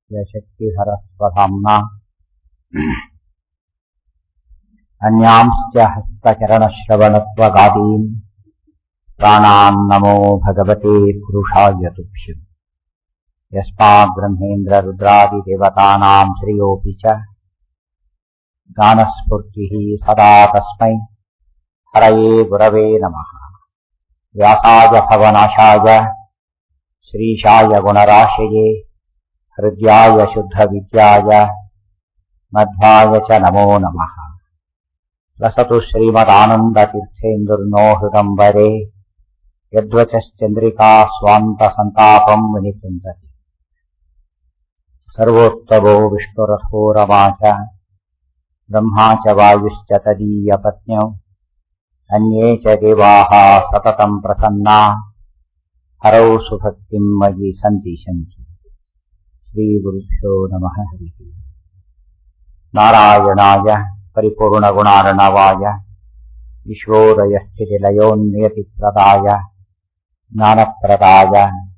यशक्तिधरस्वधाम्ना अन्यांश्च हस्तचरणश्रवणत्वगादीन् प्राणान् नमो भगवते पुरुषाय तुभ्यम् यस्माद्ब्रह्मेन्द्ररुद्रादिदेवतानाम् श्रियोऽपि च गानस्फूर्तिः सदा तस्मै हरये गुरवे नमः व्यासाय भवनाशाय श्रीशाय गुणराशये हृद्याय शुद्धविद्याय मध्वाय च नमो नमः लसतु श्रीमदानन्दतीर्थेन्दुर्नो हृदम्बरे यद्वचश्चन्द्रिका स्वान्तसन्तापम् विनिकुन्दति सर्वोत्तमो विष्णुरथो रमा च ब्रह्मा च वायुश्च तदीयपत्न्यौ अन्ये च देवाः सततम् प्रसन्ना हरौ सुभक्तिम् मयि सन्दिशन्ति श्रीगुरुभ्यो नमः हरिः नारायणाय परिपूर्णगुणार्णवाय विश्वोदयस्थितिलयोन्नियतिप्रदाय ज्ञानप्रदाय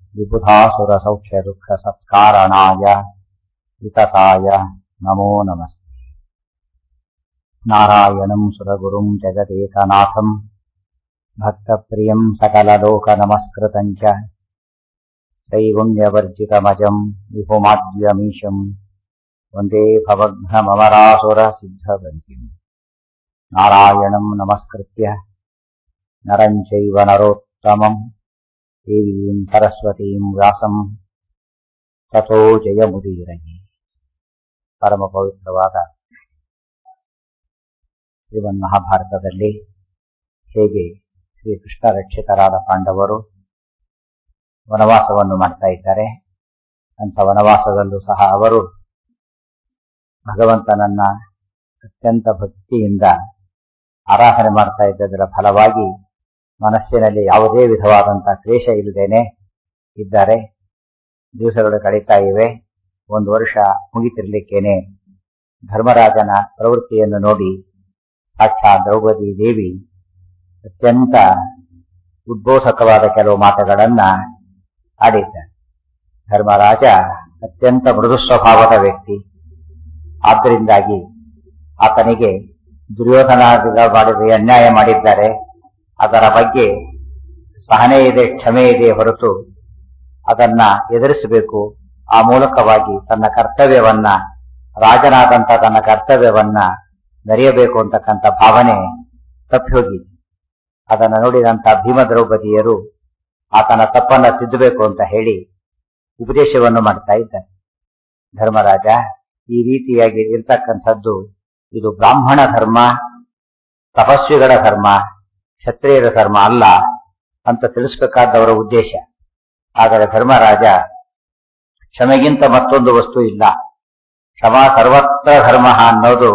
विबुधासुरसौख्यदुःखसत्कारणाय वितताय नमो नमस्ते नारायणम् सुरगुरुम् जगदेकनाथम् भक्तप्रियम् सकललोकनमस्कृतम् च त्रैगुण्यवर्जितमजम् विभुमाद्यमीशम् वन्दे भवघ्नममरासुरसिद्धवन्तिम् नारायणम् नमस्कृत्य नरम् चैव नरोत्तमम् देवीम् सरस्वतीम् व्यासम् ततो ಜಯಮುದೀರಗಿ ಪರಮ ಪವಿತ್ರವಾದ ಶ್ರೀಮನ್ ಮಹಾಭಾರತದಲ್ಲಿ ಹೇಗೆ ಶ್ರೀಕೃಷ್ಣ ರಕ್ಷಿತರಾದ ಪಾಂಡವರು ವನವಾಸವನ್ನು ಮಾಡ್ತಾ ಇದ್ದಾರೆ ಅಂತ ವನವಾಸದಲ್ಲೂ ಸಹ ಅವರು ಭಗವಂತನನ್ನ ಅತ್ಯಂತ ಭಕ್ತಿಯಿಂದ ಆರಾಧನೆ ಮಾಡ್ತಾ ಇದ್ದದರ ಫಲವಾಗಿ ಮನಸ್ಸಿನಲ್ಲಿ ಯಾವುದೇ ವಿಧವಾದಂತಹ ಕ್ಲೇಶ ಇಲ್ಲದೇನೆ ಇದ್ದಾರೆ ದಿವಸಗಳು ಕಳೀತಾ ಇವೆ ಒಂದು ವರ್ಷ ಮುಗಿತಿರ್ಲಿಕ್ಕೇನೆ ಧರ್ಮರಾಜನ ಪ್ರವೃತ್ತಿಯನ್ನು ನೋಡಿ ಸಾಕ್ಷಾತ್ ದ್ರೌಪದಿ ದೇವಿ ಅತ್ಯಂತ ಉದ್ಬೋಧಕವಾದ ಕೆಲವು ಮಾತುಗಳನ್ನ ಆಡಿದ್ದಾರೆ ಧರ್ಮರಾಜ ಅತ್ಯಂತ ಮೃದು ಸ್ವಭಾವದ ವ್ಯಕ್ತಿ ಆದ್ದರಿಂದಾಗಿ ಆತನಿಗೆ ದುರ್ಯೋಧನಾದಿಗ ಮಾಡಿದ ಅನ್ಯಾಯ ಮಾಡಿದ್ದಾರೆ ಅದರ ಬಗ್ಗೆ ಸಹನೆ ಇದೆ ಕ್ಷಮೆ ಇದೆ ಹೊರತು ಅದನ್ನ ಎದುರಿಸಬೇಕು ಆ ಮೂಲಕವಾಗಿ ತನ್ನ ಕರ್ತವ್ಯವನ್ನ ರಾಜನಾದಂತ ತನ್ನ ಕರ್ತವ್ಯವನ್ನ ಮೆರೆಯಬೇಕು ಅಂತಕ್ಕಂಥ ಭಾವನೆ ತಪ್ಪಿ ಹೋಗಿದೆ ಅದನ್ನ ನೋಡಿದಂತ ಭೀಮ ದ್ರೌಪದಿಯರು ಆತನ ತಪ್ಪನ್ನ ತಿದ್ದಬೇಕು ಅಂತ ಹೇಳಿ ಉಪದೇಶವನ್ನು ಮಾಡ್ತಾ ಇದ್ದಾರೆ ಧರ್ಮರಾಜ ಈ ರೀತಿಯಾಗಿ ಇರ್ತಕ್ಕಂಥದ್ದು ಇದು ಬ್ರಾಹ್ಮಣ ಧರ್ಮ ತಪಸ್ವಿಗಳ ಧರ್ಮ ಕ್ಷತ್ರಿಯರ ಧರ್ಮ ಅಲ್ಲ ಅಂತ ತಿಳಿಸ್ಬೇಕಾದವರ ಉದ್ದೇಶ ಆದರೆ ಧರ್ಮರಾಜ ಕ್ಷಮೆಗಿಂತ ಮತ್ತೊಂದು ವಸ್ತು ಇಲ್ಲ ಕ್ಷಮಾ ಸರ್ವತ್ರ ಧರ್ಮ ಅನ್ನೋದು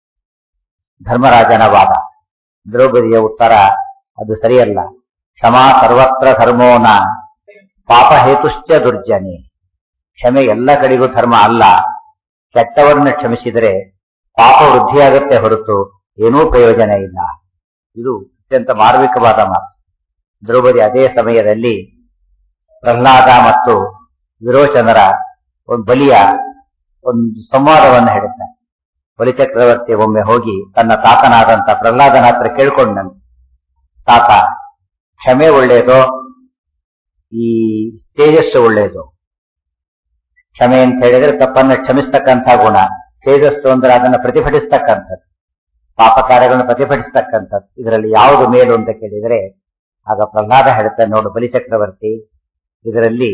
ಧರ್ಮರಾಜನ ವಾದ ದ್ರೌಪದಿಯ ಉತ್ತರ ಅದು ಸರಿಯಲ್ಲ ಕ್ಷಮಾ ಸರ್ವತ್ರ ಧರ್ಮೋನ ಪಾಪ ಹೇತುಶ್ಚ ದುರ್ಜನೆ ಕ್ಷಮೆ ಎಲ್ಲ ಕಡೆಗೂ ಧರ್ಮ ಅಲ್ಲ ಕೆಟ್ಟವರನ್ನ ಕ್ಷಮಿಸಿದರೆ ಪಾಪ ವೃದ್ಧಿಯಾಗತ್ತೆ ಹೊರತು ಏನೂ ಪ್ರಯೋಜನ ಇಲ್ಲ ಇದು ಅತ್ಯಂತ ಮಾರ್ಮಿಕವಾದ ಮಾತು ದ್ರೌಪದಿ ಅದೇ ಸಮಯದಲ್ಲಿ ಪ್ರಹ್ಲಾದ ಮತ್ತು ವಿರೋಚನರ ಒಂದು ಬಲಿಯ ಒಂದು ಸಂವಾದವನ್ನು ಹೇಳುತ್ತಾನೆ ಬಲಿಚಕ್ರವರ್ತಿ ಒಮ್ಮೆ ಹೋಗಿ ತನ್ನ ತಾತನಾದಂತ ಪ್ರಹ್ಲಾದನ ಹತ್ರ ಕೇಳ್ಕೊಂಡಂತೆ ತಾತ ಕ್ಷಮೆ ಒಳ್ಳೆಯದೋ ಈ ತೇಜಸ್ಸು ಒಳ್ಳೆಯದು ಕ್ಷಮೆ ಅಂತ ಹೇಳಿದ್ರೆ ತಪ್ಪನ್ನ ಕ್ಷಮಿಸ್ತಕ್ಕಂಥ ಗುಣ ತೇಜಸ್ಸು ಅಂದ್ರೆ ಅದನ್ನ ಪ್ರತಿಭಟಿಸ್ತಕ್ಕಂಥದ್ದು ಪಾಪ ಕಾರ್ಯಗಳನ್ನು ಪ್ರತಿಭಟಿಸ್ತಕ್ಕಂಥದ್ದು ಇದರಲ್ಲಿ ಯಾವುದು ಮೇಲು ಅಂತ ಕೇಳಿದರೆ ಆಗ ಪ್ರಹ್ಲಾದ ಹೇಳ್ತಾನೆ ನೋಡು ಬಲಿಚಕ್ರವರ್ತಿ ಇದರಲ್ಲಿ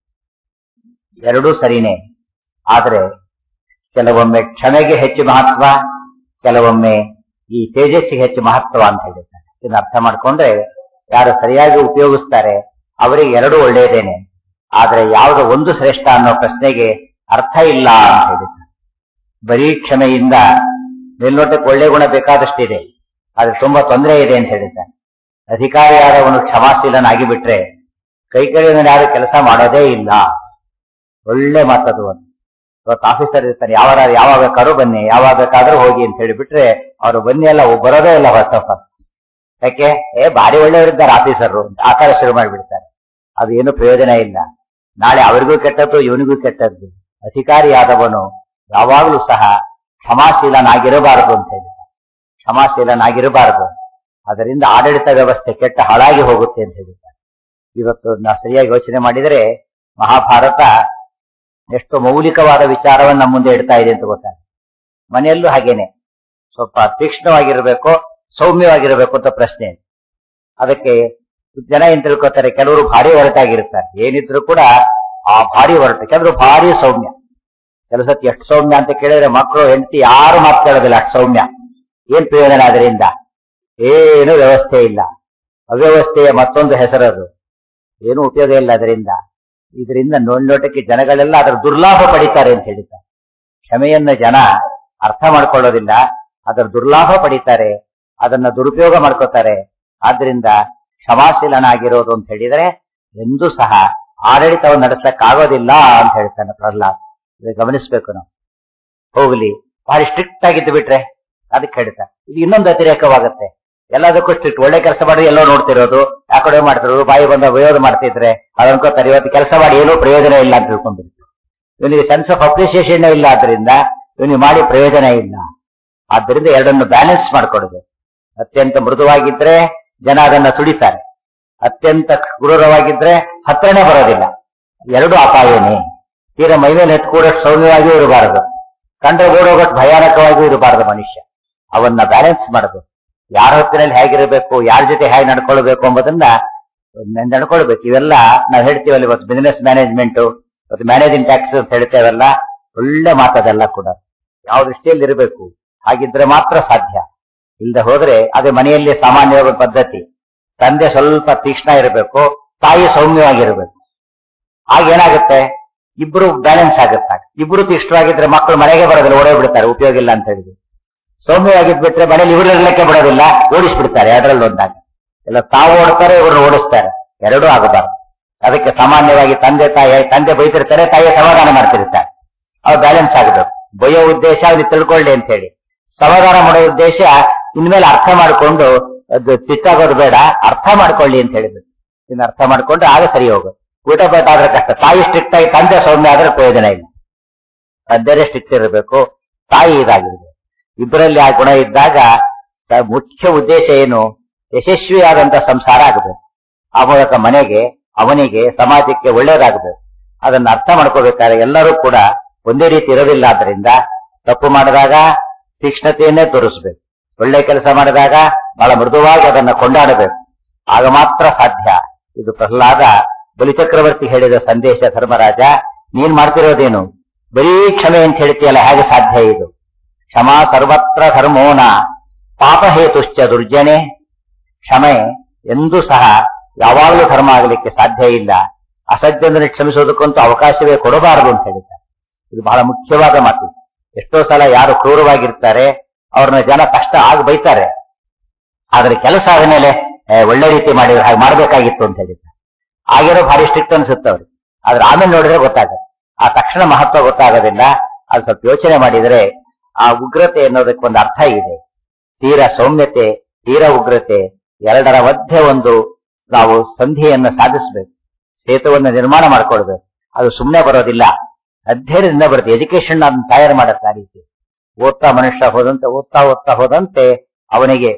ಎರಡೂ ಸರಿನೇ ಆದ್ರೆ ಕೆಲವೊಮ್ಮೆ ಕ್ಷಮೆಗೆ ಹೆಚ್ಚು ಮಹತ್ವ ಕೆಲವೊಮ್ಮೆ ಈ ತೇಜಸ್ಸಿಗೆ ಹೆಚ್ಚು ಮಹತ್ವ ಅಂತ ಹೇಳಿದ್ದಾರೆ ಇದನ್ನ ಅರ್ಥ ಮಾಡ್ಕೊಂಡ್ರೆ ಯಾರು ಸರಿಯಾಗಿ ಉಪಯೋಗಿಸ್ತಾರೆ ಅವರಿಗೆ ಎರಡೂ ಒಳ್ಳೆಯದೇನೆ ಆದ್ರೆ ಯಾವುದು ಒಂದು ಶ್ರೇಷ್ಠ ಅನ್ನೋ ಪ್ರಶ್ನೆಗೆ ಅರ್ಥ ಇಲ್ಲ ಅಂತ ಹೇಳಿದ್ದಾರೆ ಬರೀ ಕ್ಷಮೆಯಿಂದ ಮೇಲ್ನೋಟಕ್ಕೆ ಒಳ್ಳೆ ಗುಣ ಬೇಕಾದಷ್ಟಿದೆ ಆದ್ರೆ ತುಂಬಾ ತೊಂದರೆ ಇದೆ ಅಂತ ಹೇಳಿದ್ದಾರೆ ಅಧಿಕಾರಿಯಾದವನು ಕ್ಷಮಾಶೀಲನಾಗಿ ಬಿಟ್ರೆ ಕೈ ಕೈಯಿಂದ ಯಾರು ಕೆಲಸ ಮಾಡೋದೇ ಇಲ್ಲ ಒಳ್ಳೆ ಮಾತದು ಅಂತ ಇವತ್ತು ಆಫೀಸರ್ ಇರ್ತಾನೆ ಯಾವಾಗ ಯಾವಾಗ ಬೇಕಾದ್ರೂ ಬನ್ನಿ ಯಾವಾಗ ಬೇಕಾದ್ರೂ ಹೋಗಿ ಅಂತ ಹೇಳಿಬಿಟ್ರೆ ಅವರು ಬನ್ನಿ ಎಲ್ಲ ಬರೋದೇ ಇಲ್ಲ ಫಸ್ಟ್ ಆಫ್ ಆಲ್ ಯಾಕೆ ಏ ಭಾರಿ ಒಳ್ಳೆಯವರಿದ್ದಾರೆ ಆಫೀಸರು ಆಕಾರ ಶುರು ಮಾಡಿಬಿಡ್ತಾರೆ ಅದು ಏನು ಪ್ರಯೋಜನ ಇಲ್ಲ ನಾಳೆ ಅವರಿಗೂ ಕೆಟ್ಟದ್ದು ಇವನಿಗೂ ಕೆಟ್ಟದ್ದು ಅಧಿಕಾರಿಯಾದವನು ಯಾವಾಗಲೂ ಸಹ ಕ್ಷಮಾಶೀಲನಾಗಿರಬಾರದು ಅಂತ ಹೇಳಿ ಕ್ಷಮಾಶೀಲನಾಗಿರಬಾರದು ಅದರಿಂದ ಆಡಳಿತ ವ್ಯವಸ್ಥೆ ಕೆಟ್ಟ ಹಾಳಾಗಿ ಹೋಗುತ್ತೆ ಅಂತ ಹೇಳಿದ್ದಾರೆ ಇವತ್ತು ನಾವು ಸರಿಯಾಗಿ ಯೋಚನೆ ಮಾಡಿದರೆ ಮಹಾಭಾರತ ಎಷ್ಟು ಮೌಲಿಕವಾದ ವಿಚಾರವನ್ನು ನಮ್ಮ ಮುಂದೆ ಇಡ್ತಾ ಇದೆ ಅಂತ ಗೊತ್ತಾಗ ಮನೆಯಲ್ಲೂ ಹಾಗೇನೆ ಸ್ವಲ್ಪ ತೀಕ್ಷ್ಣವಾಗಿರಬೇಕು ಸೌಮ್ಯವಾಗಿರಬೇಕು ಅಂತ ಪ್ರಶ್ನೆ ಅದಕ್ಕೆ ಜನ ಏನ್ ತಿಳ್ಕೊತಾರೆ ಕೆಲವರು ಭಾರಿ ಹೊರಟಾಗಿರ್ತಾರೆ ಏನಿದ್ರು ಕೂಡ ಆ ಭಾರಿ ಹೊರಟು ಕೆಲವರು ಭಾರಿ ಸೌಮ್ಯ ಕೆಲವು ಸತಿ ಎಷ್ಟು ಸೌಮ್ಯ ಅಂತ ಕೇಳಿದ್ರೆ ಮಕ್ಕಳು ಹೆಂಡತಿ ಯಾರು ಮಾತು ಕೇಳೋದಿಲ್ಲ ಅಷ್ಟು ಸೌಮ್ಯ ಏನ್ ಪ್ರಯೋಜನ ಅದರಿಂದ ಏನು ವ್ಯವಸ್ಥೆ ಇಲ್ಲ ಅವ್ಯವಸ್ಥೆಯ ಮತ್ತೊಂದು ಹೆಸರದು ಏನು ಉಪಯೋಗ ಇಲ್ಲ ಅದರಿಂದ ಇದರಿಂದ ನೋಟಕ್ಕೆ ಜನಗಳೆಲ್ಲ ಅದರ ದುರ್ಲಾಭ ಪಡಿತಾರೆ ಅಂತ ಹೇಳಿದ್ದಾರೆ ಕ್ಷಮೆಯನ್ನ ಜನ ಅರ್ಥ ಮಾಡ್ಕೊಳ್ಳೋದಿಲ್ಲ ಅದರ ದುರ್ಲಾಭ ಪಡಿತಾರೆ ಅದನ್ನ ದುರುಪಯೋಗ ಮಾಡ್ಕೋತಾರೆ ಆದ್ರಿಂದ ಕ್ಷಮಾಶೀಲನಾಗಿರೋದು ಅಂತ ಹೇಳಿದರೆ ಎಂದೂ ಸಹ ಆಡಳಿತವನ್ನು ನಡೆಸಕ್ಕಾಗೋದಿಲ್ಲ ಅಂತ ಹೇಳ್ತಾನೆ ಪ್ರಹ್ಲಾದ್ ಇದು ಗಮನಿಸ್ಬೇಕು ನಾವು ಹೋಗ್ಲಿ ಭಾರಿ ಸ್ಟ್ರಿಕ್ಟ್ ಆಗಿದ್ದು ಬಿಟ್ರೆ ಅದಕ್ಕೆ ಹೇಳ್ತಾರೆ ಇದು ಇನ್ನೊಂದು ಅತಿರೇಕವಾಗುತ್ತೆ ಎಲ್ಲದಕ್ಕೂ ಸ್ಟ್ರಿಕ್ಟ್ ಒಳ್ಳೆ ಕೆಲಸ ಮಾಡಿ ಎಲ್ಲೋ ನೋಡ್ತಿರೋದು ಆ ಕಡೆ ಮಾಡ್ತಿರೋದು ಬಾಯಿ ಬಂದ ವಿರೋಧ ಮಾಡ್ತಿದ್ರೆ ಅದನ್ಕೋತಾರೆ ಇವತ್ತು ಕೆಲಸ ಮಾಡಿ ಏನೂ ಪ್ರಯೋಜನ ಇಲ್ಲ ಅಂತ ತಿಳ್ಕೊಂಡ್ಬಿಡ್ತು ಇವನಿಗೆ ಸೆನ್ಸ್ ಆಫ್ ಅಪ್ರಿಸಿಯೇಷನ್ ಇಲ್ಲ ಆದ್ರಿಂದ ಇವನಿಗೆ ಮಾಡಿ ಪ್ರಯೋಜನ ಇಲ್ಲ ಆದ್ದರಿಂದ ಎರಡನ್ನು ಬ್ಯಾಲೆನ್ಸ್ ಮಾಡ್ಕೊಡುದು ಅತ್ಯಂತ ಮೃದುವಾಗಿದ್ರೆ ಜನ ಅದನ್ನ ತುಡಿತಾರೆ ಅತ್ಯಂತ ಕ್ರೂರವಾಗಿದ್ರೆ ಹತ್ರನೇ ಬರೋದಿಲ್ಲ ಎರಡು ಅಪಾಯನೇ ತೀರ ಮೈಮೇಲೆ ಎತ್ಕೂಡಷ್ಟು ಸೌಮ್ಯವಾಗಿಯೂ ಇರಬಾರದು ಕಂಡ್ರೆ ಓಡೋಗಟ್ಟು ಭಯಾನಕವಾಗಿಯೂ ಇರಬಾರದು ಮನುಷ್ಯ ಅವನ್ನ ಬ್ಯಾಲೆನ್ಸ್ ಮಾಡೋದು ಯಾರ ಹೊತ್ತಿನಲ್ಲಿ ಹೇಗಿರಬೇಕು ಯಾರ ಜೊತೆ ಹೇಗೆ ನಡ್ಕೊಳ್ಬೇಕು ಎಂಬುದನ್ನ ನಡ್ಕೊಳ್ಬೇಕು ಇವೆಲ್ಲ ನಾವು ಹೇಳ್ತೀವಲ್ಲ ಇವತ್ತು ಬಿಸಿನೆಸ್ ಮ್ಯಾನೇಜ್ಮೆಂಟ್ ಇವತ್ತು ಮ್ಯಾನೇಜಿಂಗ್ ಟ್ಯಾಕ್ಸ್ ಅಂತ ಹೇಳ್ತೇವಲ್ಲ ಒಳ್ಳೆ ಮಾತದೆಲ್ಲ ಕೂಡ ಯಾವ ದೃಷ್ಟಿಯಲ್ಲಿ ಇರಬೇಕು ಹಾಗಿದ್ರೆ ಮಾತ್ರ ಸಾಧ್ಯ ಇಲ್ಲದೆ ಹೋದ್ರೆ ಅದೇ ಮನೆಯಲ್ಲಿ ಸಾಮಾನ್ಯವಾದ ಪದ್ಧತಿ ತಂದೆ ಸ್ವಲ್ಪ ತೀಕ್ಷ್ಣ ಇರಬೇಕು ತಾಯಿ ಸೌಮ್ಯವಾಗಿರ್ಬೇಕು ಆಗ ಏನಾಗುತ್ತೆ ಇಬ್ರು ಬ್ಯಾಲೆನ್ಸ್ ಆಗುತ್ತೆ ಇಬ್ರು ತೀಕ್ಷ್ಣವಾಗಿದ್ರೆ ಮಕ್ಕಳು ಮನೆಗೆ ಬರೋದಿಲ್ಲ ಓಡೇ ಬಿಡ್ತಾರೆ ಉಪಯೋಗ ಇಲ್ಲ ಅಂತ ಹೇಳಿದ್ರು ಸೌಮ್ಯವಾಗಿದ್ಬಿಟ್ರೆ ಮನೇಲಿ ಇವರು ಇರ್ಲಿಕ್ಕೆ ಬಿಡೋದಿಲ್ಲ ಓಡಿಸ್ಬಿಡ್ತಾರೆ ಅದರಲ್ಲಿ ಒಂದಾಗ ಎಲ್ಲ ತಾವು ಓಡ್ತಾರೆ ಇವ್ರನ್ನ ಓಡಿಸ್ತಾರೆ ಎರಡೂ ಆಗಬಾರ್ದು ಅದಕ್ಕೆ ಸಾಮಾನ್ಯವಾಗಿ ತಂದೆ ತಾಯಿ ತಂದೆ ಬೈತಿರ್ತಾರೆ ತಾಯಿ ಸಮಾಧಾನ ಮಾಡ್ತಿರ್ತಾರೆ ಅವು ಬ್ಯಾಲೆನ್ಸ್ ಆಗಬೇಕು ಬೈಯೋ ಉದ್ದೇಶ ಅವ್ರಿಗೆ ತಿಳ್ಕೊಳ್ಳಿ ಅಂತ ಹೇಳಿ ಸಮಾಧಾನ ಮಾಡೋ ಉದ್ದೇಶ ಇನ್ಮೇಲೆ ಅರ್ಥ ಮಾಡಿಕೊಂಡು ಅದು ತಿಕ್ಕಾಗೋದು ಬೇಡ ಅರ್ಥ ಮಾಡ್ಕೊಳ್ಳಿ ಅಂತ ಹೇಳಿದ್ರು ಇನ್ನು ಅರ್ಥ ಮಾಡ್ಕೊಂಡ್ರೆ ಆಗ ಸರಿ ಹೋಗೋದು ಊಟ ಬಟ್ ಆದ್ರೆ ಕಷ್ಟ ತಾಯಿ ಸ್ಟ್ರಿಕ್ಟ್ ಆಗಿ ತಂದೆ ಸೌಮ್ಯ ಆದ್ರೆ ಪ್ರಯೋಜನ ಇಲ್ಲ ತಂದೆನೇ ಸ್ಟ್ರಿಕ್ಟ್ ಇರಬೇಕು ತಾಯಿ ಇದಾಗಿರ್ಬೇಕು ಇಬ್ಬರಲ್ಲಿ ಆ ಗುಣ ಇದ್ದಾಗ ತ- ಮುಖ್ಯ ಉದ್ದೇಶ ಏನು ಯಶಸ್ವಿಯಾದಂತ ಸಂಸಾರ ಆಗಬೇಕು ಆ ಮೂಲಕ ಮನೆಗೆ ಅವನಿಗೆ ಸಮಾಜಕ್ಕೆ ಒಳ್ಳೇದಾಗಬೇಕು ಅದನ್ನ ಅರ್ಥ ಮಾಡ್ಕೋಬೇಕಾದ್ರೆ ಎಲ್ಲರೂ ಕೂಡ ಒಂದೇ ರೀತಿ ಇರೋದಿಲ್ಲ ಆದ್ರಿಂದ ತಪ್ಪು ಮಾಡಿದಾಗ ತೀಕ್ಷ್ಣತೆಯನ್ನೇ ತೋರಿಸ್ಬೇಕು ಒಳ್ಳೆ ಕೆಲಸ ಮಾಡಿದಾಗ ಬಹಳ ಮೃದುವಾಗಿ ಅದನ್ನ ಕೊಂಡಾಡಬೇಕು ಆಗ ಮಾತ್ರ ಸಾಧ್ಯ ಇದು ಪ್ರಹ್ಲಾದ ಬಲಿಚಕ್ರವರ್ತಿ ಹೇಳಿದ ಸಂದೇಶ ಧರ್ಮರಾಜ ನೀನ್ ಮಾಡ್ತಿರೋದೇನು ಬರೀ ಕ್ಷಮೆ ಅಂತ ಹೇಳ್ತೀಯಲ್ಲ ಹೇಗೆ ಸಾಧ್ಯ ಇದು ಕ್ಷಮಾ ಸರ್ವತ್ರ ಧರ್ಮೋನ ಪಾಪಹೇತುಶ್ಚ ದುರ್ಜನೆ ಕ್ಷಮೆ ಎಂದೂ ಸಹ ಯಾವಾಗಲೂ ಧರ್ಮ ಆಗಲಿಕ್ಕೆ ಸಾಧ್ಯ ಇಲ್ಲ ಅಸಜ್ಜನರಿಗೆ ಕ್ಷಮಿಸೋದಕ್ಕಂತೂ ಅವಕಾಶವೇ ಕೊಡಬಾರದು ಅಂತ ಹೇಳಿದ್ದಾರೆ ಇದು ಬಹಳ ಮುಖ್ಯವಾದ ಮಾತು ಎಷ್ಟೋ ಸಲ ಯಾರು ಕ್ರೂರವಾಗಿರ್ತಾರೆ ಅವ್ರನ್ನ ಜನ ಕಷ್ಟ ಆಗಿ ಬೈತಾರೆ ಆದ್ರೆ ಕೆಲಸ ಆದ್ಮೇಲೆ ಏ, ಒಳ್ಳೆ ರೀತಿ ಮಾಡಿದ್ರೆ ಹಾಗೆ ಮಾಡ್ಬೇಕಾಗಿತ್ತು ಅಂತ ಹೇಳಿದ್ದಾರೆ ಆಗಿರೋ ಭಾರಿ ಸ್ಟ್ರಿಕ್ಟ್ ಅನ್ಸುತ್ತೆ ಅವ್ರಿಗೆ ಆದ್ರೆ ಆಮೇಲೆ ನೋಡಿದ್ರೆ ಗೊತ್ತಾಗುತ್ತೆ ಆ ತಕ್ಷಣ ಮಹತ್ವ ಗೊತ್ತಾಗೋದಿಲ್ಲ ಅದು ಸ್ವಲ್ಪ ಯೋಚನೆ ಮಾಡಿದ್ರೆ ಆ ಉಗ್ರತೆ ಅನ್ನೋದಕ್ಕೆ ಒಂದು ಅರ್ಥ ಇದೆ ತೀರ ಸೌಮ್ಯತೆ ತೀರ ಉಗ್ರತೆ ಎರಡರ ಮಧ್ಯೆ ಒಂದು ನಾವು ಸಂಧಿಯನ್ನ ಸಾಧಿಸಬೇಕು ಸೇತುವನ್ನು ನಿರ್ಮಾಣ ಮಾಡ್ಕೊಳ್ಬೇಕು ಅದು ಸುಮ್ಮನೆ ಬರೋದಿಲ್ಲ ಅಧ್ಯಯನದಿಂದ ಬರುತ್ತೆ ಎಜುಕೇಶನ್ ಅದನ್ನ ತಯಾರು ಮಾಡುತ್ತೆ ಆ ರೀತಿ ಓದ್ತಾ ಮನುಷ್ಯ ಹೋದಂತೆ ಓದ್ತಾ ಓದ್ತಾ ಹೋದಂತೆ ಅವನಿಗೆ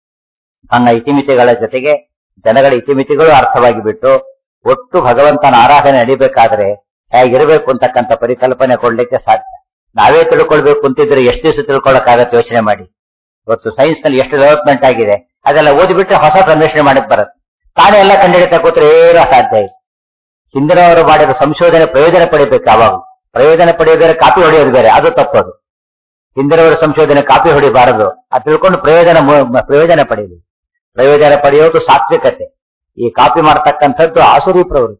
ತನ್ನ ಇತಿಮಿತಿಗಳ ಜೊತೆಗೆ ಜನಗಳ ಇತಿಮಿತಿಗಳು ಅರ್ಥವಾಗಿ ಬಿಟ್ಟು ಒಟ್ಟು ಭಗವಂತನ ಆರಾಧನೆ ನಡಿಬೇಕಾದ್ರೆ ಹೇಗಿರಬೇಕು ಅಂತಕ್ಕಂಥ ಪರಿಕಲ್ಪನೆ ಕೊಡ್ಲಿಕ್ಕೆ ಸಾಧ್ಯ ನಾವೇ ತಿಳ್ಕೊಳ್ಬೇಕು ಅಂತಿದ್ರೆ ಎಷ್ಟು ದಿವಸ ತಿಳ್ಕೊಳ್ಳೋಕ್ಕಾಗತ್ತೆ ಯೋಚನೆ ಮಾಡಿ ಇವತ್ತು ಸೈನ್ಸ್ ನಲ್ಲಿ ಎಷ್ಟು ಡೆವಲಪ್ಮೆಂಟ್ ಆಗಿದೆ ಅದೆಲ್ಲ ಓದಿಬಿಟ್ರೆ ಹೊಸ ಅನ್ವೇಷಣೆ ಮಾಡಕ್ ಬರುತ್ತೆ ತಾನೇ ಎಲ್ಲ ಕಂಡುಹಿಡಿತಾ ಕೂತ್ರೆ ಏನೂ ಸಾಧ್ಯ ಇಲ್ಲ ಹಿಂದಿನವರು ಮಾಡಿದ ಸಂಶೋಧನೆ ಪ್ರಯೋಜನ ಪಡಿಬೇಕು ಯಾವಾಗ ಪ್ರಯೋಜನ ಪಡೆಯೋದು ಬೇರೆ ಕಾಪಿ ಹೊಡೆಯೋದು ಬೇರೆ ಅದು ತಪ್ಪದು ಹಿಂದಿನವರ ಸಂಶೋಧನೆ ಕಾಪಿ ಹೊಡಿಬಾರದು ಅದು ತಿಳ್ಕೊಂಡು ಪ್ರಯೋಜನ ಮು- ಮ- ಪ್ರಯೋಜನ ಪಡೆಯಲಿ ಪ್ರಯೋಜನ ಪಡೆಯೋದು ಸಾತ್ವಿಕತೆ ಈ ಕಾಪಿ ಮಾಡತಕ್ಕಂಥದ್ದು ಆಸುರಿ ಪ್ರವೃತ್ತಿ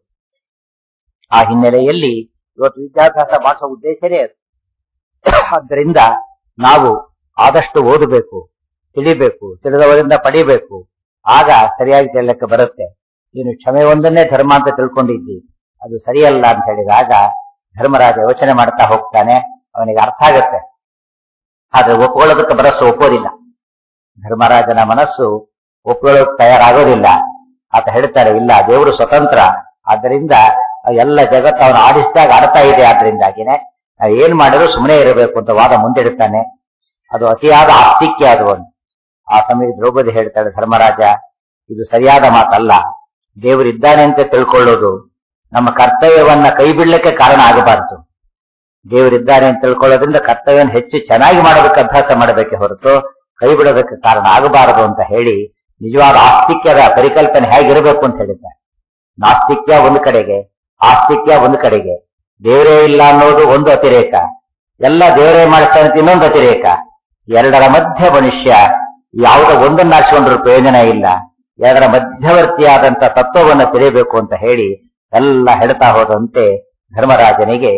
ಆ ಹಿನ್ನೆಲೆಯಲ್ಲಿ ಇವತ್ತು ವಿದ್ಯಾಭ್ಯಾಸ ಮಾಡಿಸೋ ಉದ್ದೇಶನೇ ಅದು ಆದ್ದರಿಂದ ನಾವು ಆದಷ್ಟು ಓದಬೇಕು ತಿಳಿಬೇಕು ತಿಳಿದವರಿಂದ ಪಡಿಬೇಕು ಆಗ ಸರಿಯಾಗಿ ತಿಳಿಯಕ್ಕೆ ಬರುತ್ತೆ ನೀನು ಕ್ಷಮೆ ಒಂದನ್ನೇ ಧರ್ಮ ಅಂತ ತಿಳ್ಕೊಂಡಿದ್ದಿ ಅದು ಸರಿಯಲ್ಲ ಅಂತ ಹೇಳಿದಾಗ ಧರ್ಮರಾಜ ಯೋಚನೆ ಮಾಡ್ತಾ ಹೋಗ್ತಾನೆ ಅವನಿಗೆ ಅರ್ಥ ಆಗತ್ತೆ ಆದ್ರೆ ಒಪ್ಕೊಳ್ಳೋದಕ್ಕೆ ಮನಸ್ಸು ಒಪ್ಪೋದಿಲ್ಲ ಧರ್ಮರಾಜನ ಮನಸ್ಸು ಒಪ್ಕೊಳ್ಳೋಕೆ ತಯಾರಾಗೋದಿಲ್ಲ ಆತ ಹೇಳ್ತಾರೆ ಇಲ್ಲ ದೇವರು ಸ್ವತಂತ್ರ ಆದ್ದರಿಂದ ಎಲ್ಲ ಜಗತ್ತು ಅವನು ಆಡಿಸಿದಾಗ ಆಡ್ತಾ ಇದೆ ಆದ್ರಿಂದಾಗಿನೇ ನಾವು ಏನ್ ಮಾಡಿದ್ರು ಸುಮ್ಮನೆ ಇರಬೇಕು ಅಂತ ವಾದ ಮುಂದಿಡುತ್ತಾನೆ ಅದು ಅತಿಯಾದ ಆಸ್ತಿಕ್ಯ ಅದು ಒಂದು ಆ ಸಮಯ ದ್ರೌಪದಿ ಹೇಳ್ತಾಳೆ ಧರ್ಮರಾಜ ಇದು ಸರಿಯಾದ ಮಾತಲ್ಲ ದೇವರಿದ್ದಾನೆ ಅಂತ ತಿಳ್ಕೊಳ್ಳೋದು ನಮ್ಮ ಕರ್ತವ್ಯವನ್ನ ಕೈ ಬಿಡ್ಲಿಕ್ಕೆ ಕಾರಣ ಆಗಬಾರದು ದೇವರಿದ್ದಾನೆ ಅಂತ ತಿಳ್ಕೊಳ್ಳೋದ್ರಿಂದ ಕರ್ತವ್ಯವನ್ನು ಹೆಚ್ಚು ಚೆನ್ನಾಗಿ ಮಾಡೋದಕ್ಕೆ ಅಭ್ಯಾಸ ಮಾಡಬೇಕೆ ಹೊರತು ಕೈ ಬಿಡೋದಕ್ಕೆ ಕಾರಣ ಆಗಬಾರದು ಅಂತ ಹೇಳಿ ನಿಜವಾದ ಆಸ್ತಿಕ್ಯದ ಪರಿಕಲ್ಪನೆ ಹೇಗಿರಬೇಕು ಅಂತ ಹೇಳಿದ್ದಾರೆ ನಾಸ್ತಿಕ್ಯ ಒಂದು ಕಡೆಗೆ ಆಸ್ತಿಕ್ಯ ಒಂದು ಕಡೆಗೆ ದೇವರೇ ಇಲ್ಲ ಅನ್ನೋದು ಒಂದು ಅತಿರೇಕ ಎಲ್ಲ ದೇವರೇ ಮಾಡ್ತಾನೆ ಅಂತ ಇನ್ನೊಂದು ಅತಿರೇಕ ಎರಡರ ಮಧ್ಯ ಮನುಷ್ಯ ಯಾವುದೋ ಒಂದನ್ನ ಆರಿಸಿಕೊಂಡ್ರೂ ಪ್ರಯೋಜನ ಇಲ್ಲ ಎರಡರ ಮಧ್ಯವರ್ತಿಯಾದಂತ ತತ್ವವನ್ನು ತಿಳಿಯಬೇಕು ಅಂತ ಹೇಳಿ ಎಲ್ಲ ಹೇಳ್ತಾ ಹೋದಂತೆ ಧರ್ಮರಾಜನಿಗೆ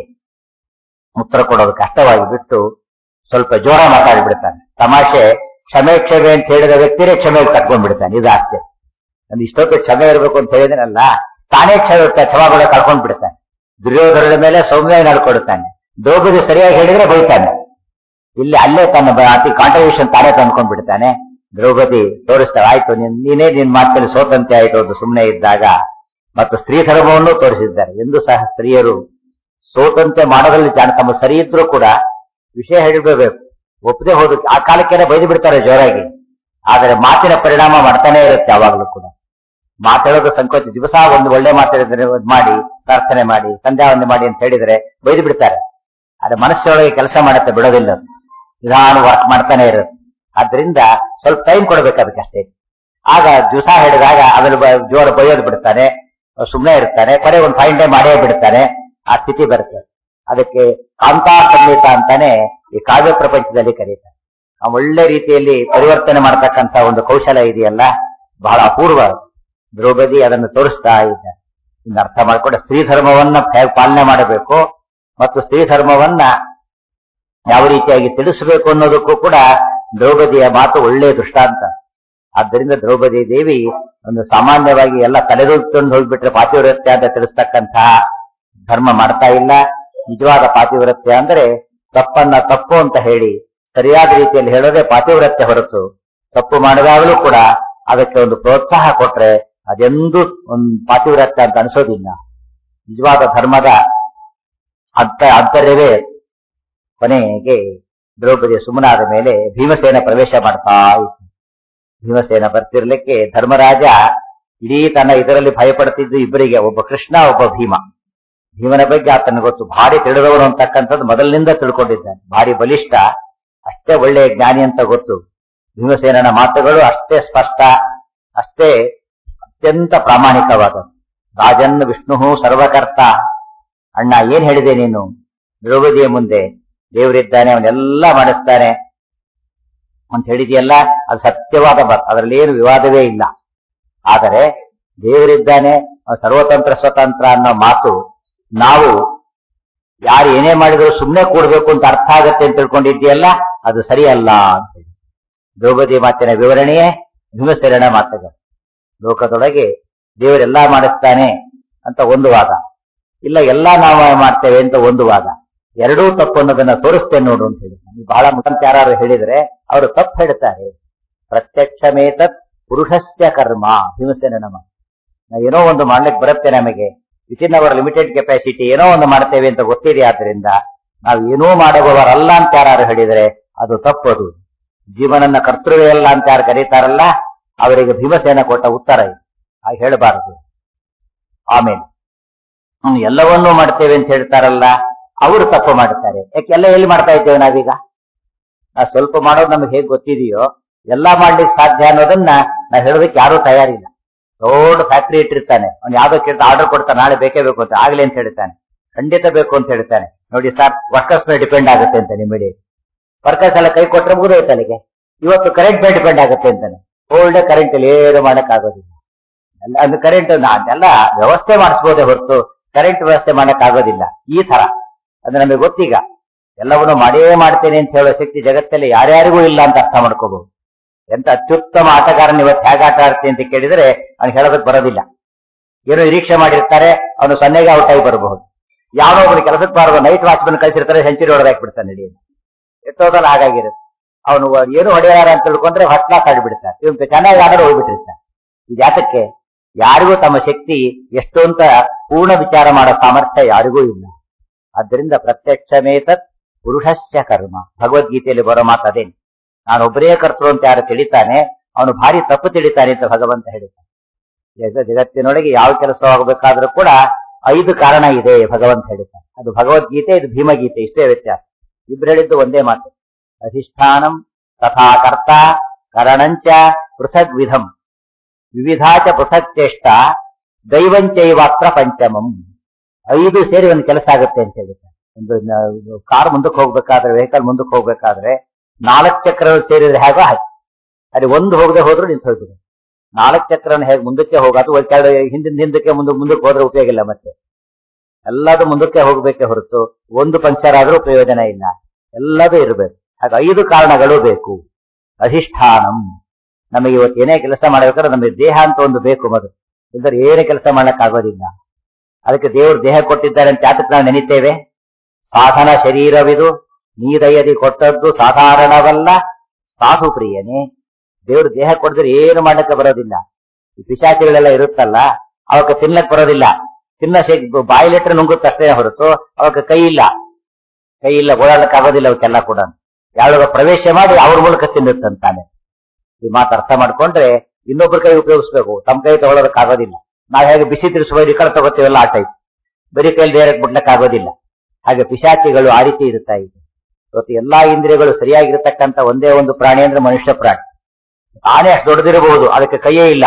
ಉತ್ತರ ಕೊಡೋದು ಕಷ್ಟವಾಗಿ ಬಿಟ್ಟು ಸ್ವಲ್ಪ ಜೋರ ಮಾತಾಡಿಬಿಡ್ತಾನೆ ತಮಾಷೆ ಕ್ಷಮೆ ಕ್ಷಮೆ ಅಂತ ಹೇಳಿದ ವ್ಯಕ್ತಿನೇ ಕ್ಷಮೆಗೆ ಕಟ್ಕೊಂಡ್ಬಿಡ್ತಾನೆ ಇದು ಆಶ್ಚರ್ಯ ಅಂದ್ರೆ ಇಷ್ಟೊತ್ತು ಕ್ಷಮೆ ಇರಬೇಕು ಅಂತ ಹೇಳಿದನಲ್ಲ ತಾನೇ ಕ್ಷಮೆ ಕ್ಷಮಾಗುಣ ಕಳ್ಕೊಂಡ್ ಬಿಡ್ತಾನೆ ದುರ್ಯೋಧನದ ಮೇಲೆ ಸೌಮ್ಯ ನಡ್ಕೊಡುತ್ತಾನೆ ದ್ರೌಪದಿ ಸರಿಯಾಗಿ ಹೇಳಿದ್ರೆ ಬೈತಾನೆ ಇಲ್ಲಿ ಅಲ್ಲೇ ತನ್ನ ಬ- ಅತಿ ಕಾಂಟ್ರಿಬ್ಯೂಷನ್ ತಾನೇ ತಂದ್ಕೊಂಡ್ ಬಿಡ್ತಾನೆ ದ್ರೌಪದಿ ತೋರಿಸ್ತಾಳೆ ಆಯ್ತು ನೀನ್ ನೀನೇ ನಿನ್ ಮಾತಲ್ಲಿ ಸೋತಂತೆ ಆಯ್ತು ಅದು ಸುಮ್ಮನೆ ಇದ್ದಾಗ ಮತ್ತು ಸ್ತ್ರೀ ಧರ್ಮವನ್ನು ತೋರಿಸಿದ್ದಾರೆ ಎಂದು ಸಹ ಸ್ತ್ರೀಯರು ಸೋತಂತೆ ಮಾಡೋದ್ರಲ್ಲಿ ಜಾಣ ತಮ್ಮ ಸರಿ ಇದ್ರೂ ಕೂಡ ವಿಷಯ ಹೇಳಿಬಿಡಬೇಕು ಒಪ್ಪದೆ ಹೋದ ಆ ಕಾಲಕ್ಕೆಲ್ಲ ಬೈದು ಬಿಡ್ತಾರೆ ಜೋರಾಗಿ ಆದರೆ ಮಾತಿನ ಪರಿಣಾಮ ಮಾಡ್ತಾನೆ ಇರುತ್ತೆ ಯಾವಾಗಲೂ ಕೂಡ ಮಾತಾಡೋದು ಸಂಕೋಚ ದಿವಸ ಒಂದು ಒಳ್ಳೆ ಮಾತಾಡಿದ್ರೆ ಮಾಡಿ ಪ್ರಾರ್ಥನೆ ಮಾಡಿ ಸಂಧ್ಯಾವಂದನೆ ಮಾಡಿ ಅಂತ ಹೇಳಿದ್ರೆ ಬೈದು ಬಿಡ್ತಾರೆ ಆದ್ರೆ ಮನಸ್ಸೊಳಗೆ ಕೆಲಸ ಮಾಡುತ್ತೆ ಬಿಡೋದಿಲ್ಲ ಅದು. ನಿಧಾನ ವರ್ಕ್ ಮಾಡ್ತಾನೆ ಇರುತ್ತೆ ಆದ್ರಿಂದ ಸ್ವಲ್ಪ ಟೈಮ್ ಕೊಡ್ಬೇಕು ಅದಕ್ಕಷ್ಟೇ ಆಗ ದಿವಸ ಹೇಳಿದಾಗ ಅದ್ರ ಬ- ಜೋರ ಬೈಯೋದು ಬಿಡ್ತಾನೆ ಸುಮ್ಮನೆ ಇರ್ತಾನೆ ಕಡೆ ಒಂದು ಫೈನ್ ಡೇ ಮಾಡೇ ಬಿಡ್ತಾನೆ ಆ ಸ್ಥಿತಿ ಬರುತ್ತೆ ಅದಕ್ಕೆ ಕಾಂತಾ ಸಂಗೀತ ಅಂತಾನೆ ಈ ಕಾವ್ಯ ಪ್ರಪಂಚದಲ್ಲಿ ಕರೀತಾರೆ ಆ ಒಳ್ಳೆ ರೀತಿಯಲ್ಲಿ ಪರಿವರ್ತನೆ ಮಾಡತಕ್ಕಂತ ಒಂದು ಕೌಶಲ ಇದೆಯಲ್ಲ ಬಹಳ ಅಪೂರ್ವ ಅದು. ದ್ರೌಪದಿ ಅದನ್ನು ತೋರಿಸ್ತಾ ಇದ್ದಾರೆ ಇನ್ನು ಅರ್ಥ ಮಾಡ್ಕೊಂಡು ಸ್ತ್ರೀ ಧರ್ಮವನ್ನ ಹೇಗೆ ಪಾಲನೆ ಮಾಡಬೇಕು ಮತ್ತು ಸ್ತ್ರೀ ಧರ್ಮವನ್ನ ಯಾವ ರೀತಿಯಾಗಿ ತಿಳಿಸಬೇಕು ಅನ್ನೋದಕ್ಕೂ ಕೂಡ ದ್ರೌಪದಿಯ ಮಾತು ಒಳ್ಳೆಯ ದೃಷ್ಟಾಂತ ಆದ್ದರಿಂದ ದ್ರೌಪದಿ ದೇವಿ ಒಂದು ಸಾಮಾನ್ಯವಾಗಿ ಎಲ್ಲ ತಲೆದೂಕೊಂಡು ಹೋಗ್ಬಿಟ್ರೆ ಪಾತಿವ್ರತ್ಯ ಅಂತ ತಿಳಿಸ್ತಕ್ಕಂತಹ ಧರ್ಮ ಮಾಡ್ತಾ ಇಲ್ಲ ನಿಜವಾದ ಪಾತಿವ್ರತ್ಯ ಅಂದ್ರೆ ತಪ್ಪನ್ನ ತಪ್ಪು ಅಂತ ಹೇಳಿ ಸರಿಯಾದ ರೀತಿಯಲ್ಲಿ ಹೇಳೋದೇ ಪಾತಿವ್ರತ್ಯ ಹೊರತು ತಪ್ಪು ಮಾಡಿದಾಗಲೂ ಕೂಡ ಅದಕ್ಕೆ ಒಂದು ಪ್ರೋತ್ಸಾಹ ಕೊಟ್ರೆ ಅದೆಂದೂ ಒಂದು ಪಾತಿವ್ರತ್ಯ ಅಂತ ಅನಿಸೋದಿಲ್ಲ ನಿಜವಾದ ಧರ್ಮದ ಅಂತ ಆಂತರ್ಯವೇ ಕೊನೆಗೆ ದ್ರೌಪದಿ ಸುಮ್ಮನಾದ ಮೇಲೆ ಭೀಮಸೇನ ಪ್ರವೇಶ ಮಾಡ್ತಾ ಇತ್ತು ಭೀಮಸೇನ ಬರ್ತಿರ್ಲಿಕ್ಕೆ ಧರ್ಮರಾಜ ಇಡೀ ತನ್ನ ಇದರಲ್ಲಿ ಭಯಪಡ್ತಿದ್ದು ಇಬ್ಬರಿಗೆ ಒಬ್ಬ ಕೃಷ್ಣ ಒಬ್ಬ ಭೀಮ ಭೀಮನ ಬಗ್ಗೆ ಆತನ ಗೊತ್ತು ಭಾರಿ ತಿಳಿದವನು ಅಂತಕ್ಕಂಥದ್ದು ಮೊದಲಿನಿಂದ ತಿಳ್ಕೊಂಡಿದ್ದಾನೆ ಭಾರಿ ಬಲಿಷ್ಠ ಅಷ್ಟೇ ಒಳ್ಳೆಯ ಜ್ಞಾನಿ ಅಂತ ಗೊತ್ತು ಭೀಮಸೇನನ ಮಾತುಗಳು ಅಷ್ಟೇ ಸ್ಪಷ್ಟ ಅಷ್ಟೇ ಅತ್ಯಂತ ಪ್ರಾಮಾಣಿಕವಾದದ್ದು ರಾಜನ್ ವಿಷ್ಣು ಸರ್ವಕರ್ತ ಅಣ್ಣ ಏನ್ ಹೇಳಿದೆ ನೀನು ದ್ರೌಪದಿಯ ಮುಂದೆ ದೇವರಿದ್ದಾನೆ ಅವನ್ನೆಲ್ಲ ಮಾಡಿಸ್ತಾನೆ ಅಂತ ಹೇಳಿದೆಯಲ್ಲ ಅದು ಸತ್ಯವಾದ ಮಾತು ಅದರಲ್ಲಿ ಏನು ವಿವಾದವೇ ಇಲ್ಲ ಆದರೆ ದೇವರಿದ್ದಾನೆ ಅವನು ಸರ್ವತಂತ್ರ ಸ್ವತಂತ್ರ ಅನ್ನೋ ಮಾತು ನಾವು ಯಾರು ಏನೇ ಮಾಡಿದ್ರು ಸುಮ್ಮನೆ ಕೂಡಬೇಕು ಅಂತ ಅರ್ಥ ಆಗತ್ತೆ ಅಂತ ತಿಳ್ಕೊಂಡಿದ್ದೀಯಲ್ಲ ಅದು ಸರಿಯಲ್ಲ ಅಂತ ಹೇಳಿ ದ್ರೌಪದಿ ಮಾತಿನ ವಿವರಣೆಯೇ ಭೀಮಸೇನ ಮಾತುಗಳು ಲೋಕದೊಳಗೆ ದೇವರೆಲ್ಲಾ ಮಾಡಿಸ್ತಾನೆ ಅಂತ ಒಂದು ವಾದ ಇಲ್ಲ ಎಲ್ಲಾ ನಾವು ಮಾಡ್ತೇವೆ ಅಂತ ಒಂದು ವಾದ ಎರಡೂ ತಪ್ಪು ಅನ್ನೋದನ್ನ ತೋರಿಸ್ತೇನೆ ನೋಡು ಅಂತ ಹೇಳಿ ಬಹಳ ಮುಖಂತ ಯಾರು ಹೇಳಿದ್ರೆ ಅವರು ತಪ್ಪು ಹೇಳ್ತಾರೆ ಪ್ರತ್ಯಕ್ಷಮೇತತ್ ಪುರುಷಸ್ಯ ಕರ್ಮ ಭೀಮಸೇನ ಮಾತು ನಾವು ಏನೋ ಒಂದು ಮಾಡ್ಲಿಕ್ಕೆ ಬರುತ್ತೆ ನಮಗೆ ವಿತಿನ್ ಅವರ್ ಲಿಮಿಟೆಡ್ ಕೆಪಾಸಿಟಿ ಏನೋ ಒಂದು ಮಾಡ್ತೇವೆ ಅಂತ ಗೊತ್ತಿದೆ ಆದ್ರಿಂದ ನಾವು ಏನೂ ಮಾಡುವವರಲ್ಲ ಅಂತ ಯಾರು ಹೇಳಿದರೆ ಅದು ತಪ್ಪದು ಜೀವನನ್ನ ಕರ್ತೃವೇ ಅಲ್ಲ ಅಂತ ಯಾರು ಕರೀತಾರಲ್ಲ ಅವರಿಗೆ ಭೀಮಸೇನ ಕೊಟ್ಟ ಉತ್ತರ ಇದು ಹಾಗೆ ಹೇಳಬಾರದು ಆಮೇಲೆ ಹ್ಮ್, ಎಲ್ಲವನ್ನೂ ಮಾಡ್ತೇವೆ ಅಂತ ಹೇಳ್ತಾರಲ್ಲ ಅವರು ತಪ್ಪು ಮಾಡ್ತಾರೆ ಯಾಕೆ ಎಲ್ಲ ಎಲ್ಲಿ ಮಾಡ್ತಾ ಇದ್ದೇವೆ ನಾವೀಗ ನಾವು ಸ್ವಲ್ಪ ಮಾಡೋದು ನಮ್ಗೆ ಹೇಗೆ ಗೊತ್ತಿದೆಯೋ ಎಲ್ಲಾ ಮಾಡ್ಲಿಕ್ಕೆ ಸಾಧ್ಯ ಅನ್ನೋದನ್ನ ನಾವು ಹೇಳೋದಕ್ಕೆ ಯಾರೂ ತಯಾರಿಲ್ಲ ದೊಡ್ಡ ಫ್ಯಾಕ್ಟ್ರಿ ಇಟ್ಟಿರ್ತಾನೆ ಅವ್ನು ಯಾವ್ದೋ ಕೇಳ್ತಾ ಆರ್ಡರ್ ಕೊಡ್ತಾನೆ ನಾಳೆ ಬೇಕೇ ಬೇಕು ಅಂತ ಆಗ್ಲಿ ಅಂತ ಹೇಳ್ತಾನೆ ಖಂಡಿತ ಬೇಕು ಅಂತ ಹೇಳ್ತಾನೆ ನೋಡಿ ಸರ್ ವರ್ಕರ್ಸ್ ಮೇಲೆ ಡಿಪೆಂಡ್ ಆಗುತ್ತೆ ಅಂತ ನಿಮ್ಮಡಿ ವರ್ಕರ್ಸ್ ಎಲ್ಲ ಕೈ ಕೊಟ್ಟರೆ ಮುಗಿದೋಯ್ತು ಅಲ್ಲಿಗೆ ಇವತ್ತು ಕರೆಂಟ್ ಮೇಲೆ ಡಿಪೆಂಡ್ ಆಗುತ್ತೆ ಅಂತಾನೆ ಓಲ್ಡ್ ಕರೆಂಟ್ ಅಲ್ಲಿ ಏನು ಮಾಡಕ್ ಆಗೋದಿಲ್ಲ ಎಲ್ಲ ಅದು ಕರೆಂಟ್ ಅದೆಲ್ಲ ವ್ಯವಸ್ಥೆ ಮಾಡಿಸ್ಬೋದೇ ಹೊರತು ಕರೆಂಟ್ ವ್ಯವಸ್ಥೆ ಮಾಡಕ್ ಆಗೋದಿಲ್ಲ ಈ ತರ ಅದು ನಮಗೆ ಗೊತ್ತೀಗ ಎಲ್ಲವನ್ನು ಮಾಡೇ ಮಾಡ್ತೇನೆ ಅಂತ ಹೇಳೋ ಶಕ್ತಿ ಜಗತ್ತಲ್ಲಿ ಯಾರ್ಯಾರಿಗೂ ಇಲ್ಲ ಅಂತ ಅರ್ಥ ಮಾಡ್ಕೋಬಹುದು ಎಂತ ಅತ್ಯುತ್ತಮ ಆಟಗಾರನ ಇವತ್ತು ಹೇಗೆ ಆಟ ಆಡ್ತೀನಿ ಅಂತ ಕೇಳಿದ್ರೆ ಅವ್ನು ಹೇಳೋದಕ್ಕೆ ಬರೋದಿಲ್ಲ ಏನೋ ನಿರೀಕ್ಷೆ ಮಾಡಿರ್ತಾರೆ ಅವನು ಸೊನ್ನೆಗೆ ಔಟ್ ಆಗಿ ಬರಬಹುದು ಯಾರೋ ಒಬ್ಬನು ಕೆಲಸಕ್ಕೆ ಬಾರದು ನೈಟ್ ವಾಚ್ಮನ್ ಕಳಿಸಿರ್ತಾರೆ ಸೆಂಚುರಿ ಹೊಡೆದಾಕ್ ಬಿಡ್ತಾನೆ ನಡಿ ಎಷ್ಟೋದಲ್ಲ ಹಾಗಾಗಿರುತ್ತೆ ಅವನು ಏನು ಹೊಡೆಯಾರ ಅಂತ ತಿಳ್ಕೊಂಡ್ರೆ ಹೊಟ್ಲಾಕ್ ಆಡಿಬಿಡ್ತಾರೆ ಇವನು ಚೆನ್ನಾಗಿ ಆಡೋರು ಹೋಗ್ಬಿಟ್ಟಿರ್ತಾನೆ ಇದು ಯಾತಕ್ಕೆ ಯಾರಿಗೂ ತಮ್ಮ ಶಕ್ತಿ ಎಷ್ಟು ಅಂತ ಪೂರ್ಣ ವಿಚಾರ ಮಾಡೋ ಸಾಮರ್ಥ್ಯ ಯಾರಿಗೂ ಇಲ್ಲ ಆದ್ದರಿಂದ ಪ್ರತ್ಯಕ್ಷಮೇತತ್ ಪುರುಷಸ್ಯ ಕರ್ಮ ಭಗವದ್ಗೀತೆಯಲ್ಲಿ ಬರೋ ಮಾತು ಅದೇನು ನಾನೊಬ್ಬರೇ ಕರ್ತೃ ಅಂತ ಯಾರು ತಿಳಿತಾನೆ ಅವನು ಭಾರಿ ತಪ್ಪು ತಿಳಿತಾನೆ ಅಂತ ಭಗವಂತ ಹೇಳ್ತಾನೆ ಜಗ- ಜಗತ್ತಿನೊಳಗೆ ಯಾವ ಕೆಲಸ ಆಗಬೇಕಾದ್ರೂ ಕೂಡ ಐದು ಕಾರಣ ಇದೆ ಭಗವಂತ ಹೇಳ್ತಾನೆ ಅದು ಭಗವದ್ಗೀತೆ ಇದು ಭೀಮಗೀತೆ ಇಷ್ಟೇ ವ್ಯತ್ಯಾಸ ಇಬ್ರು ಹೇಳಿದ್ದು ಒಂದೇ ಮಾತು ಅಧಿಷ್ಠಾನಂ ತಥಾ ಕರ್ತ ಕರಣಂಚ ಪೃಥಗ್ ವಿಧಂ ವಿವಿಧಾಚ ಪೃಥಕ್ ಚೇಷ್ಟ ದೈವಂಚೈವಾತ್ರ ಪಂಚಮಂ ಐದು ಸೇರಿ ಒಂದು ಕೆಲಸ ಆಗುತ್ತೆ ಅಂತ ಹೇಳಿದ್ದಾರೆ ಒಂದು ನ- ಕಾರ್ ಮುಂದಕ್ಕೆ ಹೋಗ್ಬೇಕಾದ್ರೆ ವೆಹಿಕಲ್ ಮುಂದಕ್ಕೆ ಹೋಗ್ಬೇಕಾದ್ರೆ ನಾಲ್ಕು ಚಕ್ರ ಸೇರಿದ್ರೆ ಹೇಗೋ ಹಾಗೆ ಅಲ್ಲಿ ಒಂದು ಹೋಗದೆ ಹೋದ್ರು ನಿಂತು ಹೋಗ್ತದೆ ನಾಲ್ಕು ಚಕ್ರನ ಹೇಗೆ ಮುಂದಕ್ಕೆ ಹೋಗೋದು ಒಂದು ಕೆಳಗೆ ಹಿಂದಿನ ಹಿಂದಕ್ಕೆ ಮುಂದೆ ಮುಂದಕ್ಕೆ ಹೋದ್ರೆ ಉಪಯೋಗ ಇಲ್ಲ ಮತ್ತೆ ಎಲ್ಲದೂ ಮುಂದಕ್ಕೆ ಹೋಗ್ಬೇಕೆ ಹೊರತು ಒಂದು ಪಂಕ್ಚರ್ ಆದ್ರೂ ಪ್ರಯೋಜನ ಇಲ್ಲ ಎಲ್ಲದೂ ಇರಬೇಕು ಹಾಗೆ ಐದು ಕಾರಣಗಳು ಬೇಕು ಅಧಿಷ್ಠಾನಂ ನಮಗೆ ಇವತ್ತು ಏನೇ ಕೆಲಸ ಮಾಡಬೇಕಾದ್ರೆ ನಮಗೆ ದೇಹ ಅಂತ ಒಂದು ಬೇಕು ಮೊದಲು ಇಲ್ಲದ್ರೆ ಏನೇ ಕೆಲಸ ಮಾಡಕ್ ಆಗೋದಿಲ್ಲ ಅದಕ್ಕೆ ದೇವರು ದೇಹ ಕೊಟ್ಟಿದ್ದಾರೆ ಅಂತ ಯಾತಕ್ಕೆ ನಾವು ನೆನಿತೇವೆ ಸಾಧನ ಶರೀರವಿದು ನೀದಯದಿ ಕೊಟ್ಟದ್ದು ಸಾಧಾರಣವಲ್ಲ ಸಾಧು ಪ್ರಿಯನೇ ದೇವರು ದೇಹ ಕೊಡಿದ್ರೆ ಏನು ಮಾಡಕ್ಕೆ ಬರೋದಿಲ್ಲ ಈ ಪಿಶಾಚಿಗಳೆಲ್ಲ ಇರುತ್ತಲ್ಲ ಅವಕ್ಕೆ ತಿನ್ನಕ್ ಬರೋದಿಲ್ಲ ತಿನ್ನ ಬಾಯಿಲಿಟ್ರೆ ನುಂಗುತ್ತಷ್ಟೇ ಹೊರತು ಅವಕ್ಕೆ ಕೈ ಇಲ್ಲ ಕೈ ಇಲ್ಲ ಓಡಾಡಕ್ ಆಗೋದಿಲ್ಲ ಅವಕ್ಕೆಲ್ಲ ಕೂಡ ಯಾವಾಗ ಪ್ರವೇಶ ಮಾಡಿ ಅವ್ರ ಮೂಲಕ ತಿನ್ನುತ್ತಂತಾನೆ ಈ ಮಾತು ಅರ್ಥ ಮಾಡ್ಕೊಂಡ್ರೆ ಇನ್ನೊಬ್ಬರ ಕೈ ಉಪಯೋಗಿಸ್ಬೇಕು ತಮ್ಮ ಕೈ ತಗೊಳ್ಳೋದಕ್ಕಾಗೋದಿಲ್ಲ ನಾವು ಹೇಗೆ ಬಿಸಿ ತಿರ್ಸುವ ಈ ಕಡೆ ತಗೋತೀವಲ್ಲ ಆ ಟೈಪ್ ಬರೀ ಕೈಲಿ ಡೈರೆಕ್ಟ್ ಬಿಡ್ಲಕ್ ಆಗೋದಿಲ್ಲ ಹಾಗೆ ಪಿಶಾಚಿಗಳು ಆ ರೀತಿ ಇರುತ್ತಾ ಇದೆ ಇವತ್ತು ಎಲ್ಲಾ ಇಂದ್ರಿಯಗಳು ಸರಿಯಾಗಿರ್ತಕ್ಕಂಥ ಒಂದೇ ಒಂದು ಪ್ರಾಣಿ ಅಂದ್ರೆ ಮನುಷ್ಯ ಪ್ರಾಣಿ ಆನೆ ಅಷ್ಟು ದೊಡ್ಡದಿರಬಹುದು ಅದಕ್ಕೆ ಕೈಯೇ ಇಲ್ಲ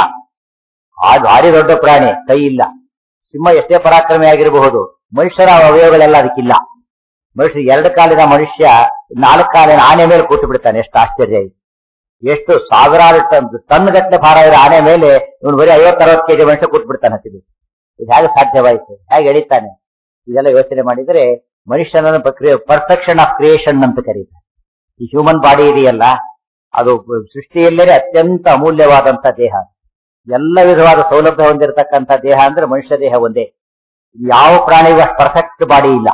ಆ ಭಾರಿ ದೊಡ್ಡ ಪ್ರಾಣಿ ಕೈ ಇಲ್ಲ ಸಿಂಹ ಎಷ್ಟೇ ಪರಾಕ್ರಮಿ ಆಗಿರಬಹುದು ಮನುಷ್ಯರ ಅವಯವಗಳೆಲ್ಲ ಅದಕ್ಕಿಲ್ಲ ಮನುಷ್ಯ ಎರಡು ಕಾಲಿನ ಮನುಷ್ಯ ನಾಲ್ಕು ಕಾಲಿನ ಆನೆ ಮೇಲೆ ಕೂತು ಬಿಡ್ತಾನೆ ಎಷ್ಟು ಆಶ್ಚರ್ಯ ಇದೆ ಎಷ್ಟು ಸಾವಿರಾರು ಟನ್ ಟನ್ ಗಟ್ಟಲೆ ಭಾರ ಇರೋ ಆನೆ ಮೇಲೆ ಇವನು ಬರೀ ಐವತ್ತು ಅರವತ್ತು ಕೆಜಿ ಮನುಷ್ಯ ಕೂತ್ ಬಿಡ್ತಾನೆ ಹತ್ತಿದ್ದು ಇದು ಹೇಗೆ ಸಾಧ್ಯವಾಯಿತು ಹೇಗೆ ಎಳಿತಾನೆ ಇದೆಲ್ಲ ಯೋಚನೆ ಮಾಡಿದರೆ ಮನುಷ್ಯನ ಪ್ರಕ್ರಿಯೆ ಪರ್ಫೆಕ್ಷನ್ ಆಫ್ ಕ್ರಿಯೇಷನ್ ಅಂತ ಕರೀತಾರೆ ಈ ಹ್ಯೂಮನ್ ಬಾಡಿ ಇದೆಯಲ್ಲ ಅದು ಸೃಷ್ಟಿಯಲ್ಲೇ ಅತ್ಯಂತ ಅಮೂಲ್ಯವಾದಂತ ದೇಹ ಎಲ್ಲ ವಿಧವಾದ ಸೌಲಭ್ಯ ಹೊಂದಿರತಕ್ಕಂಥ ದೇಹ ಅಂದ್ರೆ ಮನುಷ್ಯ ದೇಹ ಒಂದೇ ಯಾವ ಪ್ರಾಣಿಗೂ ಅಷ್ಟು ಪರ್ಫೆಕ್ಟ್ ಬಾಡಿ ಇಲ್ಲ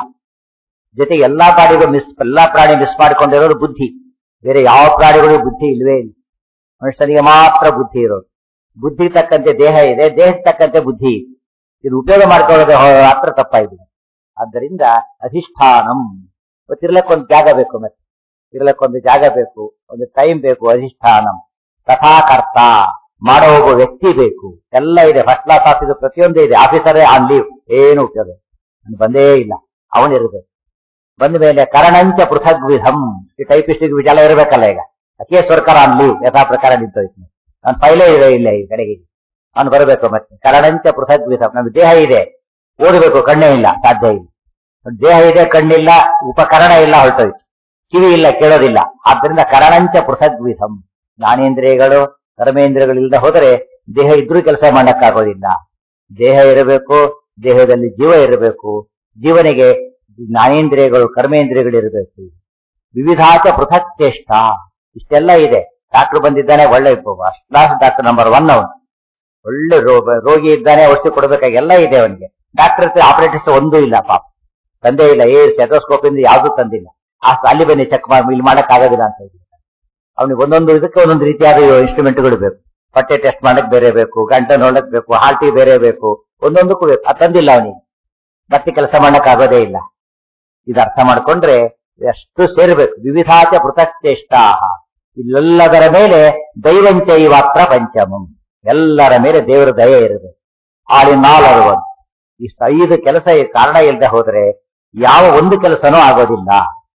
ಜೊತೆಗೆ ಎಲ್ಲಾ ಬಾಡಿಗೂ ಮಿಸ್ ಎಲ್ಲಾ ಪ್ರಾಣಿ ಮಿಸ್ ಮಾಡಿಕೊಂಡಿರೋದು ಬುದ್ಧಿ ಬೇರೆ ಯಾವ ಪ್ರಾಣಿಗಳಿಗೂ ಬುದ್ಧಿ ಇಲ್ವೇ ಇಲ್ಲ ಮನುಷ್ಯನಿಗೆ ಮಾತ್ರ ಬುದ್ಧಿ ಇರೋದು ಬುದ್ಧಿ ತಕ್ಕಂತೆ ದೇಹ ಇದೆ ದೇಹಕ್ಕೆ ತಕ್ಕಂತೆ ಬುದ್ಧಿ ಇದೆ ಇದು ಉಪಯೋಗ ಮಾಡ್ಕೊಳ್ಳೋದೇ ಮಾತ್ರ ತಪ್ಪಾಗಿದೆ ಆದ್ದರಿಂದ ಅಧಿಷ್ಠಾನಂ ಇರ್ಲಕ್ಕೊಂದು ಜಾಗ ಬೇಕು ಮತ್ತೆ ಇರ್ಲಕ್ಕೊಂದು ಜಾಗ ಬೇಕು ಒಂದು ಟೈಮ್ ಬೇಕು ಅಧಿಷ್ಠಾನಂ ತಥಾಕರ್ತ ಮಾಡೋ ಒಬ್ಬ ವ್ಯಕ್ತಿ ಬೇಕು ಎಲ್ಲ ಇದೆ ಫಸ್ಟ್ ಕ್ಲಾಸ್ ಆಫೀಸ್ ಪ್ರತಿಯೊಂದು ಇದೆ ಆಫೀಸರೇ ಆನ್ ಲೀವ್ ಏನು ಉಪಯೋಗ ಅವ್ನು ಬಂದೇ ಇಲ್ಲ ಅವನಿರಬೇಕು ಬಂದ ಮೇಲೆ ಕರಣಂಚ ಪೃಥಗ್ ವಿಧಂ ಈ ಟೈಪಿಸ್ಟಿಗೆ ವಿಚಾರ ಇರಬೇಕಲ್ಲ ಈಗ ಅಖಿಯ ಸರ್ಕಾರ ಆನ್ ಲೀವ್ ಯಥಾ ಪ್ರಕಾರ ನಿಂತೋಯ್ತು ನಾನು ಫೈಲೇ ಇದೆ ಇಲ್ಲ ಈ ಕಡೆಗೆ ಅವನು ಬರಬೇಕು ಮತ್ತೆ ಕರಣಂಚ ಪೃಥಗ್ ವಿಧಂ ನಮ್ಗೆ ದೇಹ ಇದೆ ಓದಬೇಕು ಕಣ್ಣೇ ಇಲ್ಲ ಸಾಧ್ಯ ಇಲ್ಲ ದೇಹ ಇದೆ ಕಣ್ಣಿಲ್ಲ ಉಪಕರಣ ಇಲ್ಲ ಹೊರಟೋಯ್ತು ಕಿವಿ ಇಲ್ಲ ಕೇಳೋದಿಲ್ಲ ಆದ್ರಿಂದ ಕರಣಂಚ ಪೃಥಗ್ ವಿಧಂ ಜ್ಞಾನೇಂದ್ರಿಯಗಳು ಕರ್ಮೇಂದ್ರಿಯಗಳು ಇಲ್ಲದೆ ಹೋದರೆ ದೇಹ ಇದ್ರೂ ಕೆಲಸ ಮಾಡಕ್ಕಾಗೋದಿಲ್ಲ ದೇಹ ಇರಬೇಕು ದೇಹದಲ್ಲಿ ಜೀವ ಇರಬೇಕು ಜೀವನಿಗೆ ಜ್ಞಾನೇಂದ್ರಿಯಗಳು ಕರ್ಮೇಂದ್ರಿಯಗಳು ಇರಬೇಕು ವಿವಿಧಾಚ ಪೃಥಕ್ ಚೇಷ್ಟ ಇಷ್ಟೆಲ್ಲ ಇದೆ ಡಾಕ್ಟರ್ ಬಂದಿದ್ದಾನೆ ಒಳ್ಳೆ first class doctor number one ಅವನು ಒಳ್ಳೆ ರೋ- ರೋಗಿ ಇದ್ದಾನೆ ಔಷಧಿ ಕೊಡಬೇಕಾಗಿ ಎಲ್ಲ ಇದೆ ಅವನಿಗೆ ಡಾಕ್ಟರ್ ಆಪರೇಟರ್ಸ್ ಒಂದೂ ಇಲ್ಲ ಪಾಪ ತಂದೆ ಇಲ್ಲ ಏ ಸೆಟೋಸ್ಕೋಪ್ ಇಂದ ಯಾವ್ದು ತಂದಿಲ್ಲ ಆ ಅಲ್ಲಿ ಬನ್ನಿ ಚೆಕ್ ಮಾಡಿ ಇಲ್ಲಿ ಮಾಡಕ್ ಆಗೋದಿಲ್ಲ ಅಂತ ಹೇಳಿ ಅವನಿಗೆ ಒಂದೊಂದು ಇದಕ್ಕೆ ಒಂದೊಂದು ರೀತಿಯಾದ ಇನ್ಸ್ಟ್ರೂಮೆಂಟ್ಗಳು ಬೇಕು ಪಟ್ಟೆ ಟೆಸ್ಟ್ ಮಾಡಕ್ ಬೇರೆ ಬೇಕು ಗಂಟೆ ನೋಡಕ್ ಬೇಕು ಹಾರ್ಟಿ ಬೇರೆ ಬೇಕು ಒಂದೊಂದಕ್ಕೂ ಬೇಕು ಅದು ತಂದಿಲ್ಲ ಅವನಿಗೆ ಮತ್ತೆ ಕೆಲಸ ಮಾಡಕ್ ಆಗೋದೇ ಇಲ್ಲ ಇದು ಅರ್ಥ ಮಾಡ್ಕೊಂಡ್ರೆ ಎಷ್ಟು ಸೇರ್ಬೇಕು ವಿವಿಧಾಚ ಪೃಥಕ್ ಚೇಷ್ಟಾಹ ಇಲ್ಲೆಲ್ಲದರ ಮೇಲೆ ದೈವಂಚೈವಾತ್ರ ಪಂಚಮಂ ಎಲ್ಲರ ಮೇಲೆ ದೇವರ ದಯೆ ಇರಬೇಕು all in all are one ಇಷ್ಟು ಐದು ಕೆಲಸ ಈ ಕಾರಣ ಇಲ್ಲದೆ ಹೋದ್ರೆ ಯಾವ ಒಂದು ಕೆಲಸನೂ ಆಗೋದಿಲ್ಲ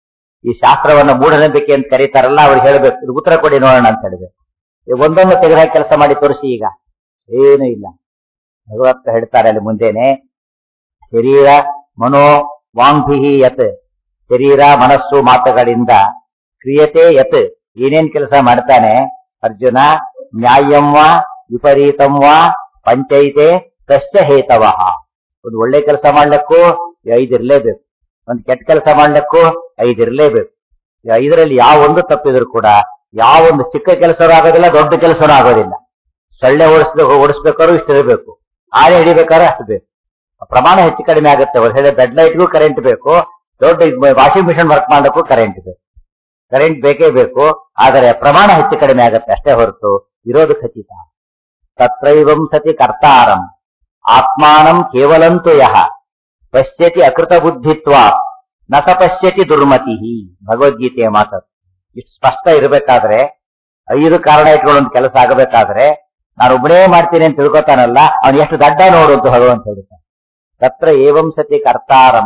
ಈ ಶಾಸ್ತ್ರವನ್ನ ಮೂಢನಂಬಿಕೆ ಅಂತ ಕರೀತಾರಲ್ಲ ಅವ್ರಿಗೆ ಹೇಳ್ಬೇಕು ಇದು ಉತ್ತರ ಕೊಡಿ ನೋಡೋಣ ಅಂತ ಹೇಳಿದೆ ಒಂದೊಂದು ತೆಗೆದಾಕಿ ಕೆಲಸ ಮಾಡಿ ತೋರಿಸಿ ಈಗ ಏನು ಇಲ್ಲ ಭಗವತ್ ಹೇಳ್ತಾರೆ ಅಲ್ಲಿ ಮುಂದೇನೆ ಶರೀರ ಮನೋ ವಾಂಗ್ಭಿಹಿ ಯತ್ ಶರೀರ ಮನಸ್ಸು ಮಾತುಗಳಿಂದ ಕ್ರಿಯತೆ ಯತ್ ಏನೇನ್ ಕೆಲಸ ಮಾಡ್ತಾನೆ ಅರ್ಜುನ ನ್ಯಾಯಂ ವಾ ವಿಪರೀತಂ ವಾ ಪಂಚೈತೆ ಕಶ್ಯ ಹೇತವ ಒಂದು ಒಳ್ಳೆ ಕೆಲಸ ಮಾಡ್ಲಿಕ್ಕೂ ಈ ಐದು ಇರ್ಲೇಬೇಕು ಒಂದು ಕೆಟ್ಟ ಕೆಲಸ ಮಾಡ್ಲಿಕ್ಕೂ ಐದು ಇರ್ಲೇಬೇಕು ಈ ಐದರಲ್ಲಿ ಯಾವ ಒಂದು ತಪ್ಪಿದ್ರು ಕೂಡ ಯಾವ ಒಂದು ಚಿಕ್ಕ ಕೆಲಸನೂ ಆಗೋದಿಲ್ಲ ದೊಡ್ಡ ಕೆಲಸನೂ ಆಗೋದಿಲ್ಲ ಸೊಳ್ಳೆ ಓಡಿಸ್ಬೇಕು ಓಡಿಸ್ಬೇಕಾದ್ರೂ ಇಷ್ಟು ಇರಬೇಕು ಆನೆ ಹಿಡಿಬೇಕಾದ್ರೆ ಅಷ್ಟು ಬೇಕು ಪ್ರಮಾಣ ಹೆಚ್ಚು ಕಡಿಮೆ ಆಗುತ್ತೆ ಹೊರಗಡೆ ಬೆಡ್ ಲೈಟ್ಗೂ ಕರೆಂಟ್ ಬೇಕು ದೊಡ್ಡ ವಾಷಿಂಗ್ ಮಿಷಿನ್ ವರ್ಕ್ ಮಾಡಕ್ಕೂ ಕರೆಂಟ್ ಬೇಕು ಕರೆಂಟ್ ಬೇಕೇ ಬೇಕು ಆದರೆ ಪ್ರಮಾಣ ಹೆಚ್ಚು ಕಡಿಮೆ ಆಗುತ್ತೆ ಅಷ್ಟೇ ಹೊರತು ಇರೋದು ಖಚಿತ ತತ್ರೈವಂ ಸತಿ ಕರ್ತಾರಂ ಆತ್ಮಾನಂ ಕೇವಲಂತು ಯಹ ಪಶ್ಯತಿ ಅಕೃತ ಬುದ್ಧಿತ್ವ ನ ಸ ಪಶ್ಯತಿ ದುರ್ಮತಿ ಭಗವದ್ಗೀತೆಯ ಮಾತು ಇಷ್ಟು ಸ್ಪಷ್ಟ ಇರಬೇಕಾದ್ರೆ ಐದು ಕಾರಣ ಇಟ್ಕೊಂಡು ಒಂದು ಕೆಲಸ ಆಗಬೇಕಾದ್ರೆ ನಾನು ಒಬ್ಬನೇ ಮಾಡ್ತೀನಿ ಅಂತ ತಿಳ್ಕೊತಾನಲ್ಲ ಅವನು ಎಷ್ಟು ದಡ್ಡ ನೋಡು ಅಂತ ಭಗವಂತ ಹೇಳ್ತಾನೆ ತತ್ರ ಏವಂ ಸತಿ ಕರ್ತಾರಂ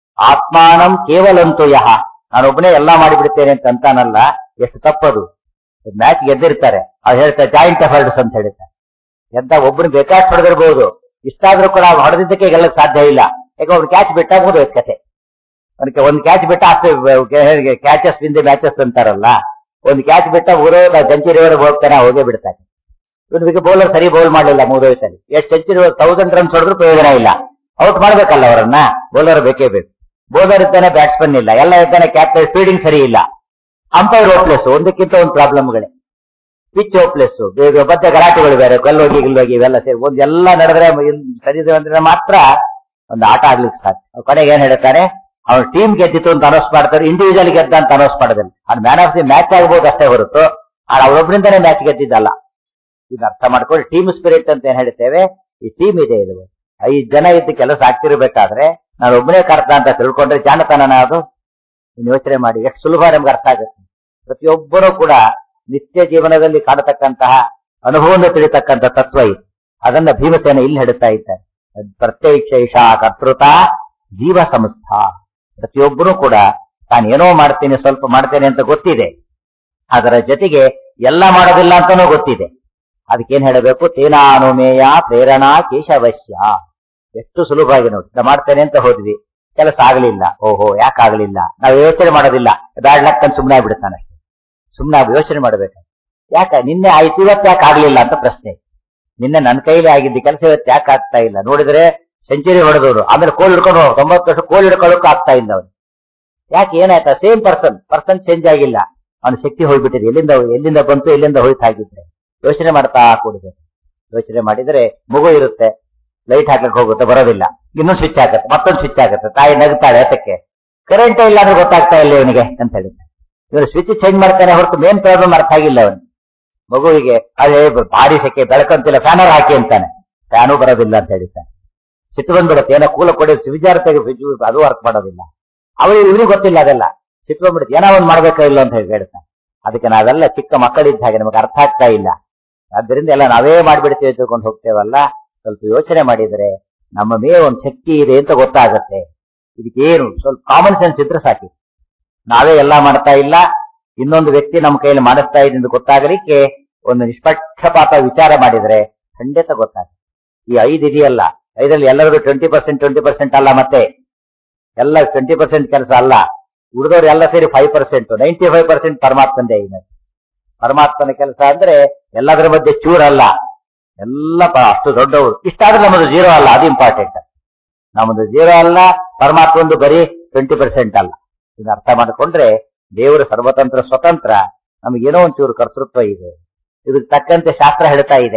ಆತ್ಮಾನಂ ಕೇವಲಂತು ಯಹ ನಾನೊಬ್ಬನೇ ಎಲ್ಲಾ ಮಾಡಿಬಿಡ್ತೇನೆ ಅಂತ ಅಂತಾನಲ್ಲ ಎಷ್ಟು ತಪ್ಪದು ಮ್ಯಾಚ್ ಗೆದ್ದಿರ್ತಾರೆ ಅವ್ರು ಹೇಳ್ತಾರೆ ಜಾಯಿಂಟ್ ಎಫರ್ಟ್ಸ್ ಅಂತ ಹೇಳ್ತಾರೆ ಎಂತ ಒಬ್ಬರು ಬೇಕಾಷ್ಟು ಹೊಡೆದಿರ್ಬೋದು ಇಷ್ಟಾದ್ರೂ ಕೂಡ ಅವ್ನು ಹೊಡೆದಿದ್ದಕ್ಕೆ ಗೆಲ್ಲಕ್ ಸಾಧ್ಯ ಇಲ್ಲ ಯಾಕೆ ಅವ್ನು ಕ್ಯಾಚ್ ಬಿಟ್ಟಾಗ ಮುಗಿದೋಯ್ತು ಕತೆ ಅವನಿಗೆ ಒಂದು ಕ್ಯಾಚ್ ಬಿಟ್ಟ ಅಷ್ಟು ಕ್ಯಾಚಸ್ ಹಿಂದೆ ಮ್ಯಾಚಸ್ ಅಂತಾರಲ್ಲ ಒಂದು ಕ್ಯಾಚ್ ಬಿಟ್ಟ ಊರೋ ಸೆಂಚುರಿವರೆಗೆ ಹೋಗ್ತಾನೆ ಹೋಗೇ ಬಿಡ್ತಾನೆ ಇವನಿಗೆ ಬೌಲರ್ ಸರಿ ಬೌಲ್ ಮಾಡಲಿಲ್ಲ ಮುಗಿದೋಯ್ತಾನೆ ಎಷ್ಟು ಸೆಂಚುರಿ ತೌಸಂಡ್ ರನ್ಸ್ ಹೊಡೆದ್ರು ಪ್ರಯೋಜನ ಇಲ್ಲ ಔಟ್ ಮಾಡ್ಬೇಕಲ್ಲ ಅವರನ್ನ ಬೌಲರ್ ಬೇಕೇ ಬೇಕು ಬೌಲರ್ ಇದ್ದಾನೆ ಬ್ಯಾಟ್ಸ್ಮನ್ ಇಲ್ಲ ಎಲ್ಲ ಇದ್ದಾನೆ ಕ್ಯಾಪ್ಟನ್ ಫೀಲ್ಡಿಂಗ್ ಸರಿ ಇಲ್ಲ ಅಂಪೈರ್ ಹೋಪ್ಲೆಸ್ ಒಂದಕ್ಕಿಂತ ಒಂದು ಪ್ರಾಬ್ಲಮ್ಗಳೇ ಪಿಚ್ ಹೋಪ್ಲೆಸ್ ಮತ್ತೆ ಗಲಾಟೆಗಳು ಬೇರೆ ಕಲ್ಲೋಗಿ ಗಿಲ್ಲೋಗಿ ಇವೆಲ್ಲ ಸೇರಿ ಒಂದೆಲ್ಲ ನಡೆದ್ರೆ ಇನ್- ಸರಿ ಇದೆ ಅಂದ್ರೆ ಮಾತ್ರ ಒಂದು ಆಟ ಆಡ್ಲಿಕ್ಕೆ ಸಾಧ್ಯ ಕೊನೆಗೆ ಏನ್ ಹೇಳ್ತಾರೆ ಅವ್ನು ಟೀಮ್ ಗೆದ್ದಿತ್ತು ಅಂತ ಅನೌನ್ಸ್ ಮಾಡ್ತಾರೆ ಇಂಡಿವಿಜುವಲ್ ಗೆದ್ದ ಅಂತ ಅನೌನ್ಸ್ ಮಾಡೋದಿಲ್ಲ ಅವ್ನು ಮ್ಯಾನ್ ಆಫ್ ದಿ ಮ್ಯಾಚ್ ಆಗ್ಬೋದು ಅಷ್ಟೇ ಹೊರತು ಅವರೊಬ್ಬರಿಂದನೇ ಮ್ಯಾಚ್ ಗೆದ್ದಿದ್ದಲ್ಲ ಇದು ಅರ್ಥ ಮಾಡ್ಕೊಂಡು ಟೀಮ್ ಸ್ಪಿರಿಟ್ ಅಂತ ಏನ್ ಹೇಳ್ತೇವೆ ಈ ಟೀಮ್ ಇದೆ ಇದು ಐದ್ ಜನ ಇದ್ದು ಕೆಲಸ ಆಗ್ತಿರ್ಬೇಕಾದ್ರೆ ನಾನು ಒಬ್ಬನೇ ಕರ್ತ ಅಂತ ತಿಳ್ಕೊಂಡ್ರೆ ಜಾಣತನನ ಅದು ನೀನ್ ಯೋಚನೆ ಮಾಡಿ ಎಷ್ಟು ಸುಲಭ ನಮ್ಗೆ ಅರ್ಥ ಆಗುತ್ತೆ ಪ್ರತಿಯೊಬ್ಬರೂ ಕೂಡ ನಿತ್ಯ ಜೀವನದಲ್ಲಿ ಕಾಣತಕ್ಕಂತಹ ಅನುಭವವನ್ನು ತಿಳಿತಕ್ಕಂಥ ತತ್ವ ಇದು ಅದನ್ನ ಭೀಮಸೇನ ಇಲ್ಲಿ ಹೇಳುತ್ತಾ ಇದ್ದಾರೆ ಪ್ರತ್ಯಕ್ಷ ಕರ್ತೃತ ಜೀವ ಸಂಸ್ಥಾ ಪ್ರತಿಯೊಬ್ಬರೂ ಕೂಡ ತಾನು ಏನೋ ಮಾಡ್ತೇನೆ ಸ್ವಲ್ಪ ಮಾಡ್ತೇನೆ ಅಂತ ಗೊತ್ತಿದೆ ಅದರ ಜೊತೆಗೆ ಎಲ್ಲ ಮಾಡೋದಿಲ್ಲ ಅಂತಾನೂ ಗೊತ್ತಿದೆ ಅದಕ್ಕೇನ್ ಹೇಳಬೇಕು ತೇನಾನುಮೇಯ ಪ್ರೇರಣಾ ಕೇಶವಶ್ಯ ಎಷ್ಟು ಸುಲಭವಾಗಿ ನೋಡಿ ನಾ ಮಾಡ್ತೇನೆ ಅಂತ ಹೋದ್ವಿ ಕೆಲಸ ಆಗಲಿಲ್ಲ ಓಹೋ ಯಾಕಾಗ್ಲಿಲ್ಲ ನಾವು ಯೋಚನೆ ಮಾಡೋದಿಲ್ಲ ಬ್ಯಾಡ್ ಲಕ್ ಅಂತ ಸುಮ್ಮನೆ ಆಗ್ಬಿಡ್ತಾನೆ ಸುಮ್ಮನೆ ಯೋಚನೆ ಮಾಡ್ಬೇಕು ಯಾಕ ನಿನ್ನೆ ಆಯ್ತು ಇವತ್ತು ಯಾಕೆ ಆಗ್ಲಿಲ್ಲ ಅಂತ ಪ್ರಶ್ನೆ ನಿನ್ನೆ ನನ್ನ ಕೈಲಿ ಆಗಿದ್ದ ಕೆಲಸ ಇವತ್ತು ಯಾಕೆ ಆಗ್ತಾ ಇಲ್ಲ ನೋಡಿದ್ರೆ ಸೆಂಚುರಿ ಹೊಡೆದವರು ಆಮೇಲೆ ಕೋಲ್ ಹಿಡ್ಕೊಂಡು ತೊಂಬತ್ತು ವರ್ಷ ಕೋಲ್ ಹಿಡ್ಕೊಳ್ಳೋಕ್ಕೂ ಆಗ್ತಾ ಇಲ್ಲ ಅವನು ಯಾಕೆ ಏನಾಯ್ತಾ ಸೇಮ್ ಪರ್ಸನ್ ಪರ್ಸನ್ ಚೇಂಜ್ ಆಗಿಲ್ಲ ಅವನ ಶಕ್ತಿ ಹೋಗ್ಬಿಟ್ಟಿದೆ ಎಲ್ಲಿಂದ ಎಲ್ಲಿಂದ ಬಂತು ಎಲ್ಲಿಂದ ಹೋಯ್ತು ಹಾಗಿದ್ರೆ ಯೋಚನೆ ಮಾಡ್ತಾ ಕೂಡಿದೆ ಯೋಚನೆ ಮಾಡಿದ್ರೆ ಮಗು ಇರುತ್ತೆ ಲೈಟ್ ಹಾಕ್ಲಿಕ್ಕೆ ಹೋಗುತ್ತೆ ಬರೋದಿಲ್ಲ ಇನ್ನೊಂದು ಸ್ವಿಚ್ ಆಗುತ್ತೆ ಮತ್ತೊಂದು ಸ್ವಿಚ್ ಆಗುತ್ತೆ ತಾಯಿ ನಗ್ತಾಳೆ ಅದಕ್ಕೆ ಕರೆಂಟ್ ಇಲ್ಲ ಅಂದ್ರೆ ಗೊತ್ತಾಗ್ತಾ ಇಲ್ಲ ಇವನಿಗೆ ಅಂತ ಹೇಳಿದ್ದೆ ಇವನು ಸ್ವಿಚ್ ಚೇಂಜ್ ಮಾಡ್ತಾನೆ ಹೊರತು ಮೇನ್ ಪ್ರಾಬ್ಲಮ್ ಅರ್ಥ ಆಗಿಲ್ಲ ಅವನು ಮಗುವಿಗೆ ಅದೇ ಭಾರಿ ಸೆಕೆ ಬೆಳಕಂತಿಲ್ಲ ಫ್ಯಾನರ್ ಹಾಕಿ ಅಂತಾನೆ ಫ್ಯಾನು ಬರೋದಿಲ್ಲ ಅಂತ ಹೇಳಿದ್ದಾನೆ ಸಿಟ್ಟು ಬಂದ್ಬಿಡುತ್ತೆ ಏನೋ ಕೂಲ ಕೊಡಿ ವಿಚಾರ ತೆಗೆ ಅದು ವರ್ಕ್ ಮಾಡೋದಿಲ್ಲ ಅವಳಿಗೆ ಇವನಿಗೆ ಗೊತ್ತಿಲ್ಲ ಅದೆಲ್ಲ ಸಿಟ್ಟು ಬಂದ್ಬಿಡುತ್ತೆ ಏನೋ ಒಂದು ಮಾಡ್ಬೇಕೋ ಇಲ್ಲ ಅಂತ ಹೇಳಿ ಹೇಳ್ತಾನೆ ಅದಕ್ಕೆ ನಾವೆಲ್ಲ ಚಿಕ್ಕ ಮಕ್ಕಳಿದ್ದ ಹಾಗೆ ನಮಗೆ ಅರ್ಥ ಆಗ್ತಾ ಇಲ್ಲ ಆದ್ದರಿಂದ ಎಲ್ಲ ನಾವೇ ಮಾಡ್ಬಿಡ್ತೀವಿ ತಿಳ್ಕೊಂಡು ಹೋಗ್ತೇವಲ್ಲ ಸ್ವಲ್ಪ ಯೋಚನೆ ಮಾಡಿದರೆ ನಮ್ಮ ಮೇಲೆ ಒಂದು ಶಕ್ತಿ ಇದೆ ಅಂತ ಗೊತ್ತಾಗತ್ತೆ ಇದಕ್ಕೇನು ಸ್ವಲ್ಪ ಕಾಮನ್ ಸೆನ್ಸ್ ಇದ್ರೆ ಸಾಕಿ ನಾವೇ ಎಲ್ಲ ಮಾಡ್ತಾ ಇಲ್ಲ ಇನ್ನೊಂದು ವ್ಯಕ್ತಿ ನಮ್ಮ ಕೈಯಲ್ಲಿ ಮಾಡಿಸ್ತಾ ಇದೆ ಎಂದು ಗೊತ್ತಾಗಲಿಕ್ಕೆ ಒಂದು ನಿಷ್ಪಕ್ಷಪಾತ ವಿಚಾರ ಮಾಡಿದ್ರೆ ಖಂಡಿತ ಗೊತ್ತಾಗುತ್ತೆ ಈ ಐದು ಇದೆಯಲ್ಲ ಐದರಲ್ಲಿ ಎಲ್ಲರಿಗೂ ಟ್ವೆಂಟಿ ಪರ್ಸೆಂಟ್ ಟ್ವೆಂಟಿ ಪರ್ಸೆಂಟ್ ಅಲ್ಲ ಮತ್ತೆ ಎಲ್ಲ ಟ್ವೆಂಟಿ ಪರ್ಸೆಂಟ್ ಕೆಲಸ ಅಲ್ಲ ಉಳಿದವ್ರು ಎಲ್ಲ ಸೇರಿ five percent ninety five percent ಪರಮಾತ್ಮಂದೇ ಇದೆ ಪರಮಾತ್ಮನ ಕೆಲಸ ಅಂದ್ರೆ ಎಲ್ಲದರ ಮಧ್ಯೆ ಚೂರಲ್ಲ ಎಲ್ಲ ಪ- ಅಷ್ಟು ದೊಡ್ಡವರು ಇಷ್ಟಾದ್ರೆ ನಮ್ಮದು ಜೀರೋ ಅಲ್ಲ ಅದು ಇಂಪಾರ್ಟೆಂಟ್ ನಮ್ಮದು ಜೀರೋ ಅಲ್ಲ ಪರಮಾತ್ಮಂದು ಬರೀ ಟ್ವೆಂಟಿ ಪರ್ಸೆಂಟ್ ಅಲ್ಲ ಇದನ್ನ ಅರ್ಥ ಮಾಡಿಕೊಂಡ್ರೆ ದೇವರು ಸರ್ವತಂತ್ರ ಸ್ವತಂತ್ರ ನಮಗೇನೋ ಒಂಚೂರು ಕರ್ತೃತ್ವ ಇದೆ ಇದಕ್ಕೆ ತಕ್ಕಂತೆ ಶಾಸ್ತ್ರ ಹೇಳ್ತಾ ಇದೆ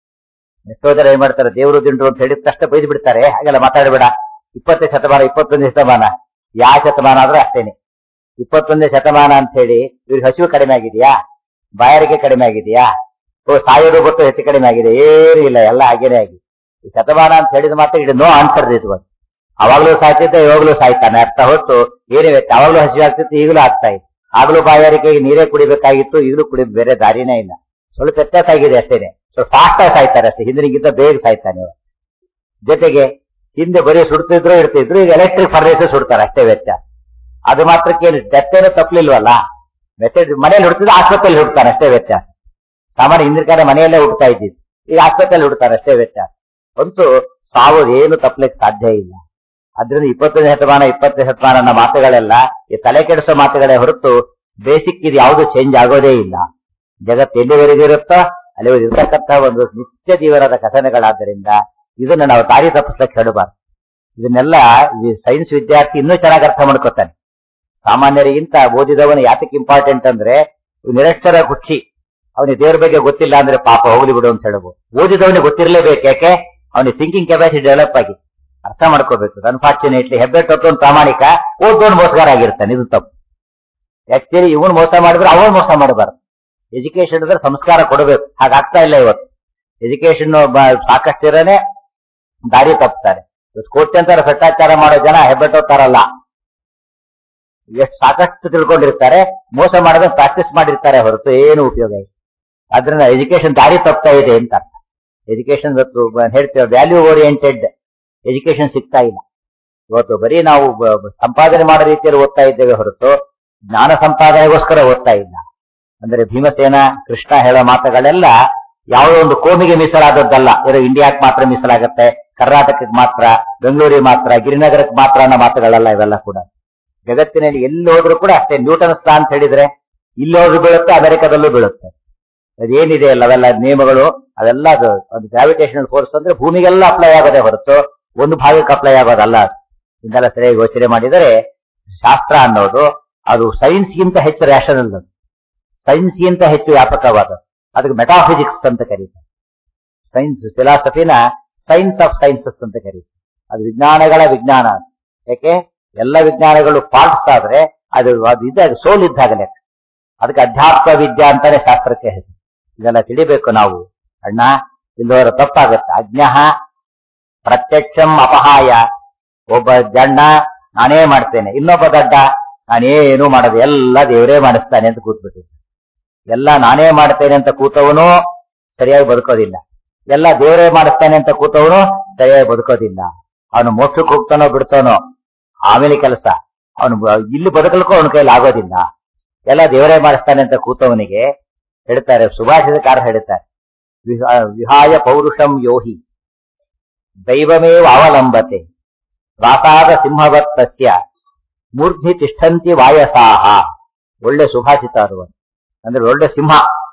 ಎಷ್ಟೋ ಜನ ಏನ್ ಮಾಡ್ತಾರೆ ದೇವರು ದಿಂಡ್ರು ಅಂತ ಹೇಳಿದ ತಕ್ಷಣ ಬೈದು ಬಿಡ್ತಾರೆ ಹಾಗೆಲ್ಲ ಮಾತಾಡಬೇಡ ಇಪ್ಪತ್ತನೇ ಶತಮಾನ ಇಪ್ಪತ್ತೊಂದನೇ ಶತಮಾನ ಯಾವ ಶತಮಾನ ಆದ್ರೂ ಅಷ್ಟೇನೆ ಇಪ್ಪತ್ತೊಂದನೇ ಶತಮಾನ ಅಂತ ಹೇಳಿ ಇವ್ರಿಗೆ ಹಸಿವು ಕಡಿಮೆ ಆಗಿದೆಯಾ ಬಾಯಾರಿಕೆ ಕಡಿಮೆ ಆಗಿದೆಯಾ ಓ ಸಾಯೋದು ಗೊತ್ತು ಹೆಚ್ಚು ಕಡಿಮೆ ಆಗಿದೆ ಏನೂ ಇಲ್ಲ ಎಲ್ಲ ಹಾಗೇನೆ ಆಗಿದೆ ಈ ಶತಮಾನ ಅಂತ ಹೇಳಿದ ಮಾತ್ರ ಇದು ನೋ ಆನ್ಸರ್ ಇದು ಒಂದು ಅವಾಗ್ಲೂ ಸಾಯ್ತಿದ್ದ ಇವಾಗ್ಲೂ ಸಾಯ್ತಾನೆ ಅರ್ಥ ಹೊತ್ತು ಏನೇ ವ್ಯಕ್ತಿ ಅವಾಗ್ಲೂ ಹಸಿವು ಆಗ್ತಿತ್ತು ಈಗಲೂ ಆಗ್ತಾ ಇದೆ ಆಗ್ಲೂ ಬಾಯಾರಿಕೆಗೆ ನೀರೇ ಕುಡಿಬೇಕಾಗಿತ್ತು ಈಗಲೂ ಕುಡಿ ಬೇರೆ ದಾರಿನೇ ಇಲ್ಲ ಸ್ವಲ್ಪ ವ್ಯತ್ಯಾಸ ಆಗಿದೆ ಅಷ್ಟೇನೆ ಸ್ವಲ್ಪ ಫಾಸ್ಟ್ ಆಗಿ ಸಾಯ್ತಾರೆ ಅಷ್ಟೇ ಹಿಂದಿನಿಗಿಂತ ಬೇಗ ಸಾಯ್ತಾನೆ ಇವ. ಜೊತೆಗೆ ಹಿಂದೆ ಬರೀ ಸುಡ್ತಿದ್ರು ಇಡ್ತಿದ್ರು ಈಗ ಎಲೆಕ್ಟ್ರಿಕ್ ಫರ್ನೇಸ್ ಸುಡ್ತಾರೆ ಅಷ್ಟೇ ವ್ಯತ್ಯಾಸ ಅದು ಮಾತ್ರಕ್ಕೆ ಡೆತ್ ಏನೂ ತಪ್ಪಲಿಲ್ವಲ್ಲ ಮೆಸೇಜ್ ಮನೇಲಿ ಹುಡ್ತಿದ್ರೆ ಆಸ್ಪತ್ರೆಯಲ್ಲಿ ಹುಡ್ತಾನೆ ಅಷ್ಟೇ ವ್ಯತ್ಯಾಸ ಸಾಮಾನ್ಯ ಹಿಂದಿನ ಕಾಲ ಮನೆಯಲ್ಲೇ ಹುಡ್ತಾ ಇದ್ದಿದ್ದು ಈಗ ಆಸ್ಪತ್ರೆಯಲ್ಲಿ ಹುಡ್ತಾರೆ ಅಷ್ಟೇ ವ್ಯತ್ಯಾಸ ಅಂತೂ ಸಾವು ಏನು ತಪ್ಪಲಿಕ್ಕೆ ಸಾಧ್ಯ ಇಲ್ಲ ಅದ್ರಿಂದ ಇಪ್ಪತ್ತನೇ ಶತಮಾನ ಇಪ್ಪತ್ತನೇ ಶತಮಾನ ಅನ್ನೋ ಮಾತುಗಳೆಲ್ಲ ಈ ತಲೆ ಕೆಡಿಸೋ ಮಾತುಗಳೇ ಹೊರತು ಬೇಸಿಕ್ ಇದು ಯಾವುದು ಚೇಂಜ್ ಆಗೋದೇ ಇಲ್ಲ ಜಗತ್ತು ಎಲ್ಲಿವರೆಗೂ ಇರುತ್ತೋ ಅಲ್ಲಿವರೆಗೂ ಇರ್ತಕ್ಕಂಥ ಒಂದು ನಿತ್ಯ ಜೀವನದ ಕಥನಗಳಾದ್ದರಿಂದ ಇದನ್ನ ನಾವು ದಾರಿ ತಪ್ಪಿಸ್ಲಿಕ್ಕೆ ಹೇಳಬಾರ್ದು ಇದನ್ನೆಲ್ಲ ಈ ಸೈನ್ಸ್ ವಿದ್ಯಾರ್ಥಿ ಇನ್ನೂ ಚೆನ್ನಾಗಿ ಅರ್ಥ ಮಾಡ್ಕೊತಾನೆ ಸಾಮಾನ್ಯರಿಗಿಂತ ಓದಿದವನು ಯಾತಕ್ಕೆ ಇಂಪಾರ್ಟೆಂಟ್ ಅಂದ್ರೆ ಇವ್ನು ನಿರಕ್ಷರ ಹುಚ್ಚಿ ಅವನಿಗೆ ದೇವ್ರ ಬಗ್ಗೆ ಗೊತ್ತಿಲ್ಲ ಅಂದ್ರೆ ಪಾಪ ಹೋಗ್ಲಿ ಬಿಡು ಅಂತ ಹೇಳ್ಬೋದು ಓದಿದವನಿಗೆ ಗೊತ್ತಿರಲೇಬೇಕು ಯಾಕೆ ಅವನಿಗೆ ಥಿಂಕಿಂಗ್ ಕೆಪಾಸಿಟಿ ಡೆವಲಪ್ ಆಗಿ ಅರ್ಥ ಮಾಡ್ಕೋಬೇಕು ಅನ್ಫಾರ್ಚುನೇಟ್ಲಿ ಹೆಬ್ಬೆಟ್ಟೊತ್ತೊಂದು ಪ್ರಾಮಾಣಿಕ ಓದೋನ್ ಮೋಸಗಾರ ಆಗಿರ್ತಾನೆ ಇದು ತಪ್ಪು ಆಕ್ಚುಲಿ ಇವನ್ ಮೋಸ ಮಾಡಿದ್ರೆ ಅವನ್ ಮೋಸ ಮಾಡಬಾರ್ದು ಎಜುಕೇಶನ್ ಅಂದ್ರೆ ಸಂಸ್ಕಾರ ಕೊಡಬೇಕು ಹಾಗಾಗ್ತಾ ಇಲ್ಲ ಇವತ್ತು ಎಜುಕೇಶನ್ ಸಾಕಷ್ಟು ಇರೋನೆ ದಾರಿ ತಪ್ತಾರೆ ಇವತ್ತು ಕೋಟ್ಯಂತರ ಭ್ರಷ್ಟಾಚಾರ ಮಾಡೋ ಜನ ಹೆಬ್ಬೆಟ್ಟೋತಾರಲ್ಲ ಎಷ್ಟು ಸಾಕಷ್ಟು ತಿಳ್ಕೊಂಡಿರ್ತಾರೆ ಮೋಸ ಮಾಡೋದನ್ನ ಪ್ರಾಕ್ಟೀಸ್ ಮಾಡಿರ್ತಾರೆ ಹೊರತು ಏನು ಉಪಯೋಗ ಇಲ್ಲ ಅದರಿಂದ ಎಜುಕೇಶನ್ ದಾರಿ ತಪ್ತಾ ಇದೆ ಅಂತ ಎಜುಕೇಶನ್ ಇವತ್ತು ಬ- ಹೇಳ್ತೇವೆ ವ್ಯಾಲ್ಯೂ ಓರಿಯೆಂಟೆಡ್ ಎಜುಕೇಶನ್ ಸಿಗ್ತಾ ಇಲ್ಲ ಇವತ್ತು ಬರೀ ನಾವು ಬ- ಬ- ಸಂಪಾದನೆ ಮಾಡೋ ರೀತಿಯಲ್ಲಿ ಓದ್ತಾ ಇದ್ದೇವೆ ಹೊರತು ಜ್ಞಾನ ಸಂಪಾದನೆಗೋಸ್ಕರ ಓದ್ತಾ ಇಲ್ಲ ಅಂದ್ರೆ ಭೀಮಸೇನ ಕೃಷ್ಣ ಹೇಳೋ ಮಾತುಗಳೆಲ್ಲ ಯಾವುದೋ ಒಂದು ಕೋಮಿಗೆ ಮೀಸಲಾದದ್ದಲ್ಲ ಇರೋ ಇಂಡಿಯಾಕ್ ಮಾತ್ರ ಮೀಸಲಾಗತ್ತೆ ಕರ್ನಾಟಕಕ್ಕೆ ಮಾತ್ರ ಬೆಂಗಳೂರಿಗೆ ಮಾತ್ರ ಗಿರಿನಗರಕ್ಕೆ ಮಾತ್ರ ಅನ್ನೋ ಮಾತುಗಳಲ್ಲ ಇವೆಲ್ಲ ಕೂಡ ಜಗತ್ತಿನಲ್ಲಿ ಎಲ್ಲಿ ಹೋದ್ರೂ ಕೂಡ ಅಷ್ಟೇ ನ್ಯೂಟನ್ ಸ್ಥಾ ಅಂತ ಹೇಳಿದ್ರೆ ಇಲ್ಲಿ ಹೋದ್ರೂ ಬೀಳುತ್ತೆ ಅಮೆರಿಕದಲ್ಲೂ ಬೀಳುತ್ತೆ ಅದೇನಿದೆ ಅಲ್ಲ ಅವೆಲ್ಲ ನಿಯಮಗಳು ಅದೆಲ್ಲ ಅದು ಒಂದು ಗ್ರಾವಿಟೇಷನಲ್ ಫೋರ್ಸ್ ಅಂದ್ರೆ ಭೂಮಿಗೆಲ್ಲ ಅಪ್ಲೈ ಆಗೋದೇ ಹೊರತು ಒಂದು ಭಾಗಕ್ಕೆ ಅಪ್ಲೈ ಆಗೋದಲ್ಲ ಅದು. ಇದೆಲ್ಲ ಸರಿಯಾಗಿ ಯೋಚನೆ ಮಾಡಿದರೆ ಶಾಸ್ತ್ರ ಅನ್ನೋದು ಅದು ಸೈನ್ಸ್ಗಿಂತ ಹೆಚ್ಚು ರ್ಯಾಷನಲ್ ಅದು ಸೈನ್ಸ್ಗಿಂತ ಹೆಚ್ಚು ವ್ಯಾಪಕವಾದ ಅದಕ್ಕೆ ಮೆಟಾಫಿಸಿಕ್ಸ್ ಅಂತ ಕರೀತಾರೆ ಸೈನ್ಸ್ ಫಿಲಾಸಫಿನ ಸೈನ್ಸ್ ಆಫ್ ಸೈನ್ಸಸ್ ಅಂತ ಕರೀತಾರೆ ಅದು ವಿಜ್ಞಾನಗಳ ವಿಜ್ಞಾನ ಅದು. ಯಾಕೆ ಎಲ್ಲ ವಿಜ್ಞಾನಗಳು ಪಾರ್ಟ್ಸ್ ಆದ್ರೆ ಅದು ಅದು ಇದೆ ಅದು ಸೋಲ್ ಇದ್ದಾಗ ಲೆಕ್ಕ ಅದಕ್ಕೆ ಅಧ್ಯಾತ್ಮ ವಿದ್ಯಾ ಅಂತಾನೆ ಶಾಸ್ತ್ರಕ್ಕೆ ಹೆಸರು ಇದೆಲ್ಲ ತಿಳಿಬೇಕು ನಾವು ಅಣ್ಣ ಇಲ್ಲವರ ತಪ್ಪಾಗುತ್ತೆ ಅಜ್ಞಃ ಪ್ರತ್ಯಕ್ಷಂ ಅಪಹಾಯ ಒಬ್ಬ ಜಣ್ಣ ನಾನೇ ಮಾಡ್ತೇನೆ ಇನ್ನೊಬ್ಬ ದಡ್ಡ ನಾನೇನು ಮಾಡೋದು ಎಲ್ಲ ದೇವರೇ ಮಾಡಿಸ್ತಾನೆ ಅಂತ ಕೂತ್ಬಿಟ್ಟಿದ್ದೆ ಎಲ್ಲ ನಾನೇ ಮಾಡ್ತೇನೆ ಅಂತ ಕೂತವನು ಸರಿಯಾಗಿ ಬದುಕೋದಿಲ್ಲ ಎಲ್ಲ ದೇವರೇ ಮಾಡಿಸ್ತಾನೆ ಅಂತ ಕೂತವನು ಸರಿಯಾಗಿ ಬದುಕೋದಿಲ್ಲ ಅವನು ಮೋಕ್ಷಕ್ಕೆ ಹೋಗ್ತಾನೋ ಬಿಡ್ತಾನೋ ಆಮೇಲೆ ಕೆಲಸ ಅವನು ಇಲ್ಲಿ ಬದುಕಲಿಕ್ಕೂ ಅವನ ಕೈಲಿ ಆಗೋದಿಲ್ಲ ಎಲ್ಲ ದೇವರೇ ಮಾಡಿಸ್ತಾನೆ ಅಂತ ಕೂತವನಿಗೆ ಹೇಳ್ತಾರೆ ಸುಭಾಷಿತಕಾರ ಹೇಳ್ತಾರೆ ವಿಹಾ- ವಿಹಾಯ ಪೌರುಷಂ ಯೋಹಿ ದೈವಮೇವ ಅವಲಂಬತೆ ಪ್ರಾಸಾದ ಸಿಂಹವತ್ ತಸ್ಯ ಮೂರ್ಧಿ ತಿಷ್ಠಂತಿ ವಾಯಸಾಹ ಒಳ್ಳೆ ಸುಭಾಷಿತ ಅದು ಒಂದು. ಅಂದ್ರೆ ಒಳ್ಳೆ ಸಿಂಹ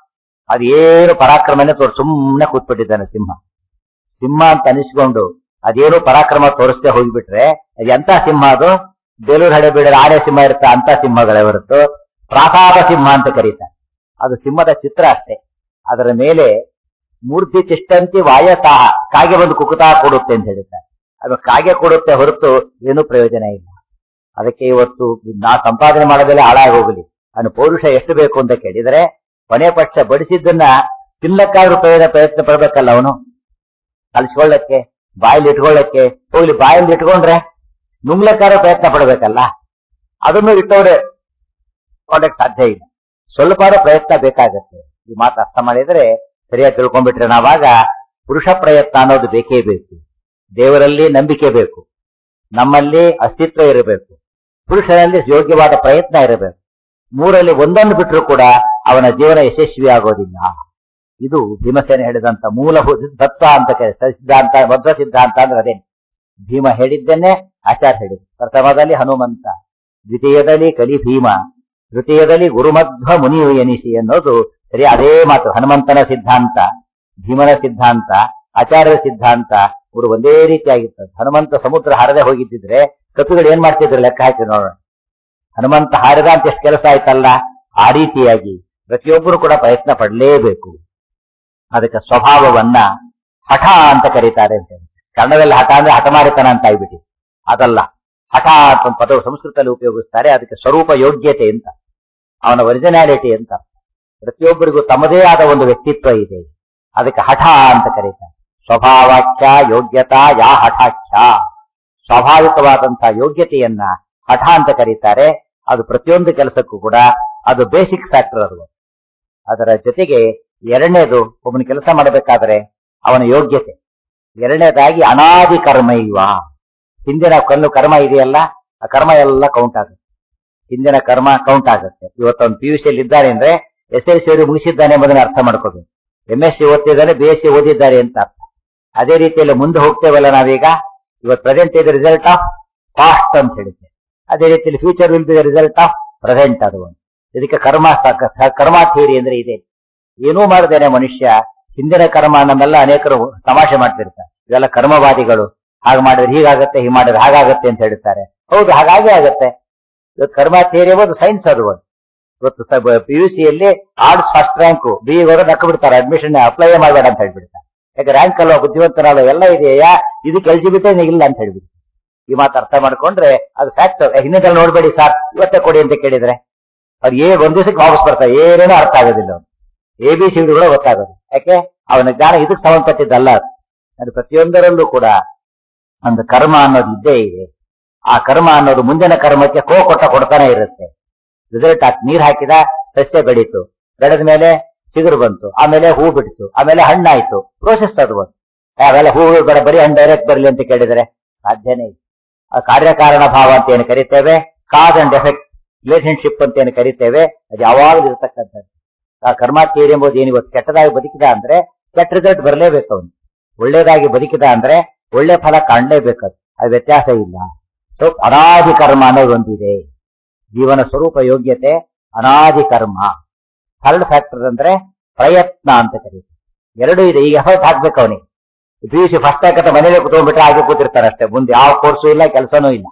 ಅದೇನು ಪರಾಕ್ರಮನೇ ತೋರ್ ಸುಮ್ಮನೆ ಕೂತ್ಬಿಟ್ಟಿದ್ದಾನೆ ಸಿಂಹ ಸಿಂಹ ಅಂತ ಅನಿಸ್ಕೊಂಡು ಅದೇನು ಪರಾಕ್ರಮ ತೋರಿಸ್ದೆ ಹೋಗ್ಬಿಟ್ರೆ ಅದು ಎಂತ ಸಿಂಹ ಅದು ಬೇಲೂರು ಹಳೆ ಬೀಡರ ಆನೆ ಸಿಂಹ ಇರುತ್ತೆ ಅಂತ ಸಿಂಹಗಳೇ ಹೊರತು ಪ್ರಾಸಾದ ಸಿಂಹ ಅಂತ ಕರೀತಾರೆ ಅದು ಸಿಂಹದ ಚಿತ್ರ ಅಷ್ಟೇ ಅದರ ಮೇಲೆ ಮೂರ್ತಿ ತಿಷ್ಟಂತಿ ವಾಯಸಾಹ ಕಾಗೆ ಬಂದು ಕುಕುತಾ ಕೊಡುತ್ತೆ ಅಂತ ಹೇಳ್ತಾರೆ ಅದು ಕಾಗೆ ಕೊಡುತ್ತೆ ಹೊರತು ಏನು ಪ್ರಯೋಜನ ಇಲ್ಲ ಅದಕ್ಕೆ ಇವತ್ತು ನಾ ಸಂಪಾದನೆ ಮಾಡೋದಲ್ಲೇ ಹಾಳಾಗೋಗಲಿ ಅವನು ಪೌರುಷ ಎಷ್ಟು ಬೇಕು ಅಂತ ಕೇಳಿದರೆ ಕೊನೆ ಪಕ್ಷ ಬಡಿಸಿದ್ದನ್ನ ತಿನ್ನಕ್ಕಾದ್ರೂ ಪ್ರಯೋಜನ ಪ್ರಯತ್ನ ಪಡ್ಬೇಕಲ್ಲ ಅವನು ಕಲಿಸ್ಕೊಳ್ಳಕ್ಕೆ ಬಾಯಲ್ಲಿ ಇಟ್ಕೊಳ್ಳಕ್ಕೆ ಹೋಗ್ಲಿ ಬಾಯಲ್ಲಿ ಇಟ್ಕೊಂಡ್ರೆ ನುಂಗ್ಲಕ್ಕಾದ್ರೂ ಪ್ರಯತ್ನ ಪಡ್ಬೇಕಲ್ಲ ಅದನ್ನು ಇಟ್ಟವ್ರೆ ಕೊಳ್ಳಕ್ಕೆ ಸಾಧ್ಯ ಇಲ್ಲ ಸ್ವಲ್ಪಾದ್ರೂ ಪ್ರಯತ್ನ ಬೇಕಾಗತ್ತೆ ಈ ಮಾತು ಅರ್ಥ ಮಾಡಿದ್ರೆ ಸರಿಯಾಗಿ ತಿಳ್ಕೊಂಡ್ಬಿಟ್ರೆ ನಾವಾಗ ಪುರುಷ ಪ್ರಯತ್ನ ಅನ್ನೋದು ಬೇಕೇ ಬೇಕು ದೇವರಲ್ಲಿ ನಂಬಿಕೆ ಬೇಕು ನಮ್ಮಲ್ಲಿ ಅಸ್ತಿತ್ವ ಇರಬೇಕು ಪುರುಷರಲ್ಲಿ ಯೋಗ್ಯವಾದ ಪ್ರಯತ್ನ ಇರಬೇಕು ಮೂರಲ್ಲಿ ಒಂದನ್ನು ಬಿಟ್ಟರು ಕೂಡ ಅವನ ಜೀವನ ಯಶಸ್ವಿ ಆಗೋದಿಲ್ಲ ಇದು ಭೀಮಸೇನ ಹೇಳಿದಂತ ಮೂಲಭೂತ ತತ್ವ ಅಂತ ಕರೆ ಸಿದ್ಧಾಂತ ಮಧ್ವ ಸಿದ್ಧಾಂತ ಅಂದ್ರೆ ಅದೇ ಭೀಮ ಹೇಳಿದ್ದನ್ನೇ ಆಚಾರ್ಯ ಹೇಳಿದ್ರು ಪ್ರಥಮದಲ್ಲಿ ಹನುಮಂತ ದ್ವಿತೀಯದಲ್ಲಿ ಕಲಿ ಭೀಮ ತೃತೀಯದಲ್ಲಿ ಗುರುಮಧ್ವ ಮುನಿಯು ಎನಿಸಿ ಅನ್ನೋದು ಸರಿ ಅದೇ ಮಾತು ಹನುಮಂತನ ಸಿದ್ಧಾಂತ ಭೀಮನ ಸಿದ್ಧಾಂತ ಆಚಾರ್ಯರ ಸಿದ್ಧಾಂತ ಇವರು ಒಂದೇ ರೀತಿಯಾಗಿರ್ತದೆ ಹನುಮಂತ ಸಮುದ್ರ ಹಾರದೆ ಹೋಗಿದ್ದಿದ್ರೆ ಕಪಿಗಳು ಏನ್ ಮಾಡ್ತಿದ್ರು ಲೆಕ್ಕ ಹಾಕಿ ನೋಡೋಣ ಹನುಮಂತ ಹಾರಿದ ಅಂತ ಎಷ್ಟು ಕೆಲಸ ಆಯ್ತಲ್ಲ ಆ ರೀತಿಯಾಗಿ ಪ್ರತಿಯೊಬ್ಬರು ಕೂಡ ಪ್ರಯತ್ನ ಪಡಲೇಬೇಕು ಅದಕ್ಕೆ ಸ್ವಭಾವವನ್ನ ಹಠ ಅಂತ ಕರೀತಾರೆ ಅಂತ ಹೇಳಿ. ಕನ್ನಡದಲ್ಲಿ ಹಠ ಅಂದ್ರೆ ಹಠಮಾರಿತನ ಅಂತ ಆಗ್ಬಿಟ್ಟು ಅದಲ್ಲ ಹಠ ಅಂತ ಒಂದು ಪದವು ಸಂಸ್ಕೃತದಲ್ಲಿ ಉಪಯೋಗಿಸ್ತಾರೆ ಅದಕ್ಕೆ ಸ್ವರೂಪ ಯೋಗ್ಯತೆ ಅಂತ ಅವನ ಒರಿಜಿನಾಲಿಟಿ ಅಂತ ಪ್ರತಿಯೊಬ್ಬರಿಗೂ ತಮ್ಮದೇ ಆದ ಒಂದು ವ್ಯಕ್ತಿತ್ವ ಇದೆ ಅದಕ್ಕೆ ಹಠ ಅಂತ ಕರೀತಾರೆ ಸ್ವಭಾವಾಖ್ಯ ಯೋಗ್ಯತಾ ಯಾ ಹಠಾಖ್ಯ ಸ್ವಾಭಾವಿಕವಾದಂತಹ ಯೋಗ್ಯತೆಯನ್ನ ಹಠ ಅಂತ ಕರೀತಾರೆ ಅದು ಪ್ರತಿಯೊಂದು ಕೆಲಸಕ್ಕೂ ಕೂಡ ಅದು ಬೇಸಿಕ್ ಫ್ಯಾಕ್ಟರ್ ಅದು ಅದರ ಜೊತೆಗೆ ಎರಡನೇದು ಒಬ್ಬನ ಕೆಲಸ ಮಾಡಬೇಕಾದ್ರೆ ಅವನ ಯೋಗ್ಯತೆ ಎರಡನೇದಾಗಿ ಅನಾದಿ ಕರ್ಮ ಇವ ಹಿಂದಿನ ಕಲ್ಲು ಕರ್ಮ ಇದೆಯಲ್ಲ ಆ ಕರ್ಮ ಎಲ್ಲ ಕೌಂಟ್ ಆಗುತ್ತೆ ಹಿಂದಿನ ಕರ್ಮ ಕೌಂಟ್ ಆಗುತ್ತೆ ಇವತ್ತು ಅವ್ನು ಪಿ ಯು ಸಿ ಇದ್ದಾನೆ ಅಂದ್ರೆ ಎಸ್ ಎಲ್ ಸಿ ಮುಗಿಸಿದ್ದಾನೆ ಎಂಬುದನ್ನು ಅರ್ಥ ಮಾಡ್ಕೋಬೇಕು ಎಂ ಎಸ್ ಸಿ ಓದ್ತಿದ್ದಾನೆ ಬಿ ಎಸ್ ಸಿ ಓದಿದ್ದಾರೆ ಅಂತ ಅರ್ಥ ಅದೇ ರೀತಿಯಲ್ಲಿ ಮುಂದೆ ಹೋಗ್ತೇವಲ್ಲ ನಾವೀಗ ಇವತ್ತು ಪ್ರೆಸೆಂಟ್ ಇದೆ ರಿಸಲ್ಟ್ ಆಫ್ ಪಾಸ್ಟ್ ಅಂತ ಹೇಳುತ್ತೆ ಅದೇ ರೀತಿಯಲ್ಲಿ future will be the result of present ಅದು ಒಂದು ಇದಕ್ಕೆ ಕರ್ಮ ಸ- ಕರ್ಮ ಥಿಯರಿ ಅಂದ್ರೆ ಇದೆ ಏನೂ ಮಾಡದೇನೆ ಮನುಷ್ಯ ಹಿಂದಿನ ಕರ್ಮ ನಮ್ಮೆಲ್ಲ ಅನೇಕರು ತಮಾಷೆ ಮಾಡ್ತಿರ್ತಾರೆ ಇವೆಲ್ಲ ಕರ್ಮವಾದಿಗಳು ಹಾಗೆ ಮಾಡಿದ್ರೆ ಹೀಗಾಗತ್ತೆ ಹೀಗೆ ಮಾಡಿದ್ರೆ ಹಾಗಾಗತ್ತೆ ಅಂತ ಹೇಳ್ತಾರೆ ಹೌದು ಹಾಗಾಗೇ ಆಗತ್ತೆ ಇವತ್ತು ಕರ್ಮ ಥಿಯರಿ ಒಂದು ಸೈನ್ಸ್ ಅದು ಒಂದು ಇವತ್ತು ಪಿ ಯು ಸಿಯಲ್ಲಿ ಆರ್ಟ್ಸ್ ಫಸ್ಟ್ ರ್ಯಾಂಕು ಬಿ ಅವರು ನಕ್ಕ ಬಿಡ್ತಾರೆ ಅಡ್ಮಿಷನ್ ಅಪ್ಲೈ ಮಾಡಬೇಡ ಅಂತ ಹೇಳ್ಬಿಡ್ತಾರೆ ಯಾಕೆ ರ್ಯಾಂಕ್ ಅಲ್ವಾ ಬುದ್ಧಿವಂತನಲ್ಲ ಎಲ್ಲ ಇದೆಯಾ ಇದಕ್ಕೆ ಎಲಿಜಿಬಿಲಿಟಿ ಇಲ್ಲ ಅಂತ ಹೇಳ್ಬಿಟ್ಟು ಈ ಮಾತು ಅರ್ಥ ಮಾಡ್ಕೊಂಡ್ರೆ ಅದು ಫ್ಯಾಕ್ಟ್ ಹಿಂದಿನಲ್ಲಿ ನೋಡ್ಬೇಡಿ ಸರ್ ಇವತ್ತೇ ಕೊಡಿ ಅಂತ ಕೇಳಿದ್ರೆ ಅವ್ರು ಏ ಒಂದ್ ದಿವಸಕ್ಕೆ ವಾಪಸ್ ಬರ್ತಾರೆ ಏನೇನೋ ಅರ್ಥ ಆಗೋದಿಲ್ಲ ಅವ್ನು ಎ ಬಿ ಸಿ ಕೂಡ ಗೊತ್ತಾಗೋದು ಯಾಕೆ ಅವನ ಜ್ಞಾನ ಇದಕ್ಕೆ ಸಂಬಂಧಪಟ್ಟಿದ್ದಲ್ಲ ಅದು ಅದು ಪ್ರತಿಯೊಂದರಲ್ಲೂ ಕೂಡ ಒಂದು ಕರ್ಮ ಅನ್ನೋದು ಇದ್ದೇ ಇದೆ ಆ ಕರ್ಮ ಅನ್ನೋದು ಮುಂದಿನ ಕರ್ಮಕ್ಕೆ ಕೋ ಕೊಟ್ಟ ಕೊಡ್ತಾನೆ ಇರುತ್ತೆ ರಿಸಲ್ಟ್ ಹಾಕಿ ನೀರ್ ಹಾಕಿದ ಸಸ್ಯ ಬೆಳೀತು ಬೆಳೆದ ಮೇಲೆ ಚಿಗುರು ಬಂತು ಆಮೇಲೆ ಹೂ ಬಿಡ್ತು ಆಮೇಲೆ ಹಣ್ಣಾಯ್ತು ಪ್ರೋಸೆಸ್ ಅದು ಒಂದು ಅವೆಲ್ಲ ಹೂ ಬೇಡ ಬರೀ ಹಣ್ಣು ಡೈರೆಕ್ಟ್ ಬರಲಿ ಅಂತ ಕೇಳಿದರೆ ಸಾಧ್ಯನೇ ಇಲ್ಲ ಆ ಕಾರ್ಯಕಾರಣ ಭಾವ ಅಂತ ಏನು ಕರಿತೇವೆ ಕಾಸ್ ಅಂಡ್ ಎಫೆಕ್ಟ್ ರಿಲೇಶನ್ಶಿಪ್ ಅಂತ ಏನು ಕರಿತೇವೆ ಅದು ಯಾವಾಗಲೂ ಇರತಕ್ಕಂಥದ್ದು ಆ ಕರ್ಮಾತೀರಿ ಎಂಬುದು ಏನು ಇವತ್ತು ಕೆಟ್ಟದಾಗಿ ಬದುಕಿದ ಅಂದ್ರೆ ಕೆಟ್ಟ ರಿಸಲ್ಟ್ ಬರಲೇಬೇಕು ಅವನು ಒಳ್ಳೇದಾಗಿ ಬದುಕಿದ ಅಂದ್ರೆ ಒಳ್ಳೆ ಫಲ ಕಾಣಲೇಬೇಕು ಅದು ಅದು ವ್ಯತ್ಯಾಸ ಇಲ್ಲ ಸೊ ಅನಾದಿ ಕರ್ಮ ಅನ್ನೋದು ಒಂದಿದೆ ಜೀವನ ಸ್ವರೂಪ ಯೋಗ್ಯತೆ ಅನಾದಿ ಕರ್ಮ ಥರ್ಡ್ ಫ್ಯಾಕ್ಟರ್ ಅಂದ್ರೆ ಪ್ರಯತ್ನ ಅಂತ ಕರೀತಾರೆ ಎರಡೂ ಇದೆ ಈಗ ಎಫರ್ಟ್ ಹಾಕ್ಬೇಕು ಅವನಿಗೆ ಪಿ ಯು ಸಿ ಫಸ್ಟ್ ಹಾಕತ್ತ ಮನೇಲಿ ಕುತ್ಕೊಂಡ್ಬಿಟ್ರೆ ಹಾಗೆ ಕೂತಿರ್ತಾರೆ ಅಷ್ಟೇ ಮುಂದೆ ಯಾವ ಕೋರ್ಸು ಇಲ್ಲ ಕೆಲಸನೂ ಇಲ್ಲ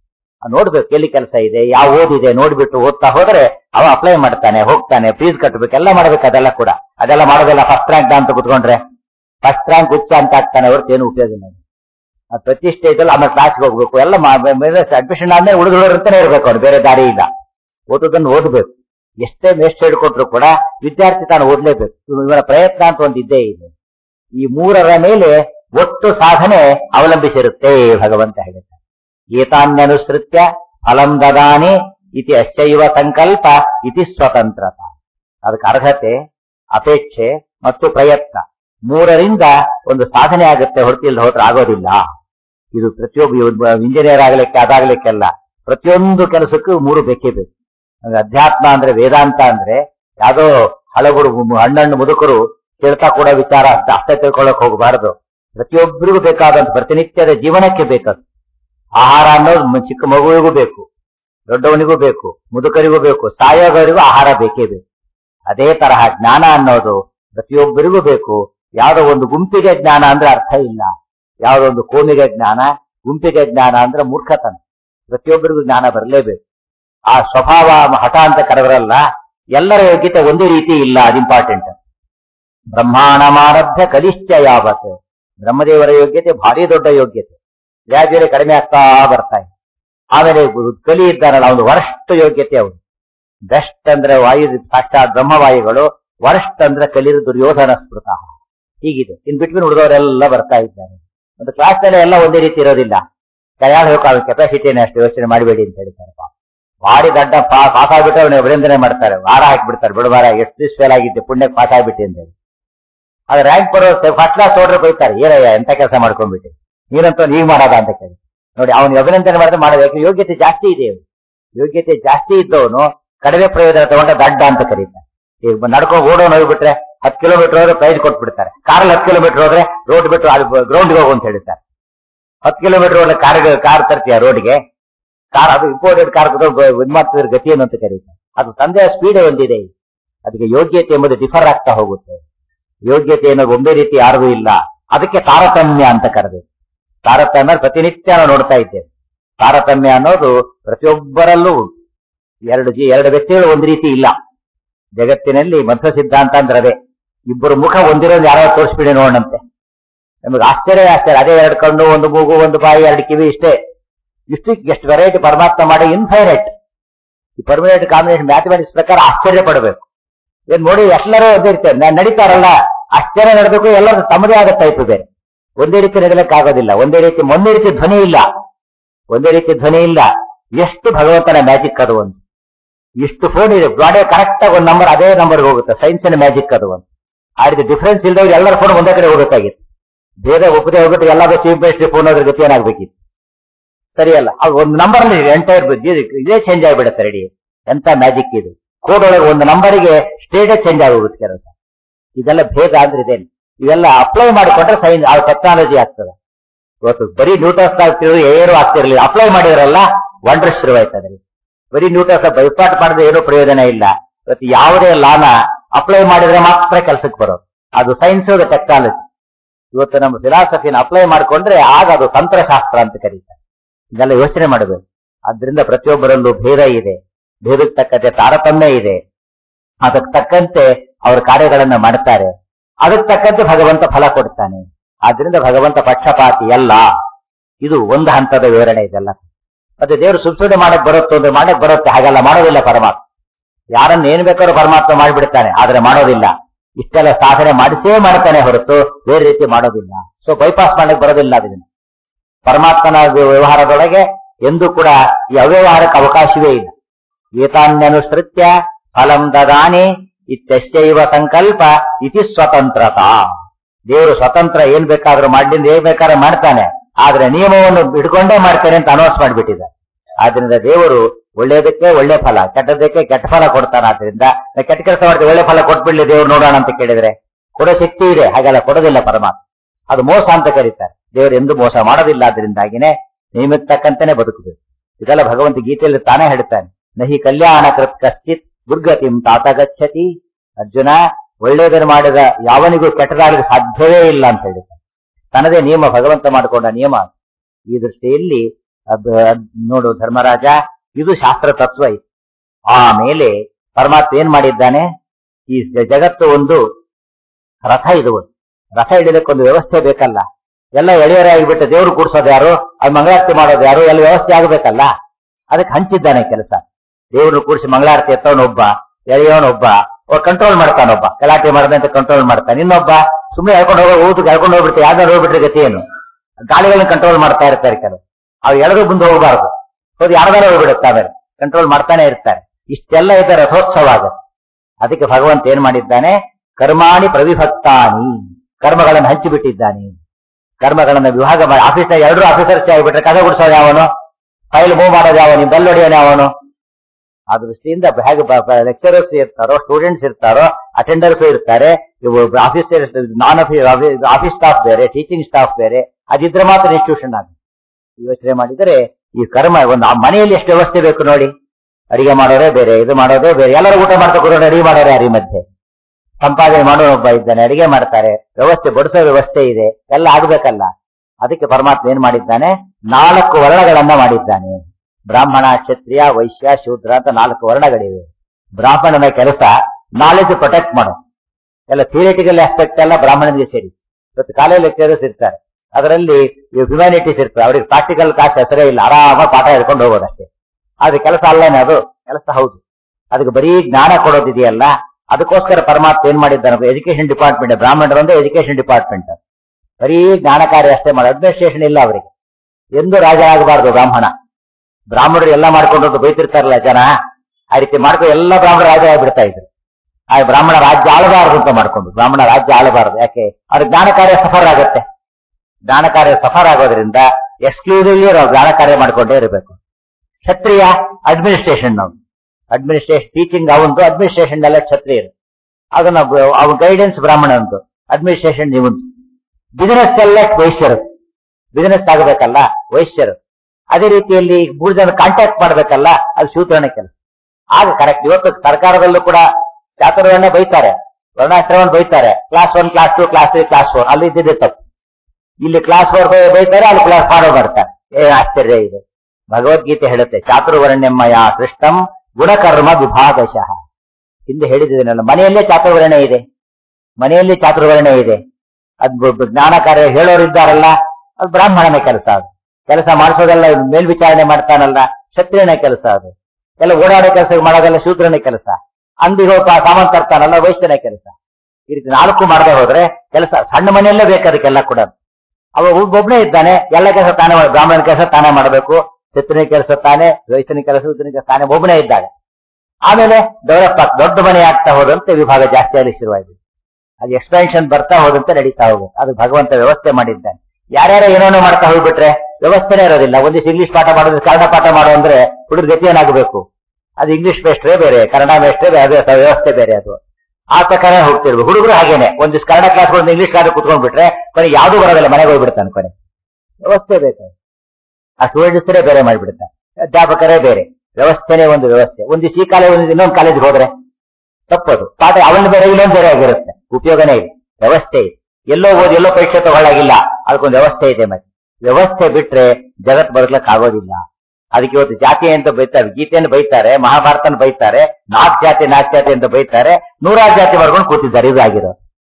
ಆ ನೋಡ್ಬೇಕು ಎಲ್ಲಿ ಕೆಲಸ ಇದೆ ಯಾವ ಓದಿದೆ ನೋಡ್ಬಿಟ್ಟು ಓದ್ತಾ ಹೋದ್ರೆ ಅವ ಅಪ್ಲೈ ಮಾಡ್ತಾನೆ ಹೋಗ್ತಾನೆ ಫೀಸ್ ಕಟ್ಟಬೇಕು ಎಲ್ಲ ಮಾಡ್ಬೇಕು ಅದೆಲ್ಲ ಕೂಡ ಅದೆಲ್ಲ ಮಾಡೋದಿಲ್ಲ ಫಸ್ಟ್ ರ್ಯಾಂಕ್ ಅಂತ ಕುತ್ಕೊಂಡ್ರೆ ಫಸ್ಟ್ ರ್ಯಾಂಕ್ ಉಚ್ಚ ಅಂತ ಆಗ್ತಾನೆ ಹೊರತು ಏನು ಉಪಯೋಗ ಇಲ್ಲ ಆ ಪ್ರತಿ ಸ್ಟೇಜಲ್ಲಿ ಆಮೇಲೆ ಕ್ಲಾಸ್ಗೆ ಹೋಗ್ಬೇಕು ಎಲ್ಲ ಅಡ್ಮಿಷನ್ ಆದ್ಮೇಲೆ ಉಳಿದೋರಂತಾನೆ ಇರ್ಬೇಕು ಅವ್ರು ಬೇರೆ ದಾರಿ ಇಲ್ಲ ಓದೋದನ್ನು ಓದಬೇಕು ಎಷ್ಟೇ ಮೇಸ್ಟ್ ಹೇಳ್ಕೊಟ್ರು ಕೂಡ ವಿದ್ಯಾರ್ಥಿ ತಾನು ಓದ್ಲೇಬೇಕು ಇವನ ಪ್ರಯತ್ನ ಅಂತ ಒಂದು ಇದ್ದೇ ಇದೆ ಈ ಮೂರರ ಮೇಲೆ ಒಟ್ಟು ಸಾಧನೆ ಅವಲಂಬಿಸಿರುತ್ತೆ ಭಗವಂತ ಹೇಳುತ್ತೆ ಏತಾನ್ಯನುಸೃತ್ಯ ಫಲಂ ದದಾನಿ ಇತಿ ಅಶ್ಚೈವ ಸಂಕಲ್ಪ ಇತಿ ಸ್ವತಂತ್ರತ ಅದಕ್ಕೆ ಅರ್ಹತೆ ಅಪೇಕ್ಷೆ ಮತ್ತು ಪ್ರಯತ್ನ ಮೂರರಿಂದ ಒಂದು ಸಾಧನೆ ಆಗುತ್ತೆ ಹೊರತಿಲ್ದ ಹೋದ್ರೆ ಆಗೋದಿಲ್ಲ ಇದು ಪ್ರತಿಯೊಬ್ಬ ಇಂಜಿನಿಯರ್ ಆಗ್ಲಿಕ್ಕೆ ಅದಾಗ್ಲಿಕ್ಕೆಲ್ಲ ಪ್ರತಿಯೊಂದು ಕೆಲಸಕ್ಕೂ ಮೂರು ಬೇಕೇ ಬೇಕು ಅಂದ್ರೆ ಅಧ್ಯಾತ್ಮ ಅಂದ್ರೆ ವೇದಾಂತ ಅಂದ್ರೆ ಯಾವ್ದೋ ಹಳಬರು ಹಣ್ಣಣ್ಣು ಮುದುಕರು ಕೇಳ್ತಾ ಕೂಡ ವಿಚಾರ ಅಷ್ಟ- ಅಷ್ಟೇ ತಿಳ್ಕೊಳ್ಳಕ್ ಹೋಗಬಾರದು ಪ್ರತಿಯೊಬ್ಬರಿಗೂ ಬೇಕಾದಂತ ಪ್ರತಿನಿತ್ಯದ ಜೀವನಕ್ಕೆ ಬೇಕದು ಆಹಾರ ಅನ್ನೋದು ಮ- ಚಿಕ್ಕ ಮಗುವಿಗೂ ಬೇಕು ದೊಡ್ಡವನಿಗೂ ಬೇಕು ಮುದುಕರಿಗೂ ಬೇಕು ಸಾಯೋಗರಿಗೂ ಆಹಾರ ಬೇಕೇ ಬೇಕು ಅದೇ ತರಹ ಜ್ಞಾನ ಅನ್ನೋದು ಪ್ರತಿಯೊಬ್ಬರಿಗೂ ಬೇಕು ಯಾವುದೋ ಒಂದು ಗುಂಪಿಗೆ ಜ್ಞಾನ ಅಂದ್ರೆ ಅರ್ಥ ಇಲ್ಲ ಯಾವುದೋ ಒಂದು ಕೋಮಿಗೆ ಜ್ಞಾನ ಗುಂಪಿಗೆ ಜ್ಞಾನ ಅಂದ್ರೆ ಮೂರ್ಖತನ ಪ್ರತಿಯೊಬ್ಬರಿಗೂ ಜ್ಞಾನ ಬರಲೇಬೇಕು ಆ ಸ್ವಭಾವ ಹಠ ಅಂತ ಕರೆದ್ರಲ್ಲ ಎಲ್ಲರ ಯೋಗ್ಯತೆ ಒಂದೇ ರೀತಿ ಇಲ್ಲ ಅದು ಇಂಪಾರ್ಟೆಂಟ್ ಬ್ರಹ್ಮಾಂಡಮಾರಭ್ಯ ಕನಿಷ್ಠ ಯಾವತ್ ಬ್ರಹ್ಮದೇವರ ಯೋಗ್ಯತೆ ಭಾರಿ ದೊಡ್ಡ ಯೋಗ್ಯತೆ ಗ್ರಾಜುಯಲಿ ಕಡಿಮೆ ಆಗ್ತಾ ಬರ್ತಾ ಇದೆ ಆಮೇಲೆ ಗು- ಕಲಿ ಇದ್ದಾನಲ್ಲ ಅವನು ವರಷ್ಟು ಯೋಗ್ಯತೆ ಅವನು ಬೆಸ್ಟ್ ಅಂದ್ರೆ ವಾಯು ಸಾಕ್ಷಾತ್ ಬ್ರಹ್ಮವಾಯುಗಳು ವರಸ್ಟ್ ಅಂದ್ರೆ ಕಲಿರು ದುರ್ಯೋಧನ ಸ್ಮೃತ ಹೀಗಿದೆ ಇನ್ ಬಿಟ್ವೀನ್ ಉಳಿದವರೆಲ್ಲ ಬರ್ತಾ ಇದ್ದಾರೆ ಒಂದು ಕ್ಲಾಸ್ ನಲ್ಲಿ ಎಲ್ಲ ಒಂದೇ ರೀತಿ ಇರೋದಿಲ್ಲ ಕೈಯಾಳ ಹೋಗಿ ಕೆಪಾಸಿಟಿನೇ ಅಷ್ಟು ಯೋಚನೆ ಮಾಡಬೇಡಿ ಅಂತ ಹೇಳ್ತಾರೆ ಪಾಪ. ಭಾರಿ ದಡ್ಡ ಪಾಸ್ ಆಗ್ಬಿಟ್ರೆ ಅವನಿಗೆ ಅಭಿನಂದನೆ ಮಾಡ್ತಾರೆ ವಾರ ಹಾಕ್ಬಿಡ್ತಾರೆ ಬಿಡುವಾರ ಎಷ್ಟು ದಿವಸ ಫೇಲ್ ಆಗಿದ್ದೆ ಪುಣ್ಯಕ್ಕೆ ಪಾಸ್ ಆಗ್ಬಿಟ್ಟೆ ಅಂತ ಹೇಳಿ ಅದು ರ್ಯಾಂಕ್ ಬರೋ ಫಸ್ಟ್ ಕ್ಲಾಸ್ ನೋಡ್ರೆ ಬೈತಾರೆ ಏನಯ್ಯ ಎಂತ ಕೆಲಸ ಮಾಡ್ಕೊಂಡ್ಬಿಟ್ಟು ನೀನಂತೂ ನೀವ್ ಮಾಡೋದ ಅಂತ ಕೇಳಿ ನೋಡಿ ಅವನಿಗೆ ಅಭಿನಂದನೆ ಮಾಡಿದ್ರೆ ಮಾಡೋದು ಯಾಕೆ ಯೋಗ್ಯತೆ ಜಾಸ್ತಿ ಇದೆ ಅವ್ನು. ಯೋಗ್ಯತೆ ಜಾಸ್ತಿ ಇದ್ದವನು ಕಡಿಮೆ ಪ್ರಯೋಜನ ತಗೊಂಡ ದಡ್ಡ ಅಂತ ಕರೀತಾರೆ ಈಗ ನಡ್ಕೊಂಡು ಓಡೋನ್ ಹೋಗ್ಬಿಟ್ರೆ ಹತ್ತು ಕಿಲೋಮೀಟರ್ ಹೋದ್ರೆ ಪ್ರೈಸ್ ಕೊಟ್ಬಿಡ್ತಾರೆ ಕಾರಲ್ಲಿ ಹತ್ತು ಕಿಲೋಮೀಟರ್ ಹೋದ್ರೆ ರೋಡ್ ಬಿಟ್ಟು ಅದು ಗ್ರೌಂಡ್ಗೆ ಹೋಗು ಅಂತ ಹೇಳ್ತಾರೆ ಹತ್ತು ಕಿಲೋಮೀಟರ್ ಹೋದ್ರೆ ಕಾರ್ ಕಾರ್ ತರ್ತೀಯ ರೋಡ್ಗೆ ಕಾರ್ ಅದು ಇಂಪೋರ್ಟೆಡ್ ಕಾರ್ ಇದು ಮಾಡ್ತಿದ್ರೆ ಗತಿ ಏನು ಅಂತ ಕರೀತಾರೆ ಅದು ತಂದೆಯ ಸ್ಪೀಡ್ ಒಂದಿದೆ ಅದಕ್ಕೆ ಯೋಗ್ಯತೆ ಎಂಬುದು ಡಿಫರ್ ಆಗ್ತಾ ಹೋಗುತ್ತೆ ಯೋಗ್ಯತೆ ಅನ್ನೋದು ಒಂದೇ ರೀತಿ ಯಾರಿಗೂ ಇಲ್ಲ ಅದಕ್ಕೆ ತಾರತಮ್ಯ ಅಂತ ಕರೆದು ತಾರತಮ್ಯ ಪ್ರತಿನಿತ್ಯ ನಾವು ನೋಡ್ತಾ ಇದ್ದೇವೆ ತಾರತಮ್ಯ ಅನ್ನೋದು ಪ್ರತಿಯೊಬ್ಬರಲ್ಲೂ ಉಂಟು ಎರಡು ಜಿ ಎರಡು ವ್ಯಕ್ತಿಗಳು ಒಂದು ರೀತಿ ಇಲ್ಲ ಜಗತ್ತಿನಲ್ಲಿ ಮಧ್ವ ಸಿದ್ಧಾಂತ ಅಂದ್ರೆ ಅದೇ ಇಬ್ಬರು ಮುಖ ಒಂದಿರೋದು ಯಾರೋ ತೋರಿಸ್ಬಿಡಿ ನೋಡಂತೆ ನಮಗೆ ಆಶ್ಚರ್ಯ ಆಶ್ಚರ್ಯ ಅದೇ ಎರಡು ಕಣ್ಣು ಒಂದು ಮೂಗು ಒಂದು ಬಾಯಿ ಎರಡು ಕಿವಿ ಇಷ್ಟೇ ಇಷ್ಟಕ್ಕೆ ಎಷ್ಟು ವೆರೈಟಿ ಪರಮಾತ್ಮ ಮಾಡಿ ಇನ್ಫೈನೈಟ್ ಈ ಪರ್ಮನೆಂಟ್ ಕಾಂಬಿನೇಷನ್ ಮ್ಯಾಥಮೆಟಿಕ್ಸ್ ಪ್ರಕಾರ ಆಶ್ಚರ್ಯ ಪಡಬೇಕು ಏನ್ ನೋಡಿ ಎಲ್ಲರೂ ಒಂದೇ ರೀತಿ ನ- ನಡೀತಾರಲ್ಲ ಆಶ್ಚರ್ಯ ನಡೆದಕ್ಕೂ ಎಲ್ಲರೂ ತಮ್ಮದೇ ಆದ ಟೈಪ್ ಬೇರೆ ಒಂದೇ ರೀತಿ ನಡೀಲಿಕ್ಕೆ ಆಗೋದಿಲ್ಲ ಒಂದೇ ರೀತಿ ಒಂದೇ ರೀತಿ ಧ್ವನಿ ಇಲ್ಲ ಒಂದೇ ರೀತಿ ಧ್ವನಿ ಇಲ್ಲ ಎಷ್ಟು ಭಗವಂತನ ಮ್ಯಾಜಿಕ್ ಅದು ಒಂದು ಇಷ್ಟು ಫೋನ್ ಇದೆ ಗಾಡಿ ಕರೆಕ್ಟ್ ಆಗಿ ಒಂದು ನಂಬರ್ ಅದೇ ನಂಬರ್ಗೆ ಹೋಗುತ್ತೆ ಸೈನ್ಸಿನ ಮ್ಯಾಜಿಕ್ ಅದು ಒಂದು ಆ ರೀತಿ ಡಿಫ್ರೆನ್ಸ್ ಇಲ್ಲದವ್ರು ಎಲ್ಲರ ಫೋನ್ ಒಂದೇ ಕಡೆ ಹೋಗಬೇಕಾಗಿತ್ತು ಬೇರೆ ಒಪ್ಪದೆ ಹೋಗ್ಬಿಟ್ಟು ಎಲ್ಲಾದ್ರೂ ಚೀಫ್ ಮಿನಿಸ್ಟರ್ ಫೋನ್ ಹೋದ್ರೆ ಗತಿ ಏನಾಗಬೇಕಿತ್ತು ಸರಿಯಲ್ಲ ಅದು ಒಂದು ನಂಬರ್ ಎಂಟೈರ್ ಇದೇ ಚೇಂಜ್ ಆಗಿಬಿಡುತ್ತೆ ರೆಡಿ ಎಂತ ಮ್ಯಾಜಿಕ್ ಇದು ಕೋಡ್ ಒಳಗೆ ಒಂದು ನಂಬರಿಗೆ ಸ್ಟೇಟೇ ಚೇಂಜ್ ಆಗೋಗುತ್ತೆ ಕೆಲಸ ಇದೆಲ್ಲ ಭೇದ ಅಂದ್ರೆ ಇದೇನು ಇವೆಲ್ಲ ಅಪ್ಲೈ ಮಾಡಿಕೊಂಡ್ರೆ ಸೈನ್ ಆ ಟೆಕ್ನಾಲಜಿ ಆಗ್ತದೆ ಇವತ್ತು ಬರೀ ನ್ಯೂಟನ್ಸ್ ಆಗ್ತಿರೋದು ಏನೂ ಆಗ್ತಿರಲಿಲ್ಲ ಅಪ್ಲೈ ಮಾಡಿದ್ರಲ್ಲ ವಂಡರ್ ಶುರುವಾಯ್ತದ್ರಿ ಬರೀ ನ್ಯೂಟನ್ಸ್ ಬೈಪಾಟ್ ಮಾಡಿದ್ರೆ ಏನೂ ಪ್ರಯೋಜನ ಇಲ್ಲ ಇವತ್ತು ಯಾವುದೇ ಲಾನ ಅಪ್ಲೈ ಮಾಡಿದ್ರೆ ಮಾತ್ರ ಕೆಲಸಕ್ಕೆ ಬರೋದು ಅದು ಸೈನ್ಸ್ ಟೆಕ್ನಾಲಜಿ ಇವತ್ತು ನಮ್ಮ ಫಿಲಾಸಫಿನ ಅಪ್ಲೈ ಮಾಡಿಕೊಂಡ್ರೆ ಆಗ ಅದು ತಂತ್ರಶಾಸ್ತ್ರ ಅಂತ ಕರೀತಾರೆ ಇದೆಲ್ಲ ಯೋಚನೆ ಮಾಡಬೇಕು ಆದ್ರಿಂದ ಪ್ರತಿಯೊಬ್ಬರಲ್ಲೂ ಭೇದ ಇದೆ ಭೇದಕ್ಕೆ ತಕ್ಕಂತೆ ತಾರತಮ್ಯ ಇದೆ ಅದಕ್ಕೆ ತಕ್ಕಂತೆ ಅವರ ಕಾರ್ಯಗಳನ್ನ ಮಾಡ್ತಾರೆ ಅದಕ್ಕೆ ತಕ್ಕಂತೆ ಭಗವಂತ ಫಲ ಕೊಡ್ತಾನೆ ಆದ್ರಿಂದ ಭಗವಂತ ಪಕ್ಷಪಾತಿ ಅಲ್ಲ ಇದು ಒಂದು ಹಂತದ ವಿವರಣೆ ಇದೆಲ್ಲ ಮತ್ತೆ ದೇವರು ಸುಬ್ಸಿಡಿ ಮಾಡಕ್ ಬರುತ್ತೋ ಅಂದ್ರೆ ಮಾಡಕ್ ಬರುತ್ತೆ ಹಾಗೆಲ್ಲ ಮಾಡೋದಿಲ್ಲ ಪರಮಾತ್ಮ ಯಾರನ್ನ ಏನ್ ಬೇಕಾದ್ರೂ ಪರಮಾತ್ಮ ಮಾಡಿಬಿಡ್ತಾನೆ ಆದ್ರೆ ಮಾಡೋದಿಲ್ಲ ಇಷ್ಟೆಲ್ಲ ಸಾಧನೆ ಮಾಡಿಸೇ ಮಾಡ್ತಾನೆ ಹೊರತು ಬೇರೆ ರೀತಿ ಮಾಡೋದಿಲ್ಲ ಸೊ ಬೈಪಾಸ್ ಮಾಡಕ್ ಬರೋದಿಲ್ಲ ಅದನ್ನ ಪರಮಾತ್ಮನ ವ್ಯವಹಾರದೊಳಗೆ ಎಂದೂ ಕೂಡ ಈ ಅವ್ಯವಹಾರಕ್ಕೆ ಅವಕಾಶವೇ ಇಲ್ಲ ಏತಾನ್ಯನುಸೃತ್ಯ ಫಲಂ ದದಾನಿ ಇತ್ಯಶ್ಚೈವ ಸಂಕಲ್ಪ ಇತಿ ಸ್ವತಂತ್ರತಾ ದೇವರು ಸ್ವತಂತ್ರ ಏನ್ ಬೇಕಾದ್ರೂ ಮಾಡ್ಲಿಂದ ಏನ್ ಬೇಕಾದ್ರೂ ಮಾಡ್ತಾನೆ ಆದ್ರೆ ನಿಯಮವನ್ನು ಹಿಡ್ಕೊಂಡೇ ಮಾಡ್ತೇನೆ ಅಂತ ಅನೌನ್ಸ್ ಮಾಡಿಬಿಟ್ಟಿದ್ದಾರೆ ಆದ್ರಿಂದ ದೇವರು ಒಳ್ಳೇದಕ್ಕೆ ಒಳ್ಳೆ ಫಲ ಕೆಟ್ಟದಕ್ಕೆ ಕೆಟ್ಟ ಫಲ ಕೊಡ್ತಾನೆ ಆದ್ರಿಂದ ನಾ ಕೆಟ್ಟ ಕೆಲಸ ಮಾಡಿದ್ರೆ ಒಳ್ಳೆ ಫಲ ಕೊಟ್ಬಿಡ್ಲಿ ದೇವ್ರು ನೋಡೋಣ ಅಂತ ಕೇಳಿದ್ರೆ ಕೊಡೋ ಶಕ್ತಿ ಇದೆ ಹಾಗೆಲ್ಲ ಕೊಡೋದಿಲ್ಲ ಪರಮಾತ್ಮ ಅದು ಮೋಸ ಅಂತ ಕರೀತಾರೆ ದೇವರು ಎಂದು ಮೋಸ ಮಾಡೋದಿಲ್ಲ ಅದರಿಂದಾಗಿನೇ ನಿಯಮಕ್ಕೆ ತಕ್ಕಂತೆನೆ ಬದುಕಬೇಕು ಇದೆಲ್ಲ ಭಗವಂತ ಗೀತೆಯಲ್ಲಿ ತಾನೇ ಹೇಳ್ತಾನೆ ನಹಿ ಕಲ್ಯಾಣ ಕೃತ್ ಕಶ್ಚಿತ್ ದುರ್ಗತಿಂ ತಾತ ಗಚ್ಚತಿ ಅರ್ಜುನ ಒಳ್ಳೆಯದನ್ನು ಮಾಡಿದ ಯಾವನಿಗೂ ಕೆಟ್ಟದಾಗಲಿಕ್ಕೆ ಸಾಧ್ಯವೇ ಇಲ್ಲ ಅಂತ ಹೇಳಿದ್ದಾನೆ ತನ್ನದೇ ನಿಯಮ ಭಗವಂತ ಮಾಡಿಕೊಂಡ ನಿಯಮ ಈ ದೃಷ್ಟಿಯಲ್ಲಿ ಅದ್- ಅದ್ ನೋಡು ಧರ್ಮರಾಜ ಇದು ಶಾಸ್ತ್ರ ತತ್ವ ಇದು ಆಮೇಲೆ ಪರಮಾತ್ಮ ಏನ್ ಮಾಡಿದ್ದಾನೆ ಈ ಜ- ಜಗತ್ತು ಒಂದು ರಥ ಇದು ಒಂದು. ರಥ ಹಿಡಿದಕ್ಕೊಂದು ವ್ಯವಸ್ಥೆ ಬೇಕಲ್ಲ ಎಲ್ಲ ಎಳೆಯರೇ ಆಗಿಬಿಟ್ಟು ದೇವ್ರು ಕೂಡ್ಸೋದು ಯಾರು ಅದು ಮಂಗಳಾರತಿ ಮಾಡೋದು ಯಾರು ಎಲ್ಲ ವ್ಯವಸ್ಥೆ ಆಗಬೇಕಲ್ಲ ಅದಕ್ಕೆ ಹಂಚಿದ್ದಾನೆ ಕೆಲಸ ದೇವ್ರನ್ನ ಕೂಡಿಸಿ ಮಂಗಳಾರತಿ ಎತ್ತವನೊಬ್ಬ ಎಳೆಯವನೊಬ್ಬ ಕಂಟ್ರೋಲ್ ಮಾಡ್ತಾನೊಬ್ಬ ಗಲಾಟೆ ಮಾಡದಂತೆ ಕಂಟ್ರೋಲ್ ಮಾಡ್ತಾನೆ ಇನ್ನೊಬ್ಬ ಸುಮ್ಮನೆ ಹೇಳ್ಕೊಂಡು ಹೋಗೋ ಊಟಕ್ಕೆ ಹೇಳ್ಕೊಂಡು ಹೋಗ್ಬಿಡ್ತಾರೆ ಯಾವ್ದಾರು ಹೋಗ್ಬಿಟ್ರೆ ಗತಿ ಏನು ಗಾಳಿಗಳನ್ನ ಕಂಟ್ರೋಲ್ ಮಾಡ್ತಾ ಇರ್ತಾರೆ ಕೆಲವು ಅವು ಎಳೆದು ಮುಂದೆ ಹೋಗಬಾರ್ದು ಹೋಗಿ ಯಾರ್ದಾರು ಹೋಗ್ಬಿಡುತ್ತೆ ಆಮೇಲೆ ಕಂಟ್ರೋಲ್ ಮಾಡ್ತಾನೆ ಇರ್ತಾರೆ ಇಷ್ಟೆಲ್ಲ ಇದೆ ರಥೋತ್ಸವ ಆಗುತ್ತೆ ಅದಕ್ಕೆ ಭಗವಂತ ಏನ್ ಮಾಡಿದ್ದಾನೆ ಕರ್ಮಾಣಿ ಪ್ರವಿಭಕ್ತಾನಿ ಕರ್ಮಗಳನ್ನು ಹಂಚಿಬಿಟ್ಟಿದ್ದಾನೆ ಕರ್ಮಗಳನ್ನ ವಿಭಾಗ ಮಾಡಿ ಆಫೀಸ್ನ ಎರಡು ಆಫೀಸರ್ಸ್ ಆಗಿಬಿಟ್ರೆ ಕഥೆ ಗುಡಿಸೋದು ಯಾವನು ಫೈಲ್ ಮೂವ್ ಮಾಡೋದು ಯಾವನು ಬೆಲ್ ಹೊಡೆಯೋನು ಯಾವನು ಆ ದೃಷ್ಟಿಯಿಂದ ಹೇಗೆ ಲೆಕ್ಚರರ್ಸ್ ಇರ್ತಾರೋ ಸ್ಟೂಡೆಂಟ್ಸ್ ಇರ್ತಾರೋ ಅಟೆಂಡರ್ಸ್ ಇರ್ತಾರೆ ಇವು ಆಫೀಸ್ ನಾನ್ ಆಫೀಸ್ ಸ್ಟಾಫ್ ಬೇರೆ ಟೀಚಿಂಗ್ ಸ್ಟಾಫ್ ಬೇರೆ ಅದಿದ್ರೆ ಮಾತ್ರ ಇನ್ಸ್ಟಿಟ್ಯೂಷನ್ ಆಗುತ್ತೆ ಯೋಚನೆ ಮಾಡಿದರೆ ಈ ಕರ್ಮ ಒಂದು ಆ ಮನೆಯಲ್ಲಿ ಎಷ್ಟು ವ್ಯವಸ್ಥೆ ಬೇಕು ನೋಡಿ ಅಡಿಗೆ ಮಾಡೋರೇ ಬೇರೆ ಇದು ಮಾಡೋದೇ ಬೇರೆ ಎಲ್ಲರೂ ಊಟ ಮಾಡ್ತಾ ಕೂರೋರು ಅಡಿಗೆ ಮಾಡೋರೇ ಯಾರು ಈ ಮಧ್ಯೆ ಸಂಪಾದನೆ ಮಾಡೋನೊಬ್ಬ ಇದ್ದಾನೆ ಅಡಿಗೆ ಮಾಡ್ತಾರೆ ವ್ಯವಸ್ಥೆ ಬಡಿಸೋ ವ್ಯವಸ್ಥೆ ಇದೆ ಎಲ್ಲ ಆಗ್ಬೇಕಲ್ಲ ಅದಕ್ಕೆ ಪರಮಾತ್ಮ ಏನ್ ಮಾಡಿದ್ದಾನೆ ನಾಲ್ಕು ವರ್ಣಗಳನ್ನ ಮಾಡಿದ್ದಾನೆ ಬ್ರಾಹ್ಮಣ ಕ್ಷತ್ರಿಯ ವೈಶ್ಯ ಶೂದ್ರ ಅಂತ ನಾಲ್ಕು ವರ್ಣಗಳಿವೆ ಬ್ರಾಹ್ಮಣನ ಕೆಲಸ ನಾಲೆಜ್ ಪ್ರೊಟೆಕ್ಟ್ ಮಾಡೋ ಎಲ್ಲ ಥಿಯರಿಟಿಕಲ್ ಆಸ್ಪೆಕ್ಟ್ ಎಲ್ಲ ಬ್ರಾಹ್ಮಣನಿಗೆ ಸೇರಿ ಇವತ್ತು ಕಾಲೇಜ್ ಲೆಕ್ಚರರ್ಸ್ ಇರ್ತಾರೆ ಅದರಲ್ಲಿ ಹ್ಯುಮ್ಯಾನಿಟೀಸ್ ಇರ್ತಾರೆ ಅವ್ರಿಗೆ ಪ್ರಾಕ್ಟಿಕಲ್ ಕ್ಲಾಸ್ ಹೆಸರೇ ಇಲ್ಲ ಆರಾಮಾಗಿ ಪಾಠ ಹೇಳ್ಕೊಂಡು ಹೋಗೋದಷ್ಟೇ ಆದ್ರೆ ಕೆಲಸ ಅಲ್ಲೇನೆ ಅದು ಕೆಲಸ ಹೌದು ಅದಕ್ಕೆ ಬರೀ ಜ್ಞಾನ ಕೊಡೋದಿದೆಯಲ್ಲ ಅದಕ್ಕೋಸ್ಕರ ಪರಮಾತ್ಮ ಏನ್ ಮಾಡಿದ್ದಾನೆ ಎಜುಕೇಶನ್ ಡಿಪಾರ್ಟ್ಮೆಂಟ್ ಬ್ರಾಹ್ಮಣರೊಂದೇ ಎಜುಕೇಶನ್ ಡಿಪಾರ್ಟ್ಮೆಂಟ್ ಬರೀ ಜ್ಞಾನ ಕಾರ್ಯ ಅಷ್ಟೇ ಮಾಡಿ ಅಡ್ಮಿನಿಸ್ಟ್ರೇಷನ್ ಇಲ್ಲ ಅವರಿಗೆ ಎಂದು ರಾಜ ಆಗಬಾರ್ದು ಬ್ರಾಹ್ಮಣ ಬ್ರಾಹ್ಮಣರು ಎಲ್ಲ ಮಾಡ್ಕೊಂಡು ಬೈತಿರ್ತಾರಲ್ಲ ಜನ ಆ ರೀತಿ ಮಾಡ್ಕೊಂಡು ಎಲ್ಲ ಬ್ರಾಹ್ಮಣ ರಾಜ ಆಗ್ಬಿಡ್ತಾ ಇದ್ರು ಆ ಬ್ರಾಹ್ಮಣ ರಾಜ್ಯ ಆಳಬಾರದು ಅಂತ ಮಾಡ್ಕೊಂಡು ಬ್ರಾಹ್ಮಣ ರಾಜ್ಯ ಆಳಬಾರದು ಯಾಕೆ ಅವ್ರ ಜ್ಞಾನ ಕಾರ್ಯ ಸಫರ್ ಆಗುತ್ತೆ ಜ್ಞಾನ ಕಾರ್ಯ ಸಫರ್ ಆಗೋದ್ರಿಂದ ಎಕ್ಸ್ಕ್ಲೂಸಿವ್ಲಿ ನಾವು ಜ್ಞಾನ ಕಾರ್ಯ ಮಾಡ್ಕೊಂಡೇ ಇರಬೇಕು ಕ್ಷತ್ರಿಯ ಅಡ್ಮಿನಿಸ್ಟ್ರೇಷನ್ ನಾವು ಅಡ್ಮಿನಿಸ್ಟ್ರೇಷನ್ ಟೀಚಿಂಗ್ ಅವಂದು ಅಡ್ಮಿನಿಸ್ಟ್ರೇಷನ್ ಎಲ್ಲ ಕ್ಷತ್ರಿಯರು ಅದನ್ನ ಬ- ಅವನ ಗೈಡೆನ್ಸ್ ಬ್ರಾಹ್ಮಣಂದು ಅಡ್ಮಿನಿಸ್ಟ್ರೇಷನ್ ನೀವಂದು ಬಿಸಿನೆಸ್ ಎಲ್ಲ ವೈಶ್ಯರು ಬಿಸಿನೆಸ್ ಆಗಬೇಕಲ್ಲ ವೈಶ್ಯರು ಅದೇ ರೀತಿಯಲ್ಲಿ ಮೂರು ಜನ ಕಾಂಟ್ಯಾಕ್ಟ್ ಮಾಡ್ಬೇಕಲ್ಲ ಅದು ಶೂದ್ರನ ಕೆಲಸ ಆಗ ಕರೆಕ್ಟ್ ಇವತ್ತು ಸರ್ಕಾರದಲ್ಲೂ ಕೂಡ ಚಾತುರ್ವರ್ಣ ಬೈತಾರೆ ವರ್ಣಾಶ್ರಮವನ್ನು ಬೈತಾರೆ class one class two class three class four ಅಲ್ಲಿ ಇದ್ದಿದ್ದೆ ತಪ್ಪು ಇಲ್ಲಿ ಕ್ಲಾಸ್ ಫೋರ್ ಬೈತಾರೆ ಅಲ್ಲಿ ಕ್ಲಾಸ್ ಫಾಲೋ ಮಾಡ್ತಾರೆ ಏ ಆಶ್ಚರ್ಯ ಇದೆ ಭಗವದ್ಗೀತೆ ಹೇಳುತ್ತೆ ಚಾತುರ್ವರ್ಣ್ಯಮಯ ಸೃಷ್ಟಂ ಗುಣಕರ್ಮ ವಿಭಾಗಶಃ ಹಿಂದೆ ಹೇಳಿದ್ದೇನಲ್ಲ ಮನೆಯಲ್ಲೇ ಚಾತುರ್ವರ್ಣ ಇದೆ ಮನೆಯಲ್ಲಿ ಚಾತುರ್ವರ್ಣ ಇದೆ ಅದ್ ಬ- ಬ- ಜ್ಞಾನ ಕಾರ್ಯ ಹೇಳೋರು ಇದ್ದಾರಲ್ಲ ಅದು ಬ್ರಾಹ್ಮಣನ ಕೆಲಸ ಅದು ಕೆಲಸ ಮಾಡಿಸೋದೆಲ್ಲ ಮೇಲ್ವಿಚಾರಣೆ ಮಾಡ್ತಾನಲ್ಲ ಕ್ಷತ್ರಿಯನ ಕೆಲಸ ಅದು ಎಲ್ಲ ಓಡಾಡೋ ಕೆಲಸ ಮಾಡೋದೆಲ್ಲ ಶೂದ್ರನ ಕೆಲಸ ಅಂದಿಗೆ ಒಬ್ಬ ಸಾಮಾನ್ ತರ್ತಾನಲ್ಲ ವೈಶ್ಯನ ಕೆಲಸ ಈ ರೀತಿ ನಾಲ್ಕು ಮಾಡದೆ ಹೋದ್ರೆ ಕೆಲಸ ಸಣ್ಣ ಮನೆಯಲ್ಲೇ ಬೇಕು ಅದಕ್ಕೆಲ್ಲ ಕೂಡ ಅವ ಒಬ್ಬನೇ ಇದ್ದಾನೆ ಎಲ್ಲ ಕೆಲಸ ತಾನೇ ಮಾಡ್- ಬ್ರಾಹ್ಮಣನ ಕೆಲಸ ತಾನೇ ಮಾಡಬೇಕು ಕ್ಷತ್ರಿಯ ಕೆಲಸ ತಾನೇ ವೈಶ್ಯನ ಕೆಲಸ ಶೂದ್ರನ ಕೆಲಸ ತಾನೇ ಒಬ್ಬನೇ ಇದ್ದಾನೆ ಆಮೇಲೆ ಡೆವಲಪ್ ದೊಡ್ಡ ಮನೆ ಆಗ್ತಾ ಹೋದಂತೆ ವಿಭಾಗ ಜಾಸ್ತಿ ಆಗಲಿ ಶುರುವಾಗಿದೆ ಅದು ಎಕ್ಸ್ಪೆನ್ಷನ್ ಬರ್ತಾ ಹೋದಂತೆ ನಡೀತಾ ಹೋಗುತ್ತೆ ಅದು ಭಗವಂತ ವ್ಯವಸ್ಥೆ ಮಾಡಿದ್ದಾನೆ ಯಾರ್ಯಾರು ಏನೇನೋ ಮಾಡ್ತಾ ಹೋಗ್ಬಿಟ್ರೆ ವ್ಯವಸ್ಥೆನೇ ಇರೋದಿಲ್ಲ ಒಂದಿಷ್ಟು ಇಂಗ್ಲಿಷ್ ಪಾಠ ಮಾಡಿದ್ರೆ ಕನ್ನಡ ಪಾಠ ಮಾಡೋ ಅಂದ್ರೆ ಹುಡುಗ ಗತಿ ಏನಾಗಬೇಕು ಅದು ಇಂಗ್ಲಿಷ್ ಮೇಸ್ಟ್ರೇ ಬೇರೆ ಕನ್ನಡ ಮೇಸ್ಟ್ರೇ ಬೇರೆ ಅದು ವ್ಯವಸ್ಥೆ ಬೇರೆ ಅದು ಆ ಪ್ರಕಾರ ಹೋಗ್ತಿರ್ಬೇಕು ಹುಡುಗರು ಹಾಗೇನೆ ಒಂದಿಷ್ಟು ಕನ್ನಡ ಕ್ಲಾಸ್ ಬಂದು ಇಂಗ್ಲಿಷ್ ಕ್ಲಾಸ್ ಕುತ್ಕೊಂಡ್ಬಿಟ್ರೆ ಕೊನೆ ಯಾವ್ದು ಬರೋದಿಲ್ಲ ಮನೆಗೆ ಹೋಗ್ಬಿಡ್ತಾನೆ ಕೊನೆ ವ್ಯವಸ್ಥೆ ಬೇಕು ಆ ಸ್ಟೂಡೆಂಟ್ಸರೇ ಬೇರೆ ಮಾಡಿಬಿಡ್ತಾರೆ ಅಧ್ಯಾಪಕರೇ ಬೇರೆ ವ್ಯವಸ್ಥೆನೇ ಒಂದು ವ್ಯವಸ್ಥೆ ಒಂದಿಷ್ಟು ಈ ಕಾಲೇಜ್ ಒಂದು ಇನ್ನೊಂದು ಕಾಲೇಜ್ಗೆ ಹೋದ್ರೆ ತಪ್ಪದು ಪಾಠ ಅವನ ಬೇರೆ ಇನ್ನೊಂದು ಬೇರೆ ಆಗಿರುತ್ತೆ ಉಪಯೋಗನೇ ಇದೆ ವ್ಯವಸ್ಥೆ ಇದೆ ಎಲ್ಲೋ ಓದಿ ಎಲ್ಲೋ ಪರೀಕ್ಷೆ ತಗೊಳ್ಳಾಗಿಲ್ಲ ಅದಕ್ಕೊಂದು ವ್ಯವಸ್ಥೆ ಇದೆ ಮತ್ತೆ ವ್ಯವಸ್ಥೆ ಬಿಟ್ರೆ ಜಗತ್ ಬದುಕಲಕ್ ಆಗೋದಿಲ್ಲ ಅದಕ್ಕೆ ಇವತ್ತು ಜಾತಿ ಅಂತ ಬೈತಾರೆ ಗೀತೆಯನ್ನು ಬೈತಾರೆ ಮಹಾಭಾರತನ ಬೈತಾರೆ ನಾಲ್ಕು ಜಾತಿ ನಾಲ್ಕು ಜಾತಿ ಅಂತ ಬೈತಾರೆ ನೂರಾರು ಜಾತಿ ಮಾಡ್ಕೊಂಡು ಕೂತಿದ್ದಾರೆ ಇದು ಆಗಿರೋದು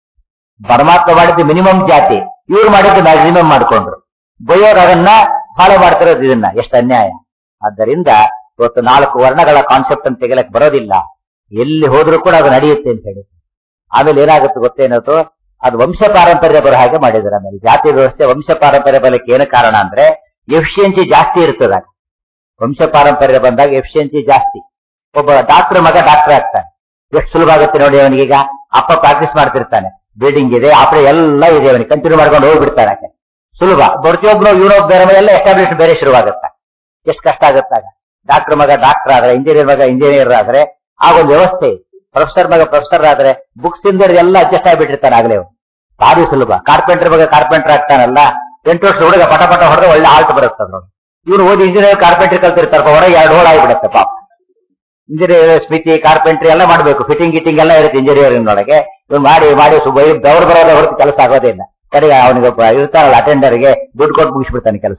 ಪರಮಾತ್ಮ ಮಾಡಿದ್ದು ಮಿನಿಮಮ್ ಜಾತಿ ಇವ್ರು ಮಾಡಿದ್ದು ಮ್ಯಾಕ್ಸಿಮಮ್ ಮಾಡ್ಕೊಂಡ್ರು ಬೈಯೋರು ಅದನ್ನ ಫಾಲೋ ಮಾಡ್ತಿರೋದು ಇದನ್ನ ಎಷ್ಟು ಅನ್ಯಾಯ ಆದ್ದರಿಂದ ಇವತ್ತು ನಾಲ್ಕು ವರ್ಣಗಳ ಕಾನ್ಸೆಪ್ಟ್ ಅಂತ ತೆಗಿಲಕ್ ಬರೋದಿಲ್ಲ ಎಲ್ಲಿ ಹೋದ್ರೂ ಕೂಡ ಅದು ನಡೆಯುತ್ತೆ ಅಂತ ಹೇಳಿ ಆಮೇಲೆ ಏನಾಗುತ್ತೆ ಗೊತ್ತೇನದು ಅದು ವಂಶ ಪಾರಂಪರ್ಯ ಬರೋ ಹಾಗೆ ಮಾಡಿದ್ದಾರೆ ಆಮೇಲೆ ಜಾತಿ ವ್ಯವಸ್ಥೆ ವಂಶ ಪಾರಂಪರ್ಯ ಬಲಕ್ಕೆ ಏನು ಕಾರಣ ಅಂದ್ರೆ ಎಫಿಷಿಯನ್ಸಿ ಜಾಸ್ತಿ ಇರ್ತದ ವಂಶ ಪಾರಂಪರ್ಯ ಬಂದಾಗ ಎಫಿಷಿಯನ್ಸಿ ಜಾಸ್ತಿ ಒಬ್ಬ ಡಾಕ್ಟರ್ ಮಗ ಡಾಕ್ಟರ್ ಆಗ್ತಾನೆ ಎಷ್ಟು ಸುಲಭ ಆಗುತ್ತೆ ನೋಡಿ ಅವನಿಗೀಗ ಅಪ್ಪ ಪ್ರಾಕ್ಟೀಸ್ ಮಾಡ್ತಿರ್ತಾನೆ ಬಿಲ್ಡಿಂಗ್ ಇದೆ ಆಪರೆ ಎಲ್ಲ ಇದೆ ಅವನಿಗೆ ಕಂಟಿನ್ಯೂ ಮಾಡ್ಕೊಂಡು ಹೋಗ್ಬಿಡ್ತಾನೆ ಆಕೆ ಸುಲಭ ಪ್ರತಿಯೊಬ್ಬರು ಯುರೋಪ್ ಬೇರೆ ಎಲ್ಲ ಎಸ್ಟಾಬ್ಲಿಷ್ ಬೇರೆ ಶುರುವಾಗುತ್ತೆ ಎಷ್ಟು ಕಷ್ಟ ಆಗುತ್ತಾಗ ಡಾಕ್ಟರ್ ಮಗ ಡಾಕ್ಟರ್ ಆದ್ರೆ ಇಂಜಿನಿಯರ್ ಮಗ ಇಂಜಿನಿಯರ್ ಆದ್ರೆ ಆಗೊಂದು ವ್ಯವಸ್ಥೆ ಪ್ರೊಫೆಸರ್ ಮಗ ಪ್ರೊಫೆಸರ್ ಆದ್ರೆ ಬುಕ್ಸ್ ಇಂದ ಎಲ್ಲ ಅಡ್ಜಸ್ಟ್ ಆಗಿಬಿಟ್ಟಿರ್ತಾನೆ ಆಗ್ಲೇ ಅವ್ನು. ಭಾರಿ ಸುಲಭ ಕಾರ್ಪೆಂಟರ್ ಮಗ ಕಾರ್ಪೆಂಟರ್ ಆಗ್ತಾನಲ್ಲ ಎಂಟು ವರ್ಷ ಹುಡುಗ ಪಟ ಪಟ ಹೊಡೆದ್ರೆ ಒಳ್ಳೆ ಆಲ್ಟ್ ಬರುತ್ತೆ ನೋಡಿ ಇವ್ರು ಓದಿ ಇಂಜಿನಿಯರ್ ಕಾರ್ಪೆಂಟರ್ ಕಲ್ತಿರ್ತಾರೆ ಹೊರಗೆ ಎರಡು ಹೋಳ ಆಗಿಬಿಡುತ್ತೆ ಪಾಪ ಇಂಜಿನಿಯರ್ ಸ್ಮಿತಿ ಕಾರ್ಪೆಂಟ್ರಿ ಎಲ್ಲ ಮಾಡಬೇಕು ಫಿಟ್ಟಿಂಗ್ ಗಿಟ್ಟಿಂಗ್ ಎಲ್ಲ ಇರುತ್ತೆ ಇಂಜಿನಿಯರಿಂಗ್ ಒಳಗೆ ಇವ್ನು ಮಾಡಿ ಮಾಡಿ ಬೆವರು ಬರೋದೇ ಹೊರತು ಕೆಲಸ ಆಗೋದೇ ಇಲ್ಲ ಕಡೆಗೆ ಅವನಿಗೆ ಒಬ್ಬ ಇರ್ತಾರಲ್ಲ ಅಟೆಂಡರ್ಗೆ ದುಡ್ಡು ಕೊಟ್ಟು ಮುಗಿಸ್ಬಿಡ್ತಾನೆ ಕೆಲಸ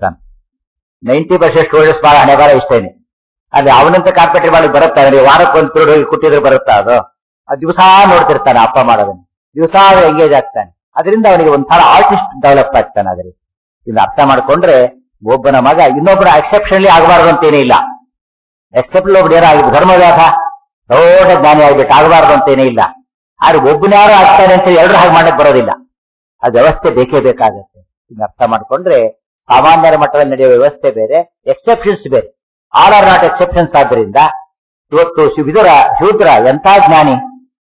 ನೈಂಟಿ ಪರ್ಸೆಂಟ್ ಸ್ಟೂಡೆಂಟ್ಸ್ ಬಹಳ ಹಣೆ ಬರ ಇಷ್ಟೇನೆ ಅದೇ ಅವನಂತ ಕಾರ್ಪೆಂಟ್ರಿ ಮಾಡಿ ಬರುತ್ತಾ ಅಂದ್ರೆ ವಾರಕ್ಕೆ ಒಂದು ಪಿರಿಯಡ್ ಹೋಗಿ ಕುಟ್ಟಿದ್ರೆ ಬರುತ್ತಾ ಅದು ಅದು ದಿವಸ ನೋಡ್ತಿರ್ತಾನೆ ಅಪ್ಪ ಮಾಡೋದನ್ನ ದಿವಸ ಎಂಗೇಜ್ ಆಗ್ತಾನೆ ಅದರಿಂದ ಅವನಿಗೆ ಒಂಥರ ಆರ್ಟಿಸ್ಟ್ ಡೆವಲಪ್ ಆಗ್ತಾನೆ ಅದರಿಂದ ಇದನ್ನ ಅರ್ಥ ಮಾಡ್ಕೊಂಡ್ರೆ ಒಬ್ಬನ ಮಗ ಇನ್ನೊಬ್ಬನ ಎಕ್ಸೆಪ್ಷನ್ಲಿ ಆಗಬಾರ್ದು ಅಂತೇನೇ ಇಲ್ಲ ಎಕ್ಸೆಪ್ಟ್ ಒಬ್ಬ ಏನಾಗಿದೆ ಧರ್ಮವ್ಯಾಸ ದೊಡ್ಡ ಜ್ಞಾನಿ ಆಗ್ಬಿಟ್ಟು ಆಗಬಾರ್ದು ಅಂತೇನೇ ಇಲ್ಲ ಆದ್ರೆ ಒಬ್ಬನ್ಯಾರು ಆಗ್ತಾನೆ ಅಂತ ಎಲ್ಲರೂ ಹಾಗೆ ಮಾಡಕ್ ಬರೋದಿಲ್ಲ ಆ ವ್ಯವಸ್ಥೆ ಬೇಕೇ ಬೇಕಾಗತ್ತೆ ಇದನ್ನ ಅರ್ಥ ಮಾಡ್ಕೊಂಡ್ರೆ ಸಾಮಾನ್ಯರ ಮಟ್ಟದಲ್ಲಿ ನಡೆಯುವ ವ್ಯವಸ್ಥೆ ಬೇರೆ ಎಕ್ಸೆಪ್ಷನ್ಸ್ ಬೇರೆ ಆಲ್ ಆರ್ ನಾಟ್ ಎಕ್ಸೆಪ್ಷನ್ಸ್ ಆದ್ರಿಂದ ಇವತ್ತು ಶು- ವಿದುರ ಶೂದ್ರ ಎಂಥ ಜ್ಞಾನಿ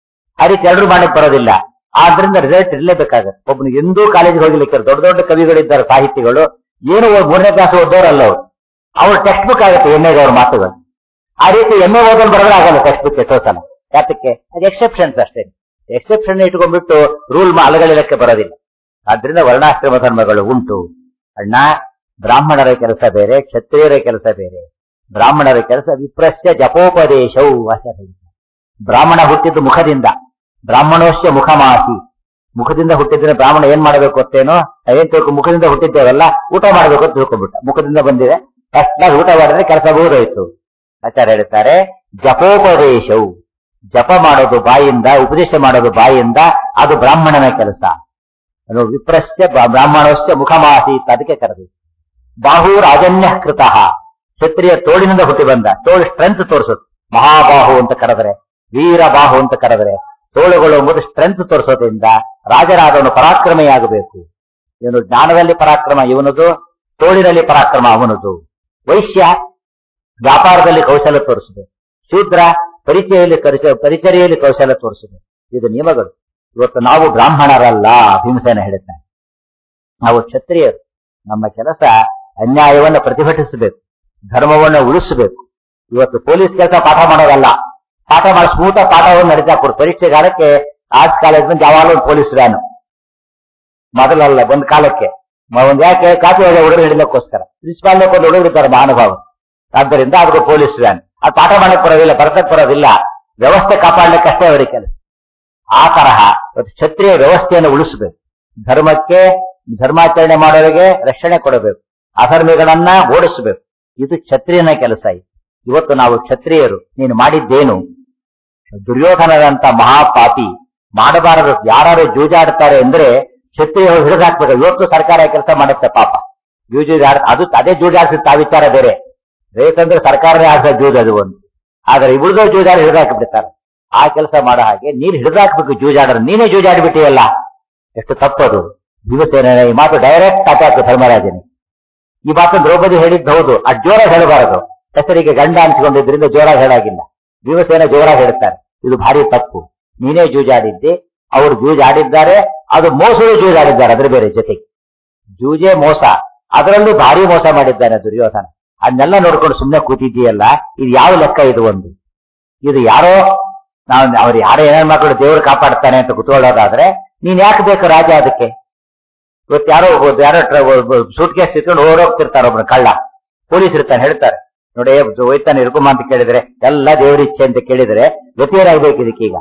ಆ ರೀತಿ ಎಲ್ಲರೂ ಮಾಡಕ್ ಬರೋದಿಲ್ಲ ಆದ್ರಿಂದ ರಿಸಲ್ಟ್ ಇರಲೇಬೇಕಾಗತ್ತೆ ಒಬ್ಬನು ಎಂದೂ ಕಾಲೇಜಿಗೆ ಹೋಗ್ಲಿಕ್ಕೆ ದೊಡ್ಡ ದೊಡ್ಡ ಕವಿಗಳಿದ್ದಾರೆ ಸಾಹಿತಿಗಳು ಏನು ಓದ್- ಮೂರನೇ ಕ್ಲಾಸ್ ಓದೋರಲ್ಲ ಅವರು ಅವ್ರ ಟೆಕ್ಸ್ಟ್ ಬುಕ್ ಆಗುತ್ತೆ ಎಮ್ಮೆಗೆ ಅವ್ರ ಮಾತುಗಳು ಆ ರೀತಿ ಎಮ್ಮೆ ಓದೋದು ಬರೋದ್ರೆ ಆಗಲ್ಲ ಟೆಕ್ಸ್ಟ್ ಬುಕ್ ಎಷ್ಟೋ ಸಲ ಯಾತಕ್ಕೆ ಅದು ಎಕ್ಸೆಪ್ಷನ್ಸ್ ಅಷ್ಟೇ ಎಕ್ಸೆಪ್ಷನ್ ಇಟ್ಕೊಂಡ್ಬಿಟ್ಟು ರೂಲ್ ಅಲಗಳಿಲಕ್ಕೆ ಬರೋದಿಲ್ಲ ಆದ್ರಿಂದ ವರ್ಣಾಶ್ರಮ ಧರ್ಮಗಳು ಉಂಟು ಅಣ್ಣ ಬ್ರಾಹ್ಮಣರ ಕೆಲಸ ಬೇರೆ ಕ್ಷತ್ರಿಯರ ಕೆಲಸ ಬೇರೆ ಬ್ರಾಹ್ಮಣರ ಕೆಲಸ ವಿಪ್ರಸ್ಯ ಜಪೋಪದೇಶವು ಆಚಾರ್ಯ ಹೇಳ್ತಾರೆ. ಬ್ರಾಹ್ಮಣ ಹುಟ್ಟಿದ್ದು ಮುಖದಿಂದ ಬ್ರಾಹ್ಮಣೋಶ್ಯ ಮುಖಮಾಸಿ ಮುಖದಿಂದ ಹುಟ್ಟಿದ್ರೆ ಬ್ರಾಹ್ಮಣ ಏನ್ ಮಾಡಬೇಕು ಅಂತೇನೋ ಏನ್ ತಿಳ್ಕೊ ಮುಖದಿಂದ ಹುಟ್ಟಿದ್ದೇವಲ್ಲ ಊಟ ಮಾಡಬೇಕು ಅಂತ ತಿಳ್ಕೊಂಡ್ಬಿಟ್ಟ ಮುಖದಿಂದ ಬಂದಿದೆ ತಕ್ಷಣ ಊಟ ಮಾಡಿದ್ರೆ ಕೆಲಸ ಬಹುದಾಯ್ತು ಆಚಾರ್ಯ ಹೇಳ್ತಾರೆ ಜಪೋಪದೇಶವು ಜಪ ಮಾಡೋದು ಬಾಯಿಂದ ಉಪದೇಶ ಮಾಡೋದು ಬಾಯಿಂದ ಅದು ಬ್ರಾಹ್ಮಣನ ಕೆಲಸ ಅದು ವಿಪ್ರಸ್ಯ ಬ್ರಾ- ಬ್ರಾಹ್ಮಣಸ್ಯ ಮುಖಮಾಸೀತ್ ಅದಕ್ಕೆ ಕರೆದು ಬಾಹು ರಾಜನ್ಯ ಕೃತಃ ಕ್ಷತ್ರಿಯ ತೋಳಿನಿಂದ ಹುಟ್ಟಿ ಬಂದ ತೋಳು ಸ್ಟ್ರೆಂತ್ ತೋರಿಸುತ್ತೆ ಮಹಾಬಾಹು ಅಂತ ಕರೆದರೆ ವೀರಬಾಹು ಅಂತ ಕರೆದರೆ ತೋಳುಗಳು ಎಂಬುದು ಸ್ಟ್ರೆಂತ್ ತೋರಿಸೋದ್ರಿಂದ ರಾಜರಾದವನು ಪರಾಕ್ರಮೆಯಾಗಬೇಕು ಇವನು ಜ್ಞಾನದಲ್ಲಿ ಪರಾಕ್ರಮ ಇವನದು ತೋಳಿನಲ್ಲಿ ಪರಾಕ್ರಮ ಅವನದು ವೈಶ್ಯ ವ್ಯಾಪಾರದಲ್ಲಿ ಕೌಶಲ ತೋರಿಸಿದೆ ಶೂದ್ರ ಪರಿಚಯಲ್ಲಿ ಕರಿಚ- ಪರಿಚರ್ಯೆಯಲ್ಲಿ ಕೌಶಲ ತೋರಿಸಿದೆ ಇದು ನಿಯಮಗಳು ಇವತ್ತು ನಾವು ಬ್ರಾಹ್ಮಣರಲ್ಲ ಭೀಮಸೇನ ಹೇಳುತ್ತಾನೆ ನಾವು ಕ್ಷತ್ರಿಯರು ನಮ್ಮ ಕೆಲಸ ಅನ್ಯಾಯವನ್ನು ಪ್ರತಿಭಟಿಸಬೇಕು ಧರ್ಮವನ್ನು ಉಳಿಸಬೇಕು ಇವತ್ತು ಪೊಲೀಸ್ ಕೆಲಸ ಪಾಠ ಮಾಡೋದಲ್ಲ ಪಾಠ ಮಾಡಿ ಸ್ಮೂತ ಪಾಠವನ್ನು ನಡೀತಾ ಕೊಡು ಪರೀಕ್ಷೆಗಾಲಕ್ಕೆ ಆರ್ಟ್ಸ್ ಕಾಲೇಜ್ ಬಂದು ಯಾವಾಗಲೂ ಒಂದು ಪೊಲೀಸ್ ವ್ಯಾನು ಮೊದಲಲ್ಲ ಒಂದು ಕಾಲಕ್ಕೆ ಮ- ಒಂದ್ ಯಾಕೆ ಕಾಪಿ ಹೋದ ಹುಡುಗರು ಹಿಡಿಲಕ್ಕೋಸ್ಕರ ಪ್ರಿನ್ಸಿಪಾಲ್ ಒಂದು ಹುಡುಗರು ಇದ್ದಾರೆ ಮಹಾನುಭಾವ ಆದ್ದರಿಂದ ಅದಕ್ಕೆ ಪೊಲೀಸ್ ವ್ಯಾನ್ ಅದು ಪಾಠ ಮಾಡಕ್ ಬರೋದಿಲ್ಲ ಬರ್ತಕ್ ಬರೋದಿಲ್ಲ ವ್ಯವಸ್ಥೆ ಕಾಪಾಡ್ಲಿಕ್ಕೆ ಅಷ್ಟೇ ಅವರಿಗೆ ಕೆಲಸ ಆ ತರಹ ಇವತ್ತು ಕ್ಷತ್ರಿಯ ವ್ಯವಸ್ಥೆಯನ್ನು ಉಳಿಸಬೇಕು ಧರ್ಮಕ್ಕೆ ಧರ್ಮಾಚರಣೆ ಮಾಡೋರಿಗೆ ರಕ್ಷಣೆ ಕೊಡಬೇಕು ಅಧರ್ಮಿಗಳನ್ನ ಓಡಿಸಬೇಕು ಇದು ಕ್ಷತ್ರಿಯನ ಕೆಲಸ ಇದು ಇವತ್ತು ನಾವು ಕ್ಷತ್ರಿಯರು ನೀನು ಮಾಡಿದ್ದೇನು ದುರ್ಯೋಧನದಂತ ಮಹಾಪಾಪಿ ಮಾಡಬಾರದು ಯಾರು ಜೂಜಾಡ್ತಾರೆ ಅಂದ್ರೆ ಕ್ಷತ್ರಿಯರು ಹಿಡಿದಾಕ್ಬೇಕು ಇವತ್ತು ಸರ್ಕಾರ ಕೆಲಸ ಮಾಡುತ್ತೆ ಪಾಪ ಜೂಜಾಡ್ ಅದು ಅದೇ ಜೂಜಾಡ್ಸುತ್ತೆ ಆ ವಿಚಾರ ಬೇರೆ ರೇಸ್ ಅಂದ್ರೆ ಸರ್ಕಾರನೇ ಆಡ್ಸೋ ಜೂಜ್ ಅದು ಒಂದು ಆದ್ರೆ ಇವ್ರದ್ದು ಜೂಜಾಡಿ ಹಿಡಿದಾಕ್ಬಿಡ್ತಾರೆ ಆ ಕೆಲಸ ಮಾಡೋ ಹಾಗೆ ನೀನು ಹಿಡಿದಾಕ್ಬೇಕು ಜೂಜಾಡ್ರೆ ನೀನೇ ಜೂಜಾಡ್ಬಿಟ್ಟಿಯಲ್ಲ ಎಷ್ಟು ತಪ್ಪದು ಭೀಮಸೇನ ಈ ಮಾತು ಡೈರೆಕ್ಟ್ ಅಟ್ಯಾಕ್ ಧರ್ಮರಾಜನಿ ಈ ಮಾತು ದ್ರೌಪದಿ ಹೇಳಿದ್ದು ಹೌದು ಆ ಜೋರಾಗಿ ಹೇಳಬಾರದು ಹೆಸರಿಗೆ ಗಂಡ ಅನ್ಸ್ಕೊಂಡಿದ್ರಿಂದ ಜೋರಾಗಿ ಹೇಳಾಗಿಲ್ಲ ಭೀಮಸೇನ ಜೋರಾಗಿ ಹೇಳ್ತಾರೆ ಇದು ಭಾರಿ ತಪ್ಪು ನೀನೇ ಜೂಜಾಡಿದ್ದೆ ಅವರು ಜೂಜಾಡಿದ್ದಾರೆ ಅದು ಮೋಸವೇ ಜೂಜಾಡಿದ್ದಾರೆ ಅದ್ರ ಬೇರೆ ಜೊತೆಗೆ ಜೂಜೆ ಮೋಸ ಅದರಲ್ಲೂ ಭಾರಿ ಮೋಸ ಮಾಡಿದ್ದಾನೆ ದುರ್ಯೋಧನ ಅದನ್ನೆಲ್ಲ ನೋಡ್ಕೊಂಡು ಸುಮ್ಮನೆ ಕೂತಿದ್ದೀಯಲ್ಲ ಇದು ಯಾವ ಲೆಕ್ಕ ಇದು ಒಂದು ಇದು ಯಾರೋ ನಾವು ಅವ್ರು ಯಾರೋ ಏನೇನ್ ಮಕ್ಕಳು ದೇವರು ಕಾಪಾಡ್ತಾನೆ ಅಂತ ಕುತ್ಕೊಳ್ಳೋದಾದ್ರೆ ನೀನ್ ಯಾಕೆ ಬೇಕು ರಾಜ ಅದಕ್ಕೆ ಇವತ್ತು ಯಾರೋ ಒಬ್ಬ- ಯಾರೋ ಸೂಟ್ ಕೇಸ್ ಇಟ್ಕೊಂಡು ಓಡೋಗ್ತಿರ್ತಾರೆ ಒಬ್ರು ಕಳ್ಳ ಪೊಲೀಸ್ ಇರ್ತಾನೆ ಹೇಳ್ತಾರೆ ನೋಡಿ ಹೋಯ್ತಾನೆ ಇರ್ಕೊಂಬ ಅಂತ ಕೇಳಿದ್ರೆ ಎಲ್ಲ ದೇವ್ರ ಇಚ್ಛೆ ಅಂತ ಕೇಳಿದ್ರೆ ಗತಿಯರಾಗ್ಬೇಕು ಇದಕ್ಕೀಗ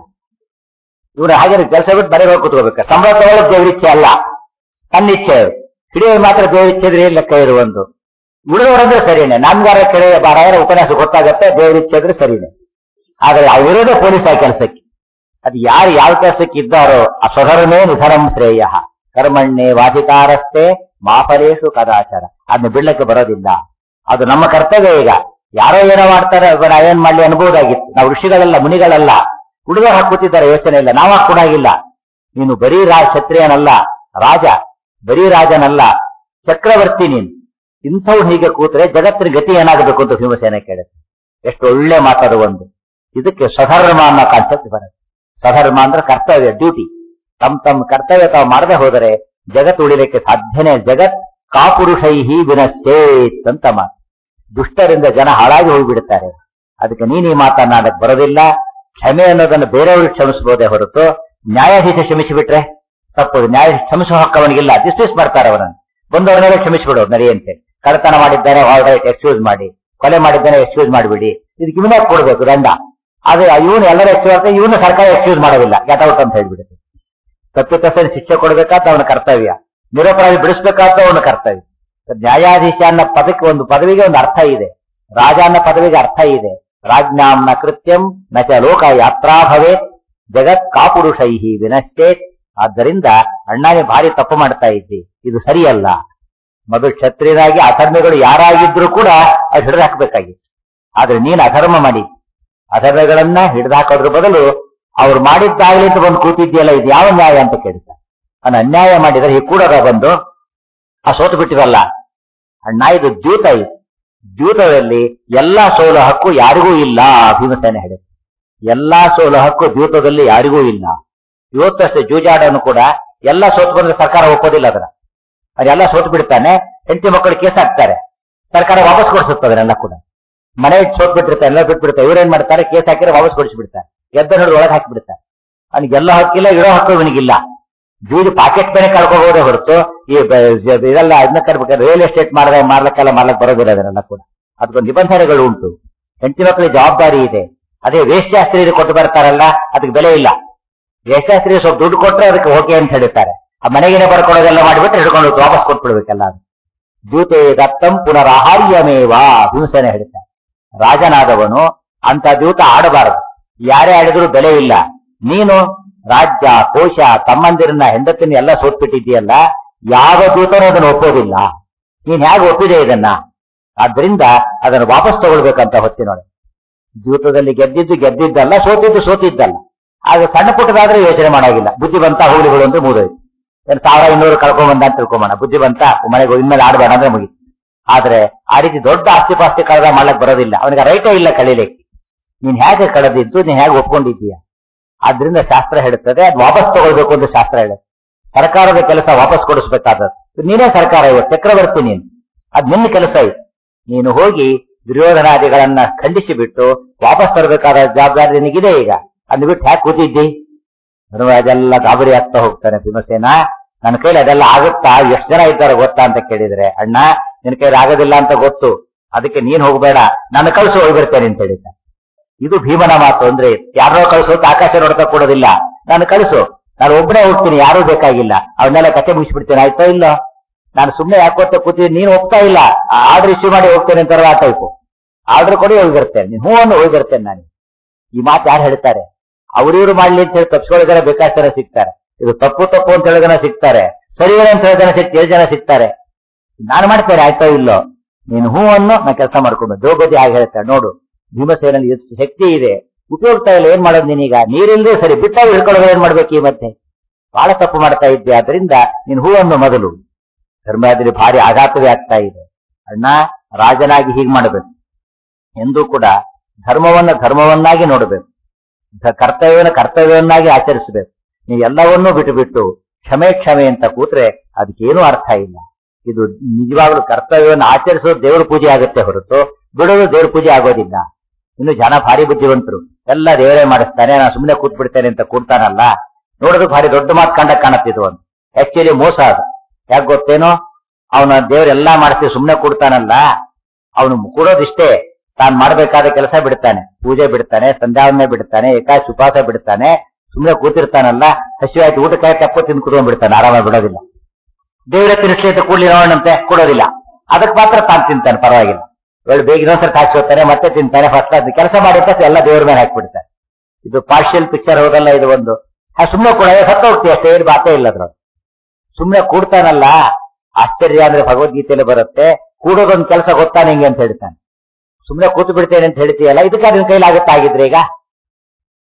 ಇವ್ರು ಹಾಗೆ ಕೆಲಸ ಬಿಟ್ಟು ಮನೆಗೆ ಹೋಗಿ ಕೂತ್ಕೋಬೇಕು ಸಂಬಳ ತಗೊಳ್ಳೋದು ದೇವ್ರ ಇಚ್ಛೆ ಅಲ್ಲ ತನ್ನ ಇಚ್ಛೆ ಹಿಡಿಯೋ ಮಾತ್ರ ದೇವ್ರ ಇಚ್ಛೆ ಇದ್ರೆ ಏನ್ ಲೆಕ್ಕ ಇರುವಂದು ಉಳಿದವರಂದ್ರೆ ಸರಿನೇ ನಮ್ಗಾರ ಕೇಳಿ ಬಾರಾಯರ ಉಪನ್ಯಾಸ ಗೊತ್ತಾಗತ್ತೆ ದೇವ್ರ ಇಚ್ಛೆ ಇದ್ರೆ ಸರಿನೇ ಆದ್ರೆ ಅವಿರೋದೇ ಪೊಲೀಸ್ ಆ ಕೆಲಸಕ್ಕೆ ಅದು ಯಾರು ಯಾವ ಕೆಲಸಕ್ಕೆ ಇದ್ದಾರೋ ಆ ಸ್ವಧರ್ಮೇ ನಿಧನಂ ಶ್ರೇಯ ಕರ್ಮಣ್ಣೆ ವಾದಿತಾರಸ್ತೆ ಮಾಫಲೇಶು ಕದಾಚಾರ ಅದನ್ನ ಬಿಡ್ಲಕ್ಕೆ ಬರೋದಿಲ್ಲ ಅದು ನಮ್ಮ ಕರ್ತವ್ಯ ಈಗ ಯಾರೋ ಏನೋ ಮಾಡ್ತಾರೆ ಅದು ನಾ ಏನ್ ಮಾಡ್ಲಿ ಅನ್ಬೋದಾಗಿತ್ತು ನಾವು ಋಷಿಗಳಲ್ಲ ಮುನಿಗಳಲ್ಲ ಹುಡುಗರು ಹಾಕುತ್ತಿದ್ದಾರೆ ಯೋಚನೆ ಇಲ್ಲ ನಾವು ಹಾಕೊಡಾಗಿಲ್ಲ ನೀನು ಬರೀ ರಾ ಕ್ಷತ್ರಿಯನಲ್ಲ ರಾಜ ಬರೀ ರಾಜನಲ್ಲ ಚಕ್ರವರ್ತಿ ನೀನು ಇಂಥವ್ನು ಹೀಗೆ ಕೂತ್ರೆ ಜಗತ್ತಿನ ಗತಿ ಏನಾಗಬೇಕು ಅಂತ ಭೀಮಸೇನ ಕೇಳುತ್ತೆ ಎಷ್ಟು ಒಳ್ಳೆ ಮಾತದು ಒಂದು ಇದಕ್ಕೆ ಸ್ವಧರ್ಮ ಅನ್ನೋ ಕಾನ್ಸೆಪ್ಟ್ ಬರುತ್ತೆ ಸ್ವಧರ್ಮ ಅಂದ್ರೆ ಕರ್ತವ್ಯ ಡ್ಯೂಟಿ ತಮ್ಮ ತಮ್ಮ ಕರ್ತವ್ಯ ತಾವು ಮಾಡದೆ ಹೋದರೆ ಜಗತ್ ಉಳಿಲಿಕ್ಕೆ ಸಾಧ್ಯನೇ ಜಗತ್ ಕಾಪುರುಷೈಹಿ ವಿನಶ್ಚೇತ್ ಅಂತ ಮಾತು ದುಷ್ಟರಿಂದ ಜನ ಹಾಳಾಗಿ ಹೋಗಿಬಿಡುತ್ತಾರೆ ಅದಕ್ಕೆ ನೀನು ಈ ಮಾತನ್ನಾಡಕ್ ಬರೋದಿಲ್ಲ ಕ್ಷಮೆ ಅನ್ನೋದನ್ನು ಬೇರೆಯವ್ರಿಗೆ ಕ್ಷಮಿಸಬಹುದೇ ಹೊರತು ನ್ಯಾಯಾಧೀಶ ಕ್ಷಮಿಸಿಬಿಟ್ರೆ ತಪ್ಪು ನ್ಯಾಯ ಕ್ಷಮಿಸುವ ಹಕ್ಕು ಅವನಿಗಿಲ್ಲ ಡಿಸ್ಮಿಸ್ ಮಾಡ್ತಾರೆ ಅವನನ್ನು ಬಂದವರನ್ನೆಲ್ಲ ಕ್ಷಮಿಸಿಬಿಡೋದು ನಡೆಯಂತೆ ಕಳ್ಳತನ ಮಾಡಿದ್ದಾನೆ ಆಲ್ ರೈಟ್ ಎಕ್ಸ್ಕ್ಯೂಸ್ ಮಾಡಿ ಕೊಲೆ ಮಾಡಿದ್ದಾನೆ ಎಕ್ಸ್ಕ್ಯೂಸ್ ಮಾಡಿಬಿಡಿ ಇದಕ್ಕೆ ಇವನೇ ಕೊಡ್ಬೇಕು ದಂಡ ಆದ್ರೆ ಇವನು ಎಲ್ಲರೂ ಎಕ್ಸ್ಕ್ಯೂಸ್ ಆಗ್ತದೆ ಇವನು ಸರ್ಕಾರ ಎಕ್ಸ್ಕ್ಯೂಸ್ ಮಾಡೋದಿಲ್ಲ ಗೆಟ್ ಔಟ್ ಅಂತ ಹೇಳ್ಬಿಡುತ್ತೆ ತಪ್ಪಿತಸ್ಥರಿಗೆ ಶಿಕ್ಷೆ ಕೊಡಬೇಕಾದ ಅವನ ಕರ್ತವ್ಯ ನಿರಪರಾಧಿ ಬಿಡಿಸ್ಬೇಕಾದ ಅವನ ಕರ್ತವ್ಯ ನ್ಯಾಯಾಧೀಶ ಅನ್ನೋ ಪದಕ್ಕೆ ಒಂದು ಪದವಿಗೆ ಒಂದು ಅರ್ಥ ಇದೆ ರಾಜ ಅನ್ನೋ ಪದವಿಗೆ ಅರ್ಥ ಇದೆ ರಾಜ್ಞಾಂನ ಕೃತ್ಯಂ ನಚ ಲೋಕ ಯಾತ್ರಾ ಭವೇತ್ ಜಗತ್ ಕಾಪುರುಷೈಹಿ ವಿನಶ್ಚೇತ್ ಆದ್ದರಿಂದ ಅಣ್ಣನೇ ಭಾರಿ ತಪ್ಪು ಮಾಡ್ತಾ ಇದ್ದಿ ಇದು ಸರಿಯಲ್ಲ ಮೊದಲು ಕ್ಷತ್ರಿಯರಾಗಿ ಅಧರ್ಮಿಗಳು ಯಾರಾಗಿದ್ರು ಕೂಡ ಅದು ಹಿಡಿದು ಹಾಕಬೇಕಾಗಿತ್ತು ಆದ್ರೆ ನೀನು ಅಧರ್ಮ ಮಾಡಿ ಅಧರ್ಮಗಳನ್ನ ಹಿಡಿದು ಹಾಕೋದ್ರ ಬದಲು ಅವ್ರು ಮಾಡಿದ್ದಾಗಲಿ ಅಂತ ಬಂದು ಕೂತಿದ್ಯಲ್ಲ ಇದು ಯಾವ ನ್ಯಾಯ ಅಂತ ಕೇಳ್ತಾರೆ ಅವನು ಅನ್ಯಾಯ ಮಾಡಿದರೆ ಈ ಕೂಡ ಬಂದು ಆ ಸೋತು ಬಿಟ್ಟಿರಲ್ಲ ಅಣ್ಣ ಇದು ದ್ಯೂತ ಇದು ದ್ಯೂತದಲ್ಲಿ ಎಲ್ಲಾ ಸೋಲು ಹಕ್ಕು ಯಾರಿಗೂ ಇಲ್ಲ ಭೀಮಸೇನೆ ಹೇಳಿದೆ ಎಲ್ಲಾ ಸೋಲು ಹಕ್ಕು ದ್ಯೂತದಲ್ಲಿ ಯಾರಿಗೂ ಇಲ್ಲ ಇವತ್ತಷ್ಟೇ ಜೂಜಾಡನು ಕೂಡ ಎಲ್ಲ ಸೋತು ಬಂದ್ರೆ ಸರ್ಕಾರ ಒಪ್ಪೋದಿಲ್ಲ ಅದನ್ನ ಅದೆಲ್ಲ ಸೋತು ಬಿಡ್ತಾನೆ ಹೆಂಡತಿ ಮಕ್ಕಳು ಕೇಸ್ ಹಾಕ್ತಾರೆ ಸರ್ಕಾರ ವಾಪಸ್ ಕೊಡಿಸುತ್ತೆ ಅದನ್ನೆಲ್ಲ ಕೂಡ ಮನೆ ಇಟ್ಟು ಸೋತ್ ಬಿಟ್ಟಿರ್ತಾರೆ ಎಲ್ಲ ಬಿಟ್ಬಿಡ್ತಾರೆ ಇವ್ರೇನ್ ಮಾಡ್ತಾರೆ ಕೇಸ್ ಹಾಕಿದ್ರೆ ವಾಪಸ್ ಕೊಡಿಸ್ಬಿಡ್ತಾರೆ ಗೆದ್ದ ಹಿಡಿದು ಒಳಗೆ ಹಾಕಿಬಿಡ್ತಾರೆ ಅವನಿಗೆಲ್ಲ ಹಕ್ಕಿಲ್ಲ ಇರೋ ಹಕ್ಕು ಇವನಿಗಿಲ್ಲ ಜೂಜು ಪಾಕೆಟ್ ಬೇರೆ ಕಳ್ಕೋಬಹುದೇ ಹೊರತು ಈ ಬ- ಜ- ಇದೆಲ್ಲ ಅದನ್ನ ಕರ್ಬೇಕಾದ್ರೆ ರಿಯಲ್ ಎಸ್ಟೇಟ್ ಮಾಡಿದ್ರೆ ಮಾರ್ಲಕ್ಕೆಲ್ಲ ಮಾರ್ಲಕ್ ಬರೋದಿಲ್ಲ ಅದನ್ನೆಲ್ಲ ಕೂಡ ಅದಕ್ಕೊಂದು ನಿಬಂಧನೆಗಳು ಉಂಟು ಹೆಂಡತಿ ಮಕ್ಕಳಿಗೆ ಜವಾಬ್ದಾರಿ ಇದೆ ಅದೇ ವೇಶ್ಯಾಸ್ತ್ರೀಯರು ಕೊಟ್ಟು ಬರ್ತಾರಲ್ಲ ಅದಕ್ಕೆ ಬೆಲೆ ಇಲ್ಲ ವೇಶ್ಯಾಸ್ತ್ರೀಯ ಸ್ವಲ್ಪ ದುಡ್ಡು ಕೊಟ್ರೆ ಅದಕ್ಕೆ ಓಕೆ ಅಂತ ಹೇಳ್ತಾರೆ ಆ ಮನೆಗೇನೆ ಬರ್ಕೊಡೋದೆಲ್ಲ ಮಾಡಿಬಿಟ್ರೆ ಹಿಡ್ಕೊಂಡು ಹೋಗಿ ವಾಪಸ್ ಕೊಟ್ಬಿಡ್ಬೇಕೆಲ್ಲ ಅದು ದೂತೆ ದತ್ತಂ ಪುನರಾಹಾರ್ಯಮೇವ ಭೀಮಸೇನೆ ಹೇಳ್ತಾರೆ ರಾಜನಾದವನು ಅಂತ ದೂತ ಆಡಬಾರದು ಯಾರೇ ಆಡಿದ್ರು ಬೆಲೆ ಇಲ್ಲ ನೀನು ರಾಜ್ಯ ಕೋಶ ತಮ್ಮಂದಿರನ್ನ ಹೆಂಡತಿನ ಎಲ್ಲ ಸೋತ್ಬಿಟ್ಟಿದ್ದೀಯಲ್ಲ ಯಾವ ದೂತನೂ ಅದನ್ನು ಒಪ್ಪೋದಿಲ್ಲ ನೀನ್ ಹೇಗೆ ಒಪ್ಪಿದೆ ಇದನ್ನ ಆದ್ರಿಂದ ಅದನ್ನು ವಾಪಸ್ ತಗೊಳ್ಬೇಕಂತ ಹೊತ್ತಿನೊಳಗೆ ಜೂತದಲ್ಲಿ ಗೆದ್ದಿದ್ದು ಗೆದ್ದಿದ್ದಲ್ಲ ಸೋತಿದ್ದು ಸೋತಿದ್ದಲ್ಲ ಆಗ ಸಣ್ಣ ಪುಟ್ಟದಾದ್ರೆ ಯೋಚನೆ ಮಾಡೋಗಿಲ್ಲ ಬುದ್ಧಿ ಬಂತ ಹೋಗ್ಲಿ ಬಿಡು ಅಂದ್ರೆ ಮುಗಿದೋಯ್ತು ಏನ್ ಸಾವಿರ ಇನ್ನೂರು ಕಳ್ಕೊಂಡ್ ಬಂದ ಅಂತ ತಿಳ್ಕೊಂಬೋಣ ಬುದ್ಧಿ ಬಂತ ಮನೆಗೆ ಹೋಗಿ ಇನ್ಮೇಲೆ ಆಡ್ಬೇಡ ಅಂದ್ರೆ ಮುಗಿತು ಆದ್ರೆ ಆ ರೀತಿ ದೊಡ್ಡ ಆಸ್ತಿ ಪಾಸ್ತಿ ಕಳೆದ ಮಾಡ್ಲಕ್ ಬರೋದಿಲ್ಲ ಅವನಿಗೆ ರೈಟೇ ಇಲ್ಲ ಕಳೀಲಿಕ್ಕೆ ನೀನ್ ಹೇಗೆ ಕಳೆದಿದ್ದು ನೀನ್ ಹೇಗೆ ಒಪ್ಕೊಂಡಿದ್ದೀಯ ಆದ್ರಿಂದ ಶಾಸ್ತ್ರ ಹೇಳುತ್ತದೆ ಅದು ವಾಪಸ್ ತಗೊಳ್ಬೇಕು ಅಂತ ಶಾಸ್ತ್ರ ಹೇಳುತ್ತೆ ಸರ್ಕಾರದ ಕೆಲಸ ವಾಪಸ್ ಕೊಡಿಸ್ಬೇಕಾದದ್ದು ನೀನೇ ಸರ್ಕಾರ ಇವತ್ತು ಚಕ್ರವರ್ತಿ ನೀನು ಅದ್ ನಿನ್ನ ಕೆಲಸ ಇದು ನೀನು ಹೋಗಿ ದುರ್ಯೋಧನಾದಿಗಳನ್ನ ಖಂಡಿಸಿ ಬಿಟ್ಟು ವಾಪಸ್ ತರಬೇಕಾದ ಜವಾಬ್ದಾರಿ ನಿನಗಿದೆ ಈಗ ಅಂದ್ ಬಿಟ್ಟು ಹ್ಯಾಕ್ ಕೂತಿದ್ದಿ ಅದೆಲ್ಲ ಗಾಬರಿ ಆಗ್ತಾ ಹೋಗ್ತಾನೆ ಭೀಮಸೇನ ನನ್ನ ಕೈಲಿ ಅದೆಲ್ಲ ಆಗುತ್ತಾ ಎಷ್ಟು ಜನ ಇದ್ದಾರೆ ಗೊತ್ತಾ ಅಂತ ಕೇಳಿದ್ರೆ ಅಣ್ಣ ನಿನ್ ಕೈಲಿ ಆಗೋದಿಲ್ಲ ಅಂತ ಗೊತ್ತು ಅದಕ್ಕೆ ನೀನ್ ಹೋಗ್ಬೇಡ ನನ್ನ ಕಳ್ಸು ಹೋಗ್ಬಿಡ್ತೇನೆ ಅಂತ ಹೇಳಿದ್ದ ಇದು ಭೀಮನ ಮಾತು ಅಂದ್ರೆ ಯಾರೋ ಕಳಿಸೋ ಆಕಾಶ ನೋಡ್ತಾ ಕೊಡೋದಿಲ್ಲ ನಾನು ಕಳಿಸು ನಾನು ಒಬ್ಬನೇ ಹೋಗ್ತೀನಿ ಯಾರೂ ಬೇಕಾಗಿಲ್ಲ ಅವನ್ನೆಲ್ಲ ಕತೆ ಮುಗಿಸ್ಬಿಡ್ತೇನೆ ಆಯ್ತೋ ಇಲ್ಲ ನಾನು ಸುಮ್ಮನೆ ಯಾಕೋತ ಕೂತಿದ್ದೀನಿ ನೀನು ಹೋಗ್ತಾ ಇಲ್ಲ ಆರ್ಡರ್ ಇಶ್ಯೂ ಮಾಡಿ ಹೋಗ್ತೇನೆ ಅಂತಾರಲ್ಲ ಆ ಟೈಪು ಆರ್ಡರ್ ಕೊಡಿ ಹೋಗಿರ್ತೇನೆ ನೀನು ಹೂ ಅನ್ನು ಹೋಗಿರ್ತೇನೆ ನಾನು ಈ ಮಾತು ಯಾರು ಹೇಳ್ತಾರೆ ಅವ್ರಿವ್ರು ಮಾಡ್ಲಿ ಅಂತ ಹೇಳಿ ತಪ್ಪಿಸ್ಕೊಳ್ಳೋ ಜನ ಬೇಕಾದ ಜನ ಸಿಗ್ತಾರೆ ಇದು ತಪ್ಪು ತಪ್ಪು ಅಂತ ಹೇಳೋ ಜನ ಸಿಗ್ತಾರೆ ಸರಿ ಅಂತ ಹೇಳೋ ಜನ ಸಿಗ್ತಾರೆ ಏಳು ಜನ ಸಿಗ್ತಾರೆ ನಾನು ಮಾಡ್ತೇನೆ ಆಯ್ತೋ ಇಲ್ಲೋ ನೀನು ಹೂ ಅನ್ನು ನಾ ಕೆಲಸ ಮಾಡ್ಕೊಂಡು ದ್ರೌಪದಿ ಹಾಗೆ ಹೇಳ್ತಾಳೆ ನೋಡು ಭೀಮಸೇನಲ್ಲಿ ಎಷ್ಟು ಶಕ್ತಿ ಇದೆ ಉಪಯೋಗ್ತಾ ಇಲ್ಲ ಏನ್ ಮಾಡೋದು ನೀನೀಗ ನೀರಿಲ್ಲದೆ ಸರಿ ಬಿಟ್ಟಾಗ ಹಿಡ್ಕೊಳ್ಳೋದು ಏನ್ ಮಾಡ್ಬೇಕು ಈ ಮತ್ತೆ ಬಹಳ ತಪ್ಪು ಮಾಡ್ತಾ ಇದ್ದೆ ಆದ್ರಿಂದ ನೀನು ಹೂವನ್ನು ಮೊದಲು ಧರ್ಮಾದಿರಿ ಭಾರಿ ಆಘಾತವೇ ಆಗ್ತಾ ಇದೆ ಅಣ್ಣ ರಾಜನಾಗಿ ಹೀಗೆ ಮಾಡಬೇಕು ಎಂದೂ ಕೂಡ ಧರ್ಮವನ್ನ ಧರ್ಮವನ್ನಾಗಿ ನೋಡಬೇಕು ಧ- ಕರ್ತವ್ಯವನ್ನ ಕರ್ತವ್ಯವನ್ನಾಗಿ ಆಚರಿಸಬೇಕು ನೀವು ಎಲ್ಲವನ್ನೂ ಬಿಟ್ಟು ಬಿಟ್ಟು ಕ್ಷಮೆ ಕ್ಷಮೆ ಅಂತ ಕೂತ್ರೆ ಅದಕ್ಕೇನೂ ಅರ್ಥ ಇಲ್ಲ ಇದು ನಿಜವಾಗ್ಲೂ ಕರ್ತವ್ಯವನ್ನು ಆಚರಿಸೋದು ದೇವ್ರ ಪೂಜೆ ಆಗುತ್ತೆ ಹೊರತು ಬಿಡೋದು ದೇವ್ರ ಪೂಜೆ ಆಗೋದಿಲ್ಲ ಇನ್ನು ಜನ ಭಾರಿ ಬುದ್ಧಿವಂತರು ಎಲ್ಲ ದೇವರೇ ಮಾಡಿಸ್ತಾನೆ ನಾನು ಸುಮ್ಮನೆ ಕೂತ್ ಬಿಡ್ತೇನೆ ಅಂತ ಕೂಡ್ತಾನಲ್ಲ ನೋಡೋದು ಭಾರಿ ದೊಡ್ಡ ಮಾತು ಕಂಡ ಕಾಣತ್ತಿದ್ವು ಅಂತ ಆಕ್ಚುಲಿ ಮೋಸ ಅದು ಯಾಕೆ ಗೊತ್ತೇನೋ ಅವನ ದೇವರೆಲ್ಲಾ ಮಾಡಿಸಿ ಸುಮ್ಮನೆ ಕೂಡ್ತಾನಲ್ಲ ಅವನು ಕೂಡೋದಿಷ್ಟೇ ತಾನು ಮಾಡಬೇಕಾದ ಕೆಲಸ ಬಿಡ್ತಾನೆ ಪೂಜೆ ಬಿಡ್ತಾನೆ ಸಂಧ್ಯಾವನ್ನೇ ಬಿಡ್ತಾನೆ ಏಕಾಶ ಉಪವಾಸ ಬಿಡ್ತಾನೆ ಸುಮ್ಮನೆ ಕೂತಿರ್ತಾನಲ್ಲ ಹಸಿವು ಆಯ್ತು ಊಟಕ್ಕೆ ತಪ್ಪು ತಿಂದು ಕುತ್ಕೊಂಡ್ ಬಿಡ್ತಾನೆ ಆರಾಮಾಗಿ ಬಿಡೋದಿಲ್ಲ ದೇವರ ತಿನ್ನಿಸ್ಲಿ ಅಂತ ಕೂಡ್ಲಿ ನೋಡೋಣಂತೆ ಕೊಡೋದಿಲ್ಲ ಅದಕ್ಕೆ ಮಾತ್ರ ತಾನು ತಿಂತಾನೆ ಪರವಾಗಿಲ್ಲ ಒಳ್ಳೆ ಬೇಗ ಇನ್ನೊಂದ್ಸರಿ ಹಾಕ್ಸೋತಾನೆ ಮತ್ತೆ ತಿಂತಾನೆ ಫಸ್ಟ್ ಕ್ಲಾಸ್ ಕೆಲಸ ಮಾಡಿದ ಎಲ್ಲ ದೇವ್ರ ಮೇಲೆ ಹಾಕ್ಬಿಡ್ತಾನೆ ಇದು ಪಾರ್ಷಿಯಲ್ ಪಿಕ್ಚರ್ ಹೋಗಲ್ಲ ಇದು ಒಂದು ಆ ಸುಮ್ಮನೆ ಕೂಡ ಸತ್ತ ಹೋಗ್ತೀವಿ ಅಷ್ಟೇ ಏನು ಬಾತೇ ಇಲ್ಲ ಅದ್ರ ಸುಮ್ಮನೆ ಕೂಡ್ತಾನಲ್ಲ ಆಶ್ಚರ್ಯ ಅಂದ್ರೆ ಭಗವದ್ಗೀತೆಯಲ್ಲಿ ಬರುತ್ತೆ ಕೂಡೋದೊಂದು ಕೆಲಸ ಗೊತ್ತಾ ನಿಂಗೆ ಅಂತ ಹೇಳ್ತಾನೆ ಸುಮ್ಮನೆ ಕೂತು ಬಿಡ್ತೇನೆ ಅಂತ ಹೇಳ್ತೀಯಲ್ಲ ಇದಕ್ಕೆ ನಿನ್ ಕೈಲಾಗುತ್ತಾ ಆಗಿದ್ರೆ ಈಗ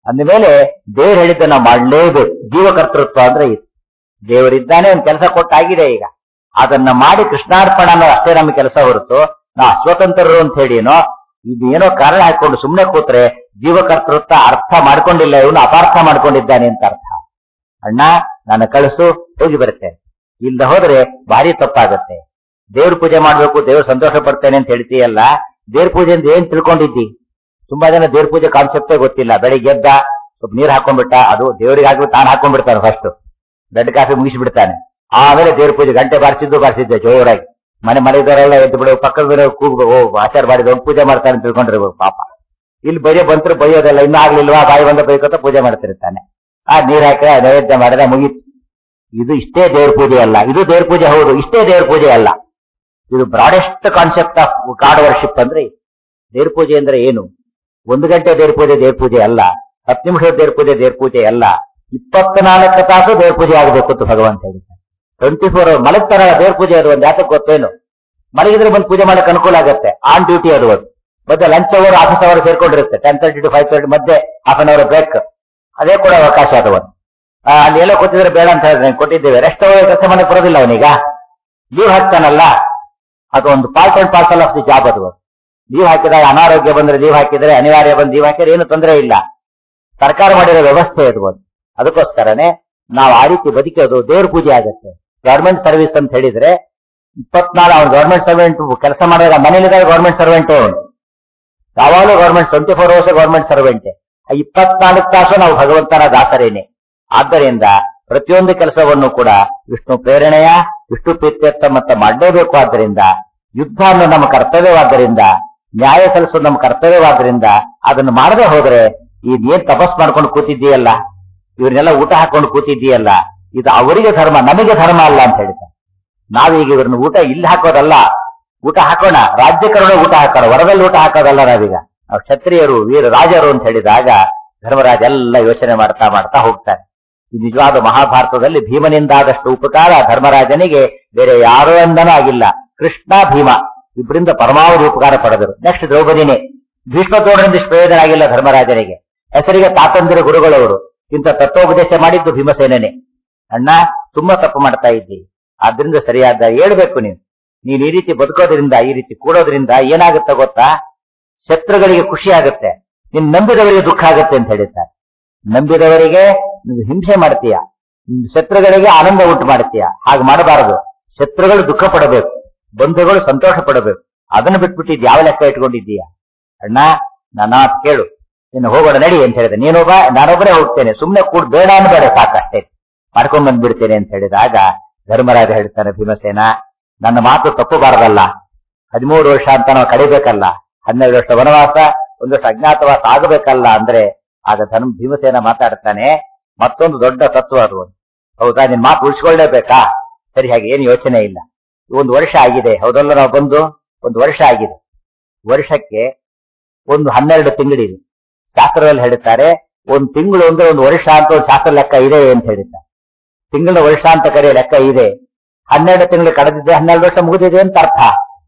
ಅಂದಮೇಲೆ ದೇವ್ರು ಹೇಳಿದ್ದ ನಾವು ಮಾಡಲೇಬೇಕು ಜೀವಕರ್ತೃತ್ವ ಅಂದ್ರೆ ಇದು ದೇವರಿದ್ದಾನೆ ಒಂದು ಕೆಲಸ ಕೊಟ್ಟಾಗಿದೆ ಈಗ ಅದನ್ನ ಮಾಡಿ ಕೃಷ್ಣಾರ್ಪಣ ಅನ್ನೋ ಅಷ್ಟೇ ನಮ್ಮ ಕೆಲಸ ಹೊರತು ನಾವು ಅಸ್ವತಂತ್ರರು ಅಂತ ಹೇಳಿನೋ ಇದು ಏನೋ ಕಾರಣ ಹಾಕೊಂಡು ಸುಮ್ಮನೆ ಕೂತ್ರೆ ಜೀವಕರ್ತೃತ್ವ ಅರ್ಥ ಮಾಡ್ಕೊಂಡಿಲ್ಲ ಇವನು ಅಪಾರ್ಥ ಮಾಡ್ಕೊಂಡಿದ್ದಾನೆ ಅಂತ ಅರ್ಥ ಅಣ್ಣ ನಾನು ಕಳಿಸು ಹೋಗಿ ಬರ್ತೇನೆ ಇಲ್ದ ಹೋದ್ರೆ ಭಾರಿ ತಪ್ಪಾಗತ್ತೆ ದೇವ್ರ ಪೂಜೆ ಮಾಡ್ಬೇಕು ದೇವ್ರ ಸಂತೋಷ ಪಡ್ತೇನೆ ಅಂತ ಹೇಳ್ತೀಯಲ್ಲ ದೇವ್ರ ಪೂಜೆ ಅಂತ ಏನ್ ತಿಳ್ಕೊಂಡಿದ್ದಿ ತುಂಬಾ ಜನ ದೇವ್ರ ಪೂಜೆ ಕಾನ್ಸೆಪ್ಟೇ ಗೊತ್ತಿಲ್ಲ ಬೆಳಿಗ್ಗೆ ಎದ್ದ ಸ್ವಲ್ಪ ನೀರ್ ಹಾಕೊಂಡ್ಬಿಟ್ಟ ಅದು ದೇವ್ರಿಗೆ ಹಾಕಿ ತಾನು ಹಾಕೊಂಡ್ಬಿಡ್ತಾನೆ ಫಸ್ಟ್ ದೊಡ್ಡ ಕಾಫಿ ಮುಗಿಸ್ಬಿಡ್ತಾನೆ ಆಮೇಲೆ ದೇವ್ರ ಪೂಜೆ ಗಂಟೆ ಬಾರಿಸಿದ್ದು ಬಾರಿಸಿದ್ದೆ ಜೋರಾಗಿ ಮನೆ ಮನೆದವರೆಲ್ಲ ಎದ್ದು ಬಿಡು ಪಕ್ಕದ ಕೂಗ್ ಓ ಆಚಾರ ಮಾಡಿದ ಪೂಜೆ ಮಾಡ್ತಾನೆ ಅಂತ ತಿಳ್ಕೊಂಡಿರ್ಬೇಕು ಪಾಪ ಇಲ್ಲಿ ಬೈಯ ಬಂತರು ಬೈಯೋದಲ್ಲ ಇನ್ನೂ ಆಗ್ಲಿಲ್ವಾ ಬಾಯಿ ಬಂದ ಬೈಕೋತ ಪೂಜೆ ಮಾಡ್ತಿರ್ತಾನೆ ಆ ನೀರ್ ಹಾಕ ನೈವೇದ್ಯ ಮಾಡಿದ ಮುಗೀತು ಇದು ಇಷ್ಟೇ ದೇವ್ರ ಪೂಜೆ ಅಲ್ಲ ಇದು ದೇವ್ರ ಪೂಜೆ ಹೌದು ಇಷ್ಟೇ ದೇವ್ರ ಪೂಜೆ ಅಲ್ಲ ಇದು broadest concept of god worship ಅಂದ್ರೆ ದೇವ್ರ ಪೂಜೆ ಅಂದ್ರೆ ಏನು ಒಂದು ಗಂಟೆ ದೇವ್ರ ಪೂಜೆ ದೇವ್ರ ಪೂಜೆ ಅಲ್ಲ ಹತ್ತು ನಿಮಿಷದ ದೇವ್ರ ಪೂಜೆ ದೇವ್ರ ಪೂಜೆ ಅಲ್ಲ ಇಪ್ಪತ್ನಾಲ್ಕು ತಾಸು ದೇವ್ರ ಪೂಜೆ ಆಗಬೇಕು ಅಂತ ಭಗವಂತ ಹೇಳಿದ್ದಾನೆ ಟ್ವೆಂಟಿ ಫೋರ್ ಅವರ್ ಮಲಗ್ತಾರ ದೇವ್ರ ಪೂಜೆ ಅದು ಒಂದು ಯಾತಕ್ಕೆ ಗೊತ್ತೇನು ಮಲಗಿದ್ರೆ ಬಂದು ಪೂಜೆ ಮಾಡಕ್ಕೆ ಅನುಕೂಲ ಆಗುತ್ತೆ ಆನ್ ಡ್ಯೂಟಿ ಅದು ಅದು ಮತ್ತೆ ಲಂಚ್ ಅವರ್ ಆಫೀಸ್ ಅವರ್ ಸೇರ್ಕೊಂಡಿರುತ್ತೆ ten thirty to five thirty ಮಧ್ಯೆ ಹಾಫ್ ಅನ್ ಅವರ್ ಬ್ರೇಕ್ ಅದೇ ಕೂಡ ಅವಕಾಶ ಅದು ಒಂದು ಆ, ಅಲ್ಲಿ ಎಲ್ಲೋ ಕೂತಿದ್ರೆ ಬೇಡ ಅಂತ ಹೇಳಿದ್ರೆ ಕೊಟ್ಟಿದ್ದೇವೆ ರೆಸ್ಟ್ ಅವರ್ ಕೆಲಸ ಮಾಡಕ್ಕೆ ಬರೋದಿಲ್ಲ ಅವನೀಗ ಲೀವ್ ಹಾಕ್ತಾನಲ್ಲ ಅದು ಒಂದು part and parcel of the job ಅದು ಲೀವ್ ಹಾಕಿದಾಗ ಅನಾರೋಗ್ಯ ಬಂದ್ರೆ ಲೀವ್ ಹಾಕಿದ್ರೆ ಅನಿವಾರ್ಯ ಬಂದು ಲೀವ್ ಹಾಕಿದ್ರೆ ಏನು ತೊಂದರೆ ಇಲ್ಲ ಸರ್ಕಾರ ಮಾಡಿರೋ ವ್ಯವಸ್ಥೆ ಅದು ಒಂದು ಅದಕ್ಕೋಸ್ಕರನೇ ನಾವು ಆ ರೀತಿ ಬದುಕೋದು ದೇವ್ರ ಪೂಜೆ ಆಗುತ್ತೆ ಗವರ್ಮೆಂಟ್ ಸರ್ವಿಸ್ ಅಂತ ಹೇಳಿದ್ರೆ ಇಪ್ಪತ್ನಾಲ್ಕು ಅವ್ನು ಗವರ್ಮೆಂಟ್ ಸರ್ವೆಂಟ್ ಕೆಲಸ ಮಾಡಿದಾಗ ಮನೇಲಿದ್ದಾಗ ಗವರ್ಮೆಂಟ್ ಸರ್ವೆಂಟೇ ಅವನು ಯಾವಾಗಲೂ government twenty four hours government ಸರ್ವೆಂಟೆ ಇಪ್ಪತ್ನಾಲ್ಕು ತಾಸು ನಾವು ಭಗವಂತನ ದಾಸರೇನೆ ಆದ್ದರಿಂದ ಪ್ರತಿಯೊಂದು ಕೆಲಸವನ್ನು ಕೂಡ ವಿಷ್ಣು ಪ್ರೇರಣೆಯ ವಿಷ್ಣು ಪ್ರೀತ್ಯರ್ಥ ಮತ್ತೆ ಮಾಡಲೇಬೇಕು ಆದ್ದರಿಂದ ಯುದ್ಧ ಅನ್ನೋ ನಮ್ಮ ಕರ್ತವ್ಯವಾದ್ದರಿಂದ ನ್ಯಾಯ ಸಲ್ಲಿಸೋದು ನಮ್ಮ ಕರ್ತವ್ಯವಾದ್ದರಿಂದ ಅದನ್ನು ಮಾಡದೆ ಹೋದ್ರೆ ಈಗ ಏನ್ ತಪಸ್ ಮಾಡ್ಕೊಂಡು ಕೂತಿದ್ದೀಯಲ್ಲ ಇವ್ರನ್ನೆಲ್ಲ ಊಟ ಹಾಕೊಂಡು ಕೂತಿದ್ದೀಯಲ್ಲ ಇದು ಅವರಿಗೆ ಧರ್ಮ ನಮಗೆ ಧರ್ಮ ಅಲ್ಲ ಅಂತ ಹೇಳ್ತಾರೆ ನಾವೀಗ ಇವ್ರನ್ನ ಊಟ ಇಲ್ಲಿ ಹಾಕೋದಲ್ಲ ಊಟ ಹಾಕೋಣ ರಾಜ್ಯಕರಣ ಊಟ ಹಾಕೋಣ ಹೊರದಲ್ಲಿ ಊಟ ಹಾಕೋದಲ್ಲ ನಾವೀಗ ನಾವು ಕ್ಷತ್ರಿಯರು ವೀರ ರಾಜರು ಅಂತ ಹೇಳಿದಾಗ ಧರ್ಮರಾಜ ಎಲ್ಲ ಯೋಚನೆ ಮಾಡ್ತಾ ಮಾಡ್ತಾ ಹೋಗ್ತಾರೆ ಈ ನಿಜವಾದ ಮಹಾಭಾರತದಲ್ಲಿ ಭೀಮನಿಂದಾದಷ್ಟು ಉಪಕಾರ ಧರ್ಮರಾಜನಿಗೆ ಬೇರೆ ಯಾರೋ ಎಂದನೂ ಆಗಿಲ್ಲ ಕೃಷ್ಣ ಭೀಮ ಇಬ್ಬರಿಂದ ಪರಮಾವಧಿ ಉಪಕಾರ ಪಡೆದರು ನೆಕ್ಸ್ಟ್ ದ್ರೌಪದಿನೇ ಭೀಷ್ಮ ತೋಡರಿಂದ ಇಷ್ಟು ಪ್ರಯೋಜನ ಆಗಿಲ್ಲ ಧರ್ಮರಾಜನಿಗೆ ಹೆಸರಿಗೆ ತಾತಂದಿರ ಗುರುಗಳವರು ಇಂಥ ತತ್ವೋಪದೇಶ ಮಾಡಿದ್ದು ಭೀಮಸೇನನೇ ಅಣ್ಣ ತುಂಬಾ ತಪ್ಪು ಮಾಡ್ತಾ ಇದ್ದಿ ಆದ್ರಿಂದ ಸರಿಯಾದ ಹೇಳ್ಬೇಕು ನೀವು ನೀನ್ ಈ ರೀತಿ ಬದುಕೋದ್ರಿಂದ ಈ ರೀತಿ ಕೂಡೋದ್ರಿಂದ ಏನಾಗುತ್ತೆ ಗೊತ್ತಾ ಶತ್ರುಗಳಿಗೆ ಖುಷಿ ಆಗುತ್ತೆ ನಿನ್ ನಂಬಿದವರಿಗೆ ದುಃಖ ಆಗುತ್ತೆ ಅಂತ ಹೇಳಿದ್ದಾರೆ ನಂಬಿದವರಿಗೆ ನೀನು ಹಿಂಸೆ ಮಾಡ್ತೀಯ ನಿನ್ ಶತ್ರುಗಳಿಗೆ ಆನಂದ ಉಂಟು ಮಾಡ್ತೀಯ ಹಾಗೆ ಮಾಡಬಾರದು ಶತ್ರುಗಳು ದುಃಖ ಪಡಬೇಕು ಬಂಧುಗಳು ಸಂತೋಷ ಪಡಬೇಕು ಅದನ್ನು ಬಿಟ್ಬಿಟ್ಟಿದ್ ಯಾವ ಲೆಕ್ಕ ಇಟ್ಕೊಂಡಿದ್ದೀಯ ಅಣ್ಣ ನನ್ನ ಕೇಳು ನೀನು ಹೋಗೋಣ ನಡಿ ಅಂತ ಹೇಳಿದೆ ನೀನೊಬ್ಬ ನಾನೊಬ್ಬರೇ ಹೋಗ್ತೇನೆ ಸುಮ್ನೆ ಕೂಡ ಬೇಡ ಅನ್ಬೇಡ ಸಾಕಷ್ಟೇ ಮಾಡ್ಕೊಂಡ್ ಬಂದ್ಬಿಡ್ತೇನೆ ಅಂತ ಹೇಳಿದಾಗ ಧರ್ಮರಾಜ ಹೇಳ್ತಾನೆ ಭೀಮಸೇನ ನನ್ನ ಮಾತು ತಪ್ಪಬಾರದಲ್ಲ ಹದಿಮೂರು ವರ್ಷ ಅಂತ ನಾವು ಕಡಿಬೇಕಲ್ಲ ಹನ್ನೆರಡು ವರ್ಷ ವನವಾಸ ಒಂದು ವರ್ಷ ಅಜ್ಞಾತವಾಸ ಆಗಬೇಕಲ್ಲ ಅಂದ್ರೆ ಆಗ ಧರ್ಮ ಭೀಮಸೇನ ಮಾತಾಡ್ತಾನೆ ಮತ್ತೊಂದು ದೊಡ್ಡ ತತ್ವ ಅದು ಒಂದು. ಹೌದಾ ನಿನ್ ಮಾತು ಉಳಿಸ್ಕೊಳ್ಳೇಬೇಕಾ ಸರಿ ಹಾಗೆ ಏನು ಯೋಚನೆ ಇಲ್ಲ ಒಂದು ವರ್ಷ ಆಗಿದೆ ಹೌದಲ್ಲ ನಾವು ಬಂದು ಒಂದು ವರ್ಷ ಆಗಿದೆ ವರ್ಷಕ್ಕೆ ಒಂದು ಹನ್ನೆರಡು ತಿಂಗಳಿದೆ ಶಾಸ್ತ್ರದಲ್ಲಿ ಹೇಳ್ತಾರೆ ಒಂದು ತಿಂಗಳು ಅಂದ್ರೆ ಒಂದು ವರ್ಷ ಅಂತ ಒಂದು ಶಾಸ್ತ್ರ ಲೆಕ್ಕ ಇದೆ ಅಂತ ಹೇಳಿದ್ದಾರೆ ತಿಂಗಳ ವರ್ಷ ಅಂತ ಕರೆಯೋ ಲೆಕ್ಕ ಇದೆ ಹನ್ನೆರಡು ತಿಂಗಳು ಕಳೆದಿದೆ ಹನ್ನೆರಡು ವರ್ಷ ಮುಗಿದಿದೆ ಅಂತ ಅರ್ಥ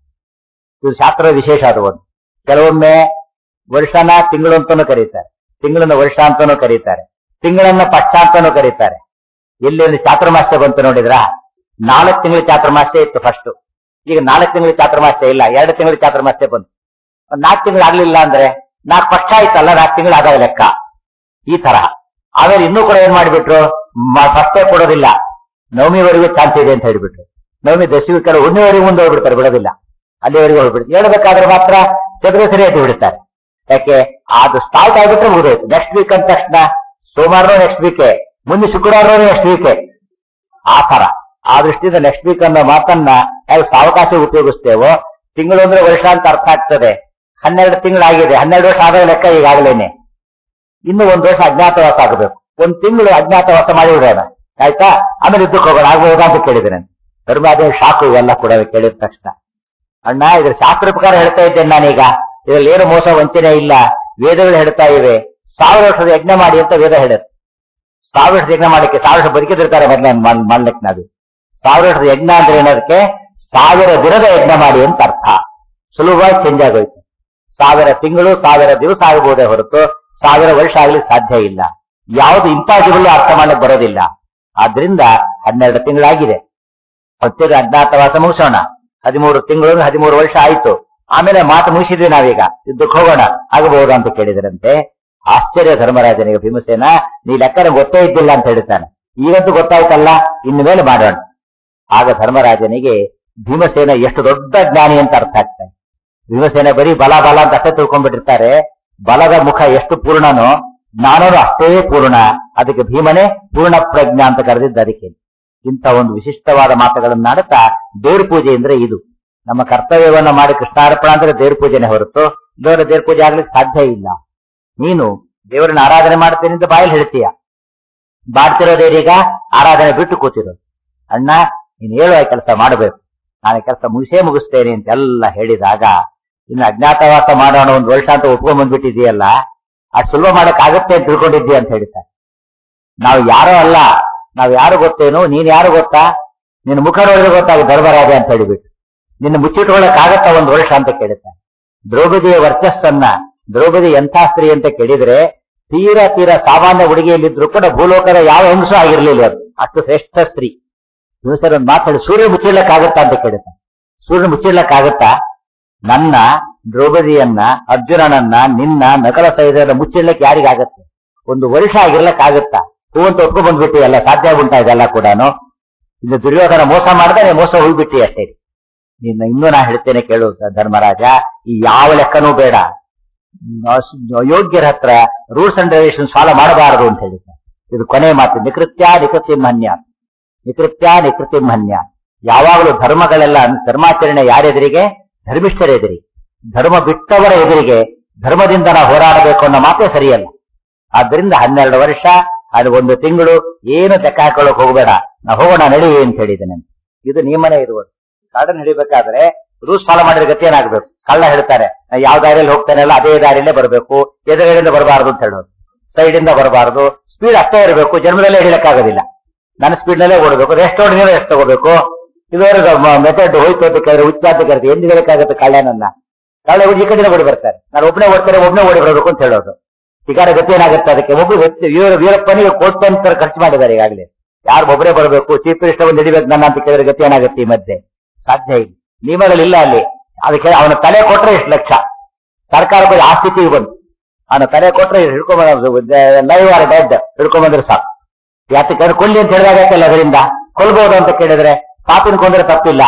ಇದು ಶಾಸ್ತ್ರದ ವಿಶೇಷ ಅದು ಒಂದು ಕೆಲವೊಮ್ಮೆ ವರ್ಷನ ತಿಂಗಳು ಅಂತಾನೂ ಕರೀತಾರೆ ತಿಂಗಳನ್ನ ವರ್ಷ ಅಂತಾನೂ ಕರೀತಾರೆ ತಿಂಗಳನ್ನ ಪಕ್ಷ ಅಂತಾನೂ ಕರೀತಾರೆ ಎಲ್ಲಿ ಒಂದು ಚಾತುರ್ಮಾಸ್ಯ ಬಂತು ನೋಡಿದ್ರ ನಾಲ್ಕು ತಿಂಗಳ ಚಾತುರ್ಮಾಸ್ಯ ಇತ್ತು ಫಸ್ಟ್ ಈಗ ನಾಲ್ಕು ತಿಂಗಳ ಚಾತುರ್ಮಾಸ್ಯ ಇಲ್ಲ ಎರಡು ತಿಂಗಳ ಚಾತುರ್ಮಾಸ್ಯ ಬಂತು ಒಂದ್ ನಾಲ್ಕು ತಿಂಗಳು ಆಗ್ಲಿಲ್ಲ ಅಂದ್ರೆ ನಾಲ್ಕು ಪಕ್ಷ ಆಯ್ತಲ್ಲ ನಾಲ್ಕು ತಿಂಗಳು ಆದಾಗ ಲೆಕ್ಕ ಈ ತರ ಆಮೇಲೆ ಇನ್ನೂ ಕೂಡ ಏನ್ ಮಾಡಿಬಿಟ್ರು ಫಸ್ಟೇ ಕೊಡೋದಿಲ್ಲ ನವಮಿವರೆಗೂ ಚಾನ್ಸ್ ಇದೆ ಅಂತ ಹೇಳ್ಬಿಟ್ರು ನವಮಿ ದಶಮಿ ಕೆಲವು ಹುಣ್ಣಿವರೆಗೂ ಮುಂದೆ ಹೋಗ್ಬಿಡ್ತಾರೆ ಬಿಡೋದಿಲ್ಲ ಅಲ್ಲಿವರೆಗೂ ಹೋಗ್ಬಿಡ್ತಾರೆ ಹೇಳ್ಬೇಕಾದ್ರೆ ಮಾತ್ರ ಚದುರ ಸರಿ ಎದ್ದು ಬಿಡ್ತಾರೆ ಯಾಕೆ ಅದು ಸ್ಟಾರ್ಟ್ ಆಗ್ಬಿಟ್ರೆ ಮುಗಿದೋಯ್ತು ನೆಕ್ಸ್ಟ್ ವೀಕ್ ಅಂದ ತಕ್ಷಣ ಸೋಮವಾರ ನೆಕ್ಸ್ಟ್ ವೀಕೆ ಮುಂದೆ ಶುಕ್ರವಾರ ನೆಕ್ಸ್ಟ್ ವೀಕೆ ಆ ತರ ಆ ದೃಷ್ಟಿಯಿಂದ ನೆಕ್ಸ್ಟ್ ವೀಕ್ ಅನ್ನೋ ಮಾತನ್ನ ಹೇಗೆ ಸಾವಕಾಶ ಉಪಯೋಗಿಸ್ತೇವೋ ತಿಂಗಳು ಅಂದ್ರೆ ವರ್ಷ ಅಂತ ಅರ್ಥ ಆಗ್ತದೆ ಹನ್ನೆರಡು ತಿಂಗಳಾಗಿದೆ ಹನ್ನೆರಡು ವರ್ಷ ಆದಾಗ ಲೆಕ್ಕ ಈಗಾಗಲೇನೆ ಇನ್ನು ಒಂದು ವರ್ಷ ಅಜ್ಞಾತವಾಸ ಆಗಬೇಕು ಒಂದ್ ತಿಂಗಳು ಅಜ್ಞಾತವಾಸ ಮಾಡಿ ಬಿಡೋಣ ಆಯ್ತಾ ಆಮೇಲೆ ಯುದ್ಧಕ್ಕೆ ಹೋಗೋಣ ಆಗ್ಬಹುದಾ ಅಂತ ಕೇಳಿದ್ದೇನೆ ಧರ್ಮಾದೇವ ಶಾಕು ಇವೆಲ್ಲ ಕೂಡ ಕೇಳಿದ ತಕ್ಷಣ ಅಣ್ಣ ಇದ್ರ ಶಾಸ್ತ್ರ ಪ್ರಕಾರ ಹೇಳ್ತಾ ಇದ್ದೇನೆ ನಾನೀಗ ಇದ್ರಲ್ಲಿ ಏನು ಮೋಸ ವಂಚನೆ ಇಲ್ಲ ವೇದಗಳು ಹೇಳ್ತಾ ಇವೆ ಸಾವಿರ ವರ್ಷದ ಯಜ್ಞ ಮಾಡಿ ಅಂತ ವೇದ ಹೇಳುತ್ತೆ ಸಾವಿರ ವರ್ಷದ ಯಜ್ಞ ಮಾಡಕ್ಕೆ ಸಾವಿರ ವರ್ಷ ಬದುಕಿದಿರ್ತಾರೆ ಮೊದಲೇ ಮಾಡ್ಲಿಕ್ಕೆ ನಾವು ಸಾವಿರ ವರ್ಷದ ಯಜ್ಞ ಅಂದ್ರೆ ಏನದಕ್ಕೆ ಸಾವಿರ ದಿನದ ಯಜ್ಞ ಮಾಡಿ ಅಂತ ಅರ್ಥ ಸುಲಭವಾಗಿ ಚೇಂಜ್ ಆಗೋಯ್ತು ಸಾವಿರ ತಿಂಗಳು ಸಾವಿರ ದಿವಸ ಆಗಬಹುದೇ ಹೊರತು ಸಾವಿರ ವರ್ಷ ಆಗ್ಲಿಕ್ಕೆ ಸಾಧ್ಯ ಇಲ್ಲ ಯಾವುದು ಇಂಪಾಸಿಬಲ್ ಅರ್ಥ ಮಾಡಕ್ ಬರೋದಿಲ್ಲ ಆದ್ರಿಂದ ಹನ್ನೆರಡು ತಿಂಗಳಾಗಿದೆ ಹತ್ತಿರ ಅಜ್ಞಾತವಾಸ ಮುಗಿಸೋಣ ಹದಿಮೂರು ತಿಂಗಳು ಹದಿಮೂರು ವರ್ಷ ಆಯ್ತು ಆಮೇಲೆ ಮಾತು ಮುಗಿಸಿದ್ವಿ ನಾವೀಗ ಯುದ್ಧಕ್ಕೆ ಹೋಗೋಣ ಆಗಬಹುದಾ ಅಂತ ಕೇಳಿದ್ರಂತೆ ಆಶ್ಚರ್ಯ ಧರ್ಮರಾಜನಿಗೆ ಭೀಮಸೇನ ನೀ ಲೆಕ್ಕನ ಗೊತ್ತೇ ಇದ್ದಿಲ್ಲ ಅಂತ ಹೇಳ್ತಾನೆ ಈಗಂತೂ ಗೊತ್ತಾಯ್ತಲ್ಲ ಇನ್ನು ಮೇಲೆ ಮಾಡೋಣ ಆಗ ಧರ್ಮರಾಜನಿಗೆ ಭೀಮಸೇನ ಎಷ್ಟು ದೊಡ್ಡ ಜ್ಞಾನಿ ಅಂತ ಅರ್ಥ ಆಗ್ತಾನೆ ಭೀಮಸೇನ ಬರೀ ಬಲ ಬಲ ಅಂತ ಅಷ್ಟೇ ತಿಳ್ಕೊಂಡ್ಬಿಟ್ಟಿರ್ತಾರೆ ಬಲದ ಮುಖ ಎಷ್ಟು ಪೂರ್ಣನೋ ಜ್ಞಾನನು ಅಷ್ಟೇ ಪೂರ್ಣ ಅದಕ್ಕೆ ಭೀಮನೇ ಪೂರ್ಣ ಪ್ರಜ್ಞಾ ಅಂತ ಕರೆದಿದ್ದ ಅದಕ್ಕೆ ಇಂಥ ಒಂದು ವಿಶಿಷ್ಟವಾದ ಮಾತುಗಳನ್ನಾಡುತ್ತಾ ದೇವ್ರ ಪೂಜೆ ಅಂದ್ರೆ ಇದು ನಮ್ಮ ಕರ್ತವ್ಯವನ್ನ ಮಾಡಿ ಕೃಷ್ಣಾರ್ಪಣ ಅಂದ್ರೆ ದೇವ್ರ ಪೂಜೆನೆ ಹೊರತು ದೇವರ ದೇವ್ರ ಪೂಜೆ ಆಗ್ಲಿಕ್ಕೆ ಸಾಧ್ಯ ಇಲ್ಲ ನೀನು ದೇವರನ್ನ ಆರಾಧನೆ ಮಾಡ್ತೇನೆ ಅಂತ ಬಾಯಲ್ಲಿ ಹೇಳ್ತೀಯ ಬಾಡ್ತಿರೋದೇನೀಗ ಆರಾಧನೆ ಬಿಟ್ಟು ಕೂತಿರೋದು ಅಣ್ಣ ನೀನು ಹೇಳುವ ಕೆಲಸ ಮಾಡಬೇಕು ನಾನು ಕೆಲಸ ಮುಗಿಸೇ ಮುಗಿಸ್ತೇನೆ ಅಂತೆಲ್ಲ ಹೇಳಿದಾಗ ಇನ್ನು ಅಜ್ಞಾತವಾಸ ಮಾಡೋಣ ಒಂದು ವರ್ಷ ಅಂತ ಒಪ್ಕೊಂಡ್ ಬಂದ್ಬಿಟ್ಟಿದೆಯಲ್ಲ ಅದು ಸುಲಭ ಮಾಡಕ್ ಆಗತ್ತೆ ಅಂತ ತಿಳ್ಕೊಂಡಿದ್ದೀಯ ಅಂತ ಹೇಳ್ತಾರೆ ನಾವು ಯಾರೋ ಅಲ್ಲ ನಾವು ಯಾರು ಗೊತ್ತೇನು ನೀನ್ ಯಾರು ಗೊತ್ತಾ ನಿನ್ನ ಮುಖ ನೋಡಿದ್ರೆ ಗೊತ್ತಾಗ ಧರ್ಮರಾಜ ಅಂತ ಹೇಳಿಬಿಟ್ಟು ನಿನ್ನ ಮುಚ್ಚಿಟ್ಕೊಳ್ಳಕ್ ಆಗತ್ತಾ ಒಂದು ವರ್ಷ ಅಂತ ಕೇಳುತ್ತೆ ದ್ರೌಪದಿಯ ವರ್ಚಸ್ಸನ್ನ ದ್ರೌಪದಿ ಎಂಥ ಸ್ತ್ರೀ ಅಂತ ಕೇಳಿದ್ರೆ ತೀರಾ ತೀರಾ ಸಾಮಾನ್ಯ ಹುಡುಗಿಯಲ್ಲಿದ್ರು ಕೂಡ ಭೂಲೋಕದ ಯಾವ ಅಂಶ ಆಗಿರ್ಲಿಲ್ಲ ಅದು ಅಷ್ಟು ಶ್ರೇಷ್ಠ ಸ್ತ್ರೀ ಸರ್ ಒಂದು ಮಾತಾಡಿ ಸೂರ್ಯ ಮುಚ್ಚಿಡ್ಲಕ್ಕಾಗತ್ತಾ ಅಂತ ಕೇಳುತ್ತೆ ಸೂರ್ಯ ಮುಚ್ಚಿಡ್ಲಕ್ಕಾಗತ್ತಾ ನನ್ನ ದ್ರೌಪದಿಯನ್ನ ಅರ್ಜುನನನ್ನ ನಿನ್ನ ನಕಲ ಸೈದರ ಮುಚ್ಚಿಡ್ಲಕ್ಕೆ ಯಾರಿಗಾಗತ್ತೆ ಒಂದು ವರ್ಷ ಆಗಿರ್ಲಕ್ಕಾಗತ್ತಾ ಹೂ ಅಂತ ಒಪ್ಕೊಂಡ್ ಬಂದ್ಬಿಟ್ಟು ಎಲ್ಲ ಸಾಧ್ಯ ಉಂಟಾ ಇದೆಲ್ಲ ಕೂಡ ಇನ್ನು ದುರ್ಯೋಧನ ಮೋಸ ಮಾಡ್ದಾನೆ ಮೋಸ ಹೋಗ್ಬಿಟ್ಟಿ ಅಷ್ಟೇ ನಿನ್ನ ಇನ್ನೂ ನಾ ಹೇಳ್ತೇನೆ ಕೇಳು ಧರ್ಮರಾಜ ಈ ಯಾವ ಲೆಕ್ಕನೂ ಬೇಡ ಯೋಗ್ಯರ ಹತ್ರ ರೂಲ್ಸ್ ಅಂಡ್ ರೆಗ್ಯುಲೇಷನ್ಸ್ ಫಾಲೋ ಮಾಡಬಾರದು ಅಂತ ಹೇಳಿದ್ದ ಇದು ಕೊನೆ ಮಾತು ನಿಕೃತ್ಯ ನಿಕೃತಿಮನ್ಯ ನಿಕೃತ್ಯ ನಿಕೃತಿಮನ್ಯ ಯಾವಾಗಲೂ ಧರ್ಮಗಳೆಲ್ಲ ಧರ್ಮಾಚರಣೆ ಯಾರೆದುರಿಗೆ ಧರ್ಮಿಷ್ಠರ ಎದುರಿಗೆ ಧರ್ಮ ಬಿಟ್ಟವರ ಎದುರಿಗೆ ಧರ್ಮದಿಂದ ನಾವು ಹೋರಾಡಬೇಕು ಅನ್ನೋ ಮಾತೇ ಸರಿಯಲ್ಲ ಆದ್ರಿಂದ ಹನ್ನೆರಡು ವರ್ಷ ಅದು ಒಂದು ತಿಂಗಳು ಏನು ಲೆಕ್ಕ ಹಾಕೊಳ್ಳಕ್ ಹೋಗಬೇಡ ನಾ ಹೋಗೋಣ ನಡಿ ಅಂತ ಹೇಳಿದ್ದೇನೆ ಇದು ನಿಯಮನೇ ಇರುವುದು ಕಾಡನ್ನು ಹಿಡಿಬೇಕಾದ್ರೆ ರೂಲ್ಸ್ ಫಾಲೋ ಮಾಡಿದ್ರೆ ಗತಿ ಏನಾಗಬೇಕು ಕಳ್ಳ ಹೇಳ್ತಾರೆ ನಾ ಯಾವ ದಾರಿಯಲ್ಲಿ ಹೋಗ್ತಾನಲ್ಲ ಅದೇ ದಾರಿಯಲ್ಲೇ ಬರಬೇಕು ಎದುರುಗಡೆಯಿಂದ ಬರಬಾರದು ಅಂತ ಹೇಳೋದು ಸೈಡ್ ಇಂದ ಬರಬಾರದು ಸ್ಪೀಡ್ ಅಷ್ಟೇ ಇರಬೇಕು ಜನ್ಮದಲ್ಲೇ ಹಿಡಿಯಕ್ಕಾಗೋದಿಲ್ಲ ನನ್ನ ಸ್ಪೀಡ್ ನಲ್ಲೇ ಓಡಬೇಕು ರೆಸ್ಟ್ ಹೊಡೆದ್ರೆ ಎಷ್ಟು ತಗೋಬೇಕು ಇದುವರೆಗೆ ಮೆಥಡ್ ಹೋಯ್ತು ಅಂತ ಕೇಳಿದ್ರೆ ಹುಚ್ಚ ಅಂತ ಕರಿತೀವಿ ಎಂದು ಹೇಳಕ್ಕಾಗತ್ತೆ ಕಳ್ಳನನ್ನ ಕಳ್ಳ ಹುಡುಗಿ ಕಡೆ ಓಡಿ ಬರ್ತಾರೆ ನಾನು ಒಬ್ಬನೇ ಓಡ್ತಾರೆ ಒಬ್ಬನೇ ಓಡಿ ಬರಬೇಕು ಅಂತ ಹೇಳೋದು ಈಗ ಗತಿ ಏನಾಗುತ್ತೆ ಅದಕ್ಕೆ ಒಬ್ಬರು ವ್ಯಕ್ತಿ ವೀರ ವೀರಪ್ಪನಿಗೆ ಕೋಟ್ಯಂತರ ಖರ್ಚು ಮಾಡಿದ್ದಾರೆ ಈಗಾಗಲೇ ಯಾರು ಒಬ್ಬರೇ ಬರಬೇಕು ಚೀಫ್ ಮಿನಿಸ್ಟರ್ ಒಂದು ಹಿಡಿಬೇಕು ನನ್ನ ಅಂತ ಕೇಳಿದ್ರೆ ಗತಿ ಏನಾಗುತ್ತೆ ಈ ಮಧ್ಯೆ ಸಾಧ್ಯ ಇಲ್ಲ ನಿಯಮಗಳಿಲ್ಲ ಅಲ್ಲಿ ಅದಕ್ಕೆ ಅವನ ತಲೆ ಕೊಟ್ರೆ ಎಷ್ಟು ಲಕ್ಷ ಸರ್ಕಾರ ಬರೀ ಆ ಸ್ಥಿತಿಗೆ ಬಂತು ಅವನ ತಲೆ ಕೊಟ್ರೆ ಹಿಡ್ಕೊಂಡ್ ಲೈವ್ ಆರ್ ಡೆಡ್ ಹಿಡ್ಕೊಂಡ್ಬಂದ್ರೆ ಸಾಕು ಯಾತಕ್ಕೆ ಕೊಲ್ಲಿ ಅಂತ ಹೇಳಿದಾಗತ್ತಲ್ಲ ಅದರಿಂದ ಕೊಲ್ಬಹುದು ಅಂತ ಕೇಳಿದ್ರೆ ಪಾಪಿನ ಕೊಂದ್ರೆ ತಪ್ಪಿಲ್ಲ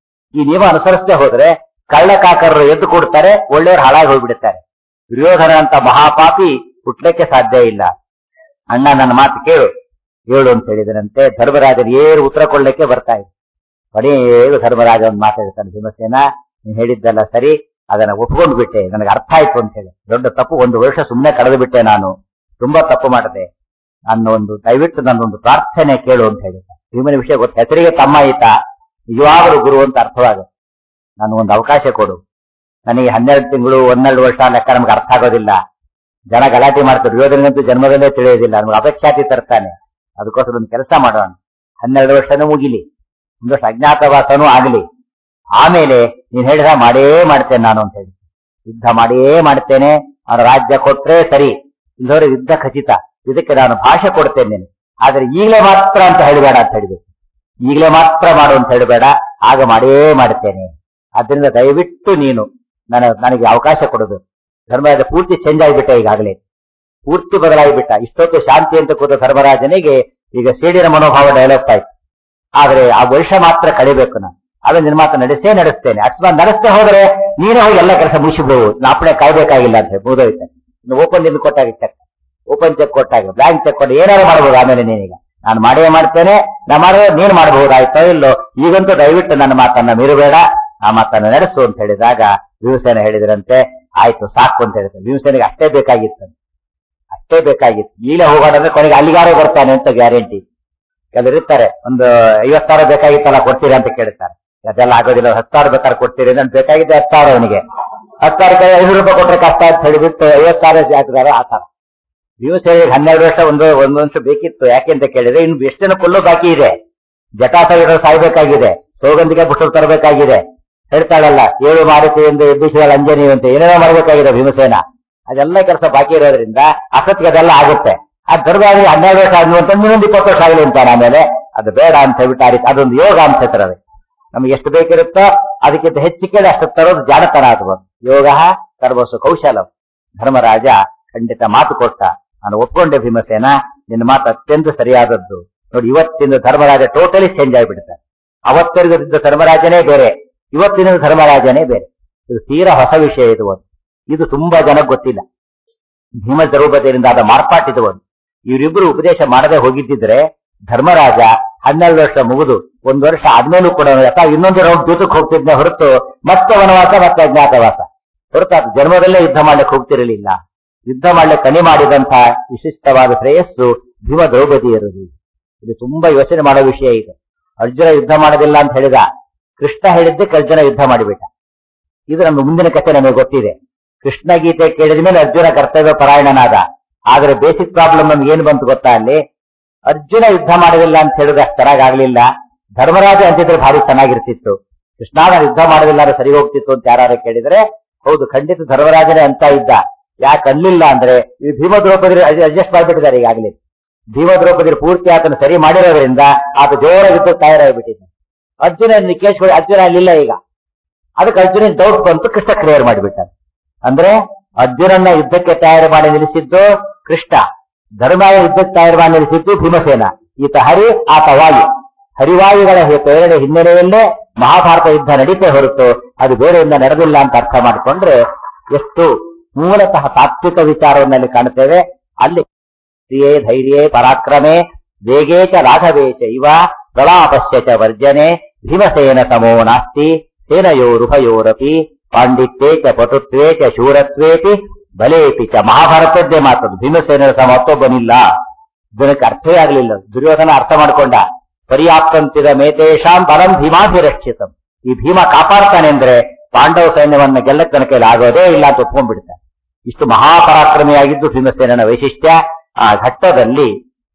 ಈ ನಿಯಮ ಅನುಸರಿಸದೆ ಹೋದ್ರೆ ಕಳ್ಳಕಾಕರರು ಎದ್ದು ಕೊಡ್ತಾರೆ ಒಳ್ಳೆಯವರು ಹಾಳಾಗಿ ಹೋಗ್ಬಿಡುತ್ತಾರೆ ದುರ್ಯೋಧನ ಅಂತ ಮಹಾಪಾಪಿ ಹುಟ್ಲಿಕ್ಕೆ ಸಾಧ್ಯ ಇಲ್ಲ ಅಣ್ಣ ನನ್ನ ಮಾತು ಕೇಳು ಹೇಳು ಅಂತ ಹೇಳಿದರಂತೆ ಧರ್ಮರಾಜರು ಏರು ಉತ್ತರ ಕೊಡ್ಲಿಕ್ಕೆ ಬರ್ತಾ ಇದೆ ಕೊನೆಯೇರು ಧರ್ಮರಾಜ ಒಂದು ಮಾತಾಡ್ತಾನೆ ಭೀಮಸೇನ ನೀನ್ ಹೇಳಿದ್ದಲ್ಲ ಸರಿ ಅದನ್ನ ಒಪ್ಕೊಂಡು ಬಿಟ್ಟೆ ನನಗೆ ಅರ್ಥ ಆಯ್ತು ಅಂತ ಹೇಳಿ ದೊಡ್ಡ ತಪ್ಪು ಒಂದು ವರ್ಷ ಸುಮ್ಮನೆ ಕಳೆದು ಬಿಟ್ಟೆ ನಾನು ತುಂಬಾ ತಪ್ಪು ಮಾಡಿದೆ ನನ್ನ ಒಂದು ದಯವಿಟ್ಟು ನನ್ನೊಂದು ಪ್ರಾರ್ಥನೆ ಕೇಳು ಅಂತ ಹೇಳಿದ ಭೀಮನ ವಿಷಯ ಗೊತ್ತು ಹೆಸರಿಗೆ ತಮ್ಮ ಈತ ನಿಜವಾಗಲೂ ಗುರು ಅಂತ ಅರ್ಥವಾಗುತ್ತೆ ನಾನು ಒಂದು ಅವಕಾಶ ಕೊಡು ನನಗೆ ಹನ್ನೆರಡು ತಿಂಗಳು ಒಂದೆರಡು ವರ್ಷ ಲೆಕ್ಕ ನಮ್ಗೆ ಅರ್ಥ ಆಗೋದಿಲ್ಲ ಜನ ಗಲಾಟೆ ಮಾಡ್ತಾರೆ ದುರ್ಯೋಧನಂತೂ ಜನ್ಮದಲ್ಲೇ ತಿಳಿಯೋದಿಲ್ಲ ನಮ್ಗೆ ಅಪಖ್ಯಾತಿ ತರ್ತಾನೆ ಅದಕ್ಕೋಸ್ಕರ ಒಂದು ಕೆಲಸ ಮಾಡೋಣ ಹನ್ನೆರಡು ವರ್ಷನೂ ಮುಗಿಲಿ ಒಂದು ವರ್ಷ ಅಜ್ಞಾತವಾಸನೂ ಆಗಲಿ ಆಮೇಲೆ ನೀನ್ ಹೇಳಿದ ಮಾಡೇ ಮಾಡ್ತೇನೆ ನಾನು ಅಂತ ಹೇಳಿ ಯುದ್ಧ ಮಾಡೇ ಮಾಡ್ತೇನೆ ಅವನ ರಾಜ್ಯ ಕೊಟ್ರೆ ಸರಿ ಇಲ್ಲದವ್ರೆ ಯುದ್ಧ ಖಚಿತ ಇದಕ್ಕೆ ನಾನು ಭಾಷೆ ಕೊಡ್ತೇನೆ ನೀನು ಆದ್ರೆ ಈಗಲೇ ಮಾತ್ರ ಅಂತ ಹೇಳಬೇಡ ಅಂತ ಹೇಳಿಬೇಕು ಈಗಲೇ ಮಾತ್ರ ಮಾಡು ಅಂತ ಹೇಳಬೇಡ ಆಗ ಮಾಡೇ ಮಾಡ್ತೇನೆ ಆದ್ರಿಂದ ದಯವಿಟ್ಟು ನೀನು ನನ್ನ ನನಗೆ ಅವಕಾಶ ಕೊಡೋದು ಧರ್ಮರಾಜ ಪೂರ್ತಿ ಚೇಂಜ್ ಆಗಿಬಿಟ್ಟ ಈಗಾಗಲೇ ಪೂರ್ತಿ ಬದಲಾಗಿಬಿಟ್ಟ ಇಷ್ಟೊತ್ತು ಶಾಂತಿ ಅಂತ ಕೂತ ಧರ್ಮರಾಜನಿಗೆ ಈಗ ಸೇಡಿನ ಮನೋಭಾವ ಡೆವಲಪ್ ಆಯ್ತು ಆದ್ರೆ ಆ ವರ್ಷ ಮಾತ್ರ ಕಳಿಬೇಕು ನಾನು ಅದನ್ನ ನಿನ್ನ ಮಾತು ನಡೆಸೇ ನಡೆಸ್ತೇನೆ ಅಕಸ್ಮಾತ್ ನಡೆಸ್ತೇ ಹೋದ್ರೆ ನೀನೇ ಹೋಗಿ ಎಲ್ಲ ಕೆಲಸ ಮುಗಿಸಬಹುದು ನಾಪಣೆ ಕಾಯ್ಬೇಕಾಗಿಲ್ಲ ಅಂತ ಹೇಳಿ ಮುಗಿದೋಯ್ತು ಇನ್ನು ಓಪನ್ ನಿಂದು ಕೊಟ್ಟಾಗ ಚೆಕ್ ಓಪನ್ ಚೆಕ್ ಕೊಟ್ಟಾಗ ಬ್ಯಾಂಕ್ ಚೆಕ್ ಕೊಟ್ಟು ಏನಾದ್ರು ಮಾಡಬಹುದು ಆಮೇಲೆ ನೀನೀಗ ನಾನು ಮಾಡೇ ಮಾಡ್ತೇನೆ ನಾ ಮಾಡಿದ್ರೆ ನೀನು ಮಾಡಬಹುದಾಯ್ತೋ ಇಲ್ಲೋ ಈಗಂತೂ ದಯವಿಟ್ಟು ನನ್ನ ಮಾತನ್ನ ಮೀರಬೇಡ ಆ ಮಾತನ್ನ ನಡೆಸು ಅಂತ ಹೇಳಿದಾಗ ಭೀಮಸೇನ ಹೇಳಿದ್ರಂತೆ ಆಯ್ತು ಸಾಕು ಅಂತ ಹೇಳಿದ್ರು ಭೀಮಸೇನಿಗೆ ಅಷ್ಟೇ ಬೇಕಾಗಿತ್ತು ಅಷ್ಟೇ ಬೇಕಾಗಿತ್ತು ಈಗಲೇ ಹೋಗೋಣ ಅಂದ್ರೆ ಕೊನೆಗೆ ಅಲ್ಲಿಗಾರೋ ಬರ್ತಾನೆ ಅಂತ ಗ್ಯಾರಂಟಿ ಕೆಲವರು ಇರ್ತಾರೆ ಒಂದು ಐವತ್ತು ಸಾವಿರ ಬೇಕಾಗಿತ್ತಲ್ಲ ಕೊಡ್ತೀರಿ ಅಂತ ಕೇಳ್ತಾರೆ ಅದೆಲ್ಲ ಆಗೋದಿಲ್ಲ ಹತ್ತು ಸಾವಿರ ಬೇಕಾದ್ರೆ ಕೊಡ್ತೀರಿ ಅಂತ ಬೇಕಾಗಿದ್ದೆ ಹತ್ತು ಸಾವಿರ ಅವನಿಗೆ ಹತ್ತು ಸಾವಿರ ಐನೂರು ರೂಪಾಯಿ ಕೊಟ್ರೆ ಕಷ್ಟ ಅಂತ ಹೇಳಿಬಿಟ್ಟು ಐವತ್ತು ಸಾವಿರ ಹಾಕಿದಾರೆ ಆ ತರ ಭೀಮಸೇನಿಗೆ ಹನ್ನೆರಡು ವರ್ಷ ಒಂದು ಒಂದು ವರ್ಷ ಬೇಕಿತ್ತು ಯಾಕೆ ಅಂತ ಕೇಳಿದ್ರೆ ಇನ್ನು ಎಷ್ಟು ಜನ ಕೊಲ್ಲೋ ಬಾಕಿ ಇದೆ ಜಟಾಸವಿರ ಸಾಯ್ಬೇಕಾಗಿದೆ ಸೌಗಂಧಿಗೆ ಪುಸ್ತಕ ತರಬೇಕಾಗಿದೆ ಹೇಳ್ತಾಳಲ್ಲ ಏಳು ಮಾರುತಿ ಎಂದು ಎಬ್ಬಿಸಿದ ಅಂಜನಿ ಅಂತ ಏನೇನೋ ಮಾಡಬೇಕಾಗಿದೆ ಭೀಮಸೇನ ಅದೆಲ್ಲ ಕೆಲಸ ಬಾಕಿ ಇರೋದ್ರಿಂದ ಅಸತ್ಗೆ ಅದೆಲ್ಲ ಆಗುತ್ತೆ ಆ ಧರ್ಮರಾಜ ಹನ್ನೆರಡು ವರ್ಷ ಆದ್ಮೇಲೆ ಅಂತ ಇನ್ನೊಂದು ಇಪ್ಪತ್ತು ವರ್ಷ ಆಗಲಿ ಅಂತಾನೆ ಆಮೇಲೆ ಅದು ಬೇಡ ಅಂತ ಹೇಳ್ಬಿಟ್ಟು ಆ ರೀತಿ ಅದೊಂದು ಯೋಗ ಅಂತ ಹೇಳ್ತಾರೆ ಅದಕ್ಕೆ ನಮ್ಗೆ ಎಷ್ಟು ಬೇಕಿರುತ್ತೋ ಅದಕ್ಕಿಂತ ಹೆಚ್ಚು ಕೇಳಿ ಅಷ್ಟು ತರೋದು ಜಾಣತನ ಆಗ್ಬೋದು ಯೋಗ ಸರ್ವಸ್ವ ಕೌಶಲ ಧರ್ಮರಾಜ ಖಂಡಿತ ಮಾತು ಕೊಟ್ಟ ನಾನು ಒಪ್ಕೊಂಡೆ ಭೀಮಸೇನ ನಿನ್ನ ಮಾತು ಅತ್ಯಂತ ಸರಿಯಾದದ್ದು ನೋಡಿ ಇವತ್ತಿನ ಧರ್ಮರಾಜ ಟೋಟಲಿ ಚೇಂಜ್ ಆಗಿಬಿಡ್ತಾರೆ ಅವತ್ತರಿಗಿದ್ದ ಧರ್ಮರಾಜನೇ ಬೇರೆ ಇವತ್ತಿನ ಧರ್ಮರಾಜನೇ ಬೇರೆ ಇದು ತೀರಾ ಹೊಸ ವಿಷಯ ಇದು ಒಂದು ಇದು ತುಂಬಾ ಜನಕ್ಕೆ ಗೊತ್ತಿಲ್ಲ ಭೀಮ ದ್ರೌಪದಿಯಿಂದ ಆದ ಮಾರ್ಪಾಟಿದು ಒಂದು ಇವರಿಬ್ರು ಉಪದೇಶ ಮಾಡದೆ ಹೋಗಿದ್ದಿದ್ರೆ ಧರ್ಮರಾಜ ಹನ್ನೆರಡು ವರ್ಷ ಮುಗಿದು ಒಂದು ವರ್ಷ ಆದ್ಮೇಲೂ ಕೂಡ ಯಾಕ ಇನ್ನೊಂದು ರೌಂಡ್ ಜೊತೆಗೆ ಹೋಗ್ತಿದ್ನೆ ಹೊರತು ಮತ್ತೆ ವನವಾಸ ಮತ್ತೆ ಅಜ್ಞಾತವಾಸ ಹೊರತು ಅದು ಜನ್ಮದಲ್ಲೇ ಯುದ್ಧ ಮಾಡ್ಲಿಕ್ಕೆ ಹೋಗ್ತಿರಲಿಲ್ಲ ಯುದ್ಧ ಮಾಡ್ಲಿಕ್ಕೆ ಕನಿ ಮಾಡಿದಂತ ವಿಶಿಷ್ಟವಾದ ಶ್ರೇಯಸ್ಸು ಭೀಮ ದ್ರೌಪದಿ ಇರುವುದು ಇದು ತುಂಬಾ ಯೋಚನೆ ಮಾಡೋ ವಿಷಯ ಇದೆ ಅರ್ಜುನ ಯುದ್ಧ ಮಾಡೋದಿಲ್ಲ ಅಂತ ಹೇಳಿದ ಕೃಷ್ಣ ಹೇಳಿದ್ದಕ್ಕೆ ಅರ್ಜುನ ಯುದ್ಧ ಮಾಡಿಬಿಟ್ಟ ಇದು ನಮ್ಮ ಮುಂದಿನ ಕಥೆ ನಮಗೆ ಗೊತ್ತಿದೆ ಕೃಷ್ಣ ಗೀತೆ ಕೇಳಿದ ಮೇಲೆ ಅರ್ಜುನ ಕರ್ತವ್ಯ ಪರಾಯಣನಾದ ಆದ್ರೆ ಬೇಸಿಕ್ ಪ್ರಾಬ್ಲಮ್ ನಮ್ಗೆ ಏನ್ ಬಂತು ಗೊತ್ತಾ ಅಲ್ಲಿ ಅರ್ಜುನ ಯುದ್ಧ ಮಾಡೋದಿಲ್ಲ ಅಂತ ಹೇಳಿದ್ರೆ ಅಷ್ಟು ಚೆನ್ನಾಗಾಗ್ಲಿಲ್ಲ ಧರ್ಮರಾಜ ಅಂತಿದ್ರೆ ಭಾರಿ ಚೆನ್ನಾಗಿರ್ತಿತ್ತು ಕೃಷ್ಣ ನಾನು ಯುದ್ಧ ಮಾಡೋದಿಲ್ಲ ಅಂದ್ರೆ ಸರಿ ಹೋಗ್ತಿತ್ತು ಅಂತ ಯಾರು ಕೇಳಿದ್ರೆ ಹೌದು ಖಂಡಿತ ಧರ್ಮರಾಜನೇ ಅಂತ ಇದ್ದ ಯಾಕೆ ಅನ್ಲಿಲ್ಲ ಅಂದ್ರೆ ಈ ಭೀಮ ದ್ರೌಪದಿ ಅಡ್ಜಸ್ಟ್ ಮಾಡಿಬಿಟ್ಟಿದ್ದಾರೆ ಈಗಾಗಲೇ ಭೀಮ ದ್ರೌಪದಿ ಪೂರ್ತಿ ಆತನ ಸರಿ ಮಾಡಿರೋದ್ರಿಂದ ಆತ ಜೋರಾಗಿದ್ದು ತಯಾರಾಗಿಬಿಟ್ಟಿದ್ದ ಅರ್ಜುನ ನಿಕೇಶ್ ಅರ್ಜುನ ಅಲ್ಲಿಲ್ಲ ಈಗ ಅದಕ್ಕೆ ಅರ್ಜುನ ಡೌಟ್ ಬಂತು ಕೃಷ್ಣ ಕ್ಲಿಯರ್ ಮಾಡಿಬಿಟ್ಟ ಅಂದ್ರೆ ಅರ್ಜುನನ್ನ ಯುದ್ಧಕ್ಕೆ ತಯಾರು ಮಾಡಿ ನಿಲ್ಲಿಸಿದ್ದು ಕೃಷ್ಣ ಧರ್ಮಾಯ ಯುದ್ಧಕ್ಕೆ ತಯಾರು ಮಾಡಿ ನಿಲ್ಲಿಸಿದ್ದು ಭೀಮಸೇನ ಈತ ಹರಿ ಆತ ವಾಯು ಹರಿವಾಯುಗಳ ಪ್ರೇರಣೆ ಹಿನ್ನೆಲೆಯಲ್ಲೇ ಮಹಾಭಾರತ ಯುದ್ಧ ನಡೀತೇ ಹೊರತು ಅದು ಬೇರೆಯಿಂದ ನಡೆದಿಲ್ಲ ಅಂತ ಅರ್ಥ ಮಾಡಿಕೊಂಡ್ರೆ ಎಷ್ಟು ಮೂಲತಃ ತಾತ್ವಿಕ ವಿಚಾರವನ್ನಲ್ಲಿ ಕಾಣುತ್ತೇವೆ ಅಲ್ಲಿ ಕ್ರಿಯೆ ಧೈರ್ಯೇ ಪರಾಕ್ರಮೆ ವೇಗೇ ಚ ರಾಘವೇ ಚ ಇವ ಪ್ರಲಾಪಸ್ಯ ಚ ವರ್ಜನೆ ಭೀಮಸೇನ ಸಮೋ ನಾಸ್ತಿ ಸೇನಯೋರುಭಯೋರಪಿ ಪಾಂಡಿತ್ಯೇ ಚ ಪಟುತ್ವೇ ಚ ಶೂರತ್ವೇಪಿ ಬಲೇಪಿ ಚ ಮಹಾಭಾರತದ್ದೇ ಮಾತದು ಭೀಮಸೇನರ ಸಮ ಮತ್ತೊಬ್ಬನಿಲ್ಲ ಜನಕ್ಕೆ ಅರ್ಥವೇ ಆಗಲಿಲ್ಲ ದುರ್ಯೋಧನ ಅರ್ಥ ಮಾಡಿಕೊಂಡ ಪರ್ಯಾಪ್ತಂತಿದ ಮೇತೇಶಾಂ ಬಲಂ ಭೀಮಾಭಿರಕ್ಷಿತಂ ಈ ಭೀಮ ಕಾಪಾಡ್ತಾನೆ ಅಂದ್ರೆ ಪಾಂಡವ ಸೈನ್ಯವನ್ನ ಗೆಲ್ಲಕ್ಕೆ ತನ್ನ ಕೈಲಿ ಆಗೋದೇ ಇಲ್ಲ ಅಂತ ಒಪ್ಕೊಂಡ್ಬಿಡ್ತಾನೆ ಇಷ್ಟು ಮಹಾಪರಾಕ್ರಮಿಯಾಗಿದ್ದು ಭೀಮಸೇನನ ವೈಶಿಷ್ಟ್ಯ ಆ ಘಟ್ಟದಲ್ಲಿ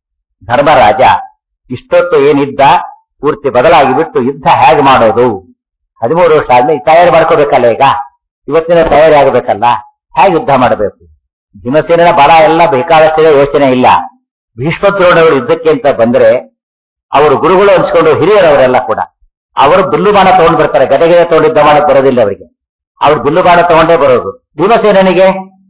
ಧರ್ಮರಾಜ ಇಷ್ಟೊತ್ತು ಏನಿದ್ದ ಪೂರ್ತಿ ಬದಲಾಗಿ ಬಿಟ್ಟು ಯುದ್ಧ ಹೇಗೆ ಮಾಡೋದು ಹದಿಮೂರು ವರ್ಷ ಆದ್ಮೇಲೆ ತಯಾರಿ ಮಾಡ್ಕೋಬೇಕಲ್ಲ ಈಗ ಇವತ್ತಿನ ತಯಾರಿ ಆಗಬೇಕಲ್ಲ ಹೇಗೆ ಯುದ್ಧ ಮಾಡಬೇಕು ಭೀಮಸೇನನ ಬಲ ಎಲ್ಲ ಬೇಕಾದಷ್ಟಿದೆ ಯೋಚನೆ ಇಲ್ಲ ಭೀಷ್ಮದ್ರೋಣವರು ಯುದ್ಧಕ್ಕೆ ಅಂತ ಬಂದ್ರೆ ಅವರು ಗುರುಗಳು ಅನ್ಸ್ಕೊಂಡು ಹಿರಿಯರವರೆಲ್ಲ ಕೂಡ ಅವರು ಬಿಲ್ಲು ಬಾಣ ತಗೊಂಡು ಬರ್ತಾರೆ ಗದೆಗೆ ತಗೊಂಡು ಯುದ್ಧ ಮಾಡಕ್ ಬರೋದಿಲ್ಲ ಅವರಿಗೆ ಅವ್ರು ಬಿಲ್ಲು ಬಾಣ ತಗೊಂಡೇ ಬರೋದು ಭೀಮಸೇನನಿಗೆ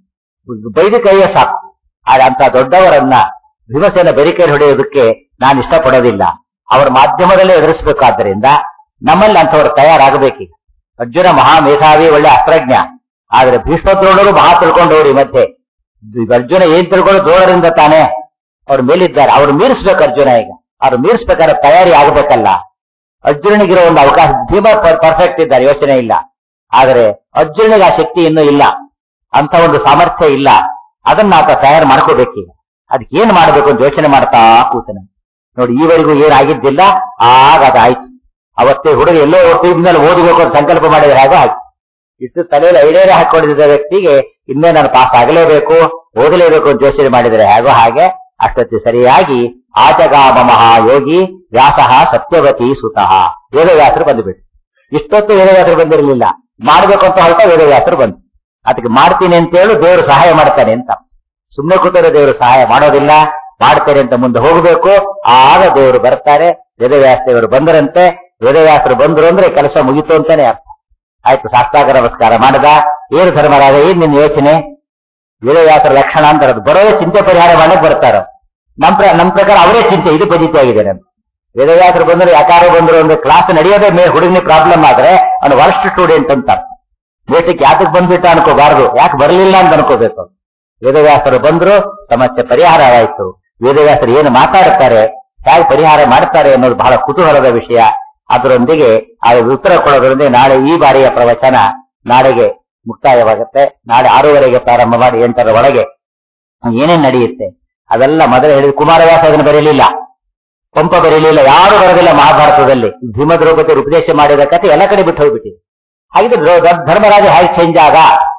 ಬೈದು ಕೈಯ ಸಾಕು ಆದ್ರೆ ಅಂತ ದೊಡ್ಡವರನ್ನ ಭೀಮಸೇನ ಬೆರಿಕೈಲಿ ಹೊಡೆಯೋದಕ್ಕೆ ನಾನು ಇಷ್ಟಪಡೋದಿಲ್ಲ ಅವರ ಮಾಧ್ಯಮದಲ್ಲೇ ಎದುರಿಸಬೇಕಾದ್ದರಿಂದ ನಮ್ಮಲ್ಲಿ ಅಂಥವ್ರು ತಯಾರಾಗಬೇಕೀಗ ಅರ್ಜುನ ಮಹಾ ಮೇಧಾವಿ ಒಳ್ಳೆ ಅಸ್ತ್ರಜ್ಞ ಆದ್ರೆ ಭೀಷ್ಮದ್ರೋಣರು ಮಹಾ ತಿಳ್ಕೊಂಡವ್ರು ಈ ಮಧ್ಯೆ ಇದು ಅರ್ಜುನ ಏನ್ ತಿಳ್ಕೊಂಡು ದ್ರೋಣರಿಂದ ತಾನೇ ಅವ್ರು ಮೇಲಿದ್ದಾರೆ ಅವ್ರು ಮೀರಿಸ್ಬೇಕು ಅರ್ಜುನ ಈಗ ಅವ್ರು ಮೀರಿಸ್ಬೇಕಾದ್ರೆ ತಯಾರಿ ಆಗಬೇಕಲ್ಲ ಅರ್ಜುನನಿಗಿರೋ ಒಂದು ಅವಕಾಶ ಭೀಮ ಪರ್ಫೆಕ್ಟ್ ಇದ್ದಾರೆ ಯೋಚನೆ ಇಲ್ಲ ಆದರೆ ಅರ್ಜುನನಿಗೆ ಆ ಶಕ್ತಿ ಇನ್ನೂ ಇಲ್ಲ ಅಂತ ಒಂದು ಸಾಮರ್ಥ್ಯ ಇಲ್ಲ ಅದನ್ನ ಆತ ತಯಾರು ಮಾಡ್ಕೋಬೇಕೀಗ ಅದಕ್ಕೆ ಏನ್ ಮಾಡಬೇಕು ಅಂತ ಯೋಚನೆ ಮಾಡ್ತಾ ಕೂತನ ನೋಡಿ ಈವರೆಗೂ ಏನಾಗಿದ್ದಿಲ್ಲ ಆಗ ಅದಾಯ್ತು ಅವತ್ತೇ ಹುಡುಗ ಎಲ್ಲೋ ಓದ್ತಿದ್ಮೇಲೆ ಓದಬೇಕು ಅಂತ ಸಂಕಲ್ಪ ಮಾಡಿದ್ರೆ ಹಾಗೆ ಆಯ್ತು ಇಷ್ಟು ತಲೆಯಲ್ಲಿ ಐಡೇರೆ ಹಾಕೊಂಡಿದ್ದ ವ್ಯಕ್ತಿಗೆ ಇನ್ನೇ ನಾನು ಪಾಸ್ ಆಗಲೇಬೇಕು ಓದಲೇಬೇಕು ಅಂತ ಯೋಚನೆ ಮಾಡಿದರೆ ಹೇಗೋ ಹಾಗೆ ಅಷ್ಟೊತ್ತಿ ಸರಿಯಾಗಿ ಆಚಗಾಮ ಮಹಾಯೋಗಿ ವ್ಯಾಸಃ ಸತ್ಯವತಿ ಸುತಃ ವೇದವ್ಯಾಸರು ಬಂದುಬಿಟ್ಟು ಇಷ್ಟೊತ್ತು ವೇದವ್ಯಾಸರು ಬಂದಿರಲಿಲ್ಲ ಮಾಡ್ಬೇಕು ಅಂತ ಹೊರಟ ವೇದವ್ಯಾಸರು ಬಂತು ಅದಕ್ಕೆ ಮಾಡ್ತೀನಿ ಅಂತ ಹೇಳಿ ದೇವರು ಸಹಾಯ ಮಾಡ್ತಾನೆ ಅಂತ ಸುಮ್ಮನೆ ಕೂತರೆ ದೇವರು ಸಹಾಯ ಮಾಡೋದಿಲ್ಲ ಮಾಡ್ತಾರೆ ಅಂತ ಮುಂದೆ ಹೋಗಬೇಕು ಆಗ ದೇವರು ಬರ್ತಾರೆ ವೇದವ್ಯಾಸ ದೇವರು ಬಂದರಂತೆ ವೇದವ್ಯಾಸರು ಬಂದ್ರು ಅಂದ್ರೆ ಕೆಲಸ ಮುಗಿತು ಅಂತಾನೆ ಅರ್ಥ ಆಯ್ತು ಸಾಷ್ಟಾಂಗ ನಮಸ್ಕಾರ ಮಾಡದ ಏನು ಧರ್ಮರಾಜ ಏನ್ ನಿನ್ನ ಯೋಚನೆ ವೇದವ್ಯಾಸರ ಲಕ್ಷಣ ಅಂತ ಅದು ಬರೋದೇ ಚಿಂತೆ ಪರಿಹಾರ ಮಾಡಕ್ ಬರ್ತಾರ ನಮ್ ಪ್ರ ನಮ್ ಪ್ರಕಾರ ಅವರೇ ಚಿಂತೆ ಇದು ಪದ್ಧತಿ ಆಗಿದೆ ನಮ್ಗೆ ವೇದವ್ಯಾಸರು ಬಂದ್ರೆ ಯಾಕಾರೋ ಬಂದ್ರು ಅಂದ್ರೆ ಕ್ಲಾಸ್ ನಡೆಯೋದೇ ಮೇ ಹುಡುಗನಿ ಪ್ರಾಬ್ಲಮ್ ಆದ್ರೆ ಅವನು ವರ್ಸ್ಟ್ ಸ್ಟೂಡೆಂಟ್ ಅಂತ ಬೇಟಕ್ಕೆ ಯಾತಕ್ ಬಂದ್ಬಿಟ್ಟ ಅನ್ಕೋಬಾರದು ಯಾಕೆ ಬರಲಿಲ್ಲ ಅಂತ ಅನ್ಕೋಬೇಕು ವೇದವ್ಯಾಸರು ಬಂದ್ರು ಸಮಸ್ಯೆ ಪರಿಹಾರವಾಯಿತು ವೇದವ್ಯಾಸರು ಏನು ಮಾತಾಡ್ತಾರೆ ಹೇಗೆ ಪರಿಹಾರ ಮಾಡ್ತಾರೆ ಅನ್ನೋದು ಬಹಳ ಕುತೂಹಲದ ವಿಷಯ ಅದರೊಂದಿಗೆ ಆ ಉತ್ತರ ಕೊಡೋದ್ರೊಂದಿಗೆ ನಾಳೆ ಈ ಬಾರಿಯ ಪ್ರವಚನ ನಾಳೆಗೆ ಮುಕ್ತಾಯವಾಗುತ್ತೆ ನಾಳೆ ಆರೂವರೆಗೆ ಪ್ರಾರಂಭ ಮಾಡಿ ಎಂಟರ ಒಳಗೆ ಏನೇನ್ ನಡೆಯುತ್ತೆ ಅದೆಲ್ಲ ಮೊದಲೇ ಹೇಳಿದ ಕುಮಾರವ್ಯಾಸ ಅದನ್ನು ಬರೀಲಿಲ್ಲ ಪಂಪ ಬರೀಲಿಲ್ಲ ಯಾರು ಬರೋದಿಲ್ಲ ಮಹಾಭಾರತದಲ್ಲಿ ಭೀಮ ದ್ರೌಪದಿ ಉಪದೇಶ ಮಾಡಿದ ಕಥೆ ಎಲ್ಲ ಕಡೆ ಬಿಟ್ಟು ಹೋಗ್ಬಿಟ್ಟಿದೆ ಹಾಗಿದ್ರೆ ದ್ರೌ- ಧರ್ಮರಾಜ ಹೇಗೆ ಚೇಂಜ್ ಆಗ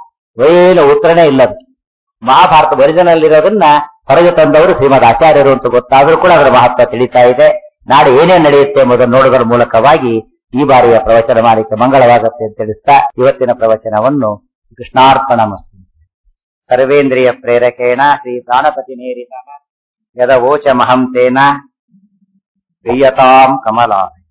ಏನು ಉತ್ತರನೇ ಇಲ್ಲ ಅದಕ್ಕೆ. ಮಹಾಭಾರತ ಒರಿಜಿನಲ್ ಇರೋದನ್ನ ಹೊರಗೆ ತಂದವರು ಶ್ರೀಮದ್ ಆಚಾರ್ಯರು ಅಂತ ಗೊತ್ತಾದ್ರೂ ಕೂಡ ಅದರ ಮಹತ್ವ ತಿಳಿತಾ ಇದೆ ನಾಳೆ ಏನೇನ್ ನಡೆಯುತ್ತೆ ಎಂಬುದನ್ನು ನೋಡುವುದರ ಮೂಲಕವಾಗಿ ಈ ಬಾರಿಯ ಪ್ರವಚನ ಮಾಡಲಿಕ್ಕೆ ಮಂಗಳವಾಗುತ್ತೆ ಅಂತ ತಿಳಿಸ್ತಾ ಇವತ್ತಿನ ಪ್ರವಚನವನ್ನು ಕೃಷ್ಣಾರ್ಪಣ ಮಸ್ತು ಸರ್ವೇಂದ್ರಿಯ ಪ್ರೇರಕೇಣ ಶ್ರೀ ಪ್ರಾಣಪತಿ ನೇರಿತ ಯದವೋಚ ಮಹಂ ತೇನ ಪ್ರಿಯತಾಂ ಕಮಲಾ